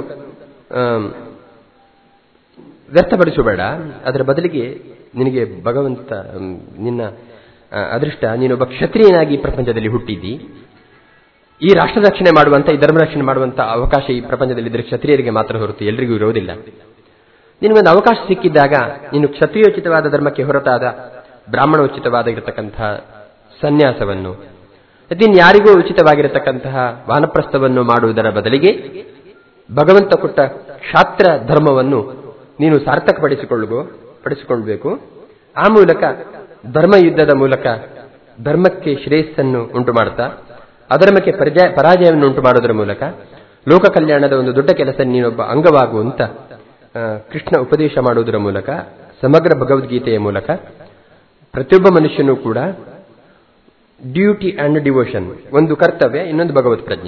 ವ್ಯರ್ಥಪಡಿಸಬೇಡ ಅದರ ಬದಲಿಗೆ ನಿನಗೆ ಭಗವಂತ ನಿನ್ನ ಅದೃಷ್ಟ ನೀನೊಬ್ಬ ಕ್ಷತ್ರಿಯನಾಗಿ ಪ್ರಪಂಚದಲ್ಲಿ ಹುಟ್ಟಿದ್ದಿ ಈ ರಾಷ್ಟ್ರ ರಕ್ಷಣೆ ಮಾಡುವಂತ ಈ ಧರ್ಮ ರಕ್ಷಣೆ ಮಾಡುವಂತ ಅವಕಾಶ ಈ ಪ್ರಪಂಚದಲ್ಲಿ ಇದ್ರೆ ಕ್ಷತ್ರಿಯರಿಗೆ ಮಾತ್ರ ಹೊರತು ಎಲ್ರಿಗೂ ಇರೋದಿಲ್ಲ ನಿನಗೊಂದು ಅವಕಾಶ ಸಿಕ್ಕಿದ್ದಾಗ ನೀನು ಕ್ಷತ್ರಿಯೋಚಿತವಾದ ಧರ್ಮಕ್ಕೆ ಹೊರತಾದ ಬ್ರಾಹ್ಮಣೋಚಿತವಾದ ಇರತಕ್ಕಂತಹ ಸನ್ಯಾಸವನ್ನು ಇನ್ನು ಯಾರಿಗೂ ಉಚಿತವಾಗಿರತಕ್ಕಂತಹ ವಾನಪ್ರಸ್ಥವನ್ನು ಮಾಡುವುದರ ಬದಲಿಗೆ ಭಗವಂತ ಕೊಟ್ಟ ಕ್ಷಾತ್ರ ಧರ್ಮವನ್ನು ನೀನು ಸಾರ್ಥಕಪಡಿಸಿಕೊಳ್ಳುವ ಪಡಿಸಿಕೊಳ್ಬೇಕು ಆ ಮೂಲಕ ಧರ್ಮ ಯುದ್ಧದ ಮೂಲಕ ಧರ್ಮಕ್ಕೆ ಶ್ರೇಯಸ್ಸನ್ನು ಉಂಟು ಮಾಡ್ತಾ ಅಧರ್ಮಕ್ಕೆ ಪರಾಜಯ ಪರಾಜಯವನ್ನು ಉಂಟು ಮಾಡೋದರ ಮೂಲಕ ಲೋಕ ಕಲ್ಯಾಣದ ಒಂದು ದೊಡ್ಡ ಕೆಲಸ ನೀನೊಬ್ಬ ಅಂಗವಾಗುವಂತ ಕೃಷ್ಣ ಉಪದೇಶ ಮಾಡುವುದರ ಮೂಲಕ ಸಮಗ್ರ ಭಗವದ್ಗೀತೆಯ ಮೂಲಕ ಪ್ರತಿಯೊಬ್ಬ ಮನುಷ್ಯನೂ ಕೂಡ ಡ್ಯೂಟಿ ಅಂಡ್ ಡಿವೋಷನ್ ಒಂದು ಕರ್ತವ್ಯ ಇನ್ನೊಂದು ಭಗವತ್ ಪ್ರಜ್ಞೆ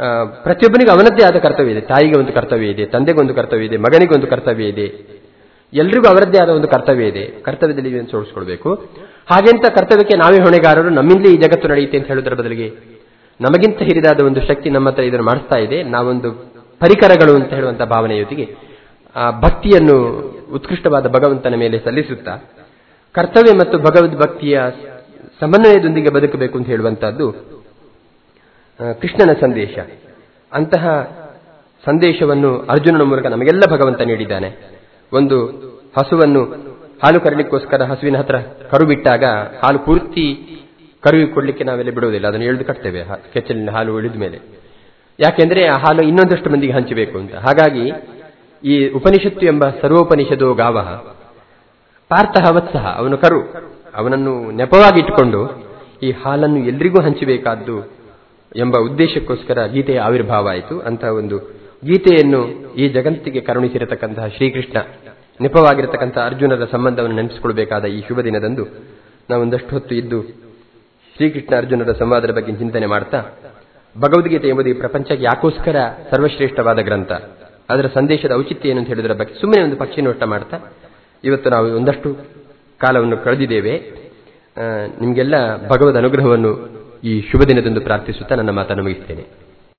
ಪ್ರತಿಯೊಬ್ಬನಿಗೆ ಅವನದ್ದೇ ಆದ ಕರ್ತವ್ಯ ಇದೆ ತಾಯಿಗೆ ಒಂದು ಕರ್ತವ್ಯ ಇದೆ ತಂದೆಗೆ ಒಂದು ಕರ್ತವ್ಯ ಇದೆ ಮಗನಿಗೆ ಒಂದು ಕರ್ತವ್ಯ ಇದೆ ಎಲ್ರಿಗೂ ಅವರದ್ದೇ ಆದ ಒಂದು ಕರ್ತವ್ಯ ಇದೆ ಕರ್ತವ್ಯದಲ್ಲಿ ಸೋಡಿಸ್ಕೊಳ್ಬೇಕು ಹಾಗೆಂತ ಕರ್ತವ್ಯಕ್ಕೆ ನಾವೇ ಹೊಣೆಗಾರರು ನಮ್ಮಿಂದಲೇ ಈ ಜಗತ್ತು ನಡೆಯುತ್ತೆ ಅಂತ ಹೇಳುವುದರ ಬದಲಿಗೆ ನಮಗಿಂತ ಹಿರಿದಾದ ಒಂದು ಶಕ್ತಿ ನಮ್ಮ ಹತ್ರ ಇದನ್ನು ಮಾಡಿಸ್ತಾ ಇದೆ ನಾವೊಂದು ಪರಿಕರಗಳು ಅಂತ ಹೇಳುವಂತಹ ಭಾವನೆಯೊತ್ತಿಗೆ ಆ ಭಕ್ತಿಯನ್ನು ಉತ್ಕೃಷ್ಟವಾದ ಭಗವಂತನ ಮೇಲೆ ಸಲ್ಲಿಸುತ್ತಾ ಕರ್ತವ್ಯ ಮತ್ತು ಭಗವದ್ ಭಕ್ತಿಯ ಸಮನ್ವಯದೊಂದಿಗೆ ಬದುಕಬೇಕು ಅಂತ ಹೇಳುವಂತಹದ್ದು ಕೃಷ್ಣನ ಸಂದೇಶ ಅಂತಹ ಸಂದೇಶವನ್ನು ಅರ್ಜುನನ ಮೂಲಕ ನಮಗೆಲ್ಲ ಭಗವಂತ ನೀಡಿದ್ದಾನೆ ಒಂದು ಹಸುವನ್ನು ಹಾಲು ಕರಲಿಕ್ಕೋಸ್ಕರ ಹಸುವಿನ ಹತ್ರ ಕರು ಬಿಟ್ಟಾಗ ಹಾಲು ಪೂರ್ತಿ ಕರುವಿ ಕೊಡ್ಲಿಕ್ಕೆ ನಾವೆಲ್ಲ ಬಿಡುವುದಿಲ್ಲ ಅದನ್ನು ಎಳೆದು ಕಟ್ತೇವೆ ಕೆಚ್ಚಲಿನ ಹಾಲು ಉಳಿದ ಮೇಲೆ ಯಾಕೆಂದ್ರೆ ಆ ಹಾಲು ಇನ್ನೊಂದಷ್ಟು ಮಂದಿಗೆ ಹಂಚಬೇಕು ಅಂತ ಹಾಗಾಗಿ ಈ ಉಪನಿಷತ್ತು ಎಂಬ ಸರ್ವೋಪನಿಷದೋ ಗಾವ ಪಾರ್ಥಃ ವತ್ಸಹ ಅವನು ಕರು ಅವನನ್ನು ನೆಪವಾಗಿ ಇಟ್ಟುಕೊಂಡು ಈ ಹಾಲನ್ನು ಎಲ್ರಿಗೂ ಹಂಚಬೇಕಾದ್ದು ಎಂಬ ಉದ್ದೇಶಕ್ಕೋಸ್ಕರ ಗೀತೆಯ ಆವಿರ್ಭಾವ ಆಯಿತು ಅಂತಹ ಒಂದು ಗೀತೆಯನ್ನು ಈ ಜಗತ್ತಿಗೆ ಕರುಣಿಸಿರತಕ್ಕಂತಹ ಶ್ರೀಕೃಷ್ಣ ನೆಪವಾಗಿರತಕ್ಕಂತಹ ಅರ್ಜುನರ ಸಂಬಂಧವನ್ನು ನೆನಪಿಸಿಕೊಳ್ಬೇಕಾದ ಈ ಶುಭ ದಿನದಂದು ನಾವೊಂದಷ್ಟು ಹೊತ್ತು ಇದ್ದು ಶ್ರೀಕೃಷ್ಣ ಅರ್ಜುನರ ಸಂವಾದದ ಬಗ್ಗೆ ಚಿಂತನೆ ಮಾಡ್ತಾ ಭಗವದ್ಗೀತೆ ಎಂಬುದು ಈ ಪ್ರಪಂಚಕ್ಕೆ ಯಾಕೋಸ್ಕರ ಸರ್ವಶ್ರೇಷ್ಠವಾದ ಗ್ರಂಥ ಅದರ ಸಂದೇಶದ ಔಚಿತ್ಯ ಏನು ಅಂತ ಹೇಳಿದ್ರ ಬಗ್ಗೆ ಸುಮ್ಮನೆ ಒಂದು ಪಕ್ಷಿ ನೋಟ ಮಾಡ್ತಾ ಇವತ್ತು ನಾವು ಒಂದಷ್ಟು ಕಾಲವನ್ನು ಕಳೆದಿದ್ದೇವೆ ನಿಮಗೆಲ್ಲ ಭಗವದ್ ಅನುಗ್ರಹವನ್ನು ಈ ಶುಭ ದಿನದಂದು ಪ್ರಾರ್ಥಿಸುತ್ತಾ ನನ್ನ ಮಾತನ್ನು ಮುಗಿಸ್ತೇನೆ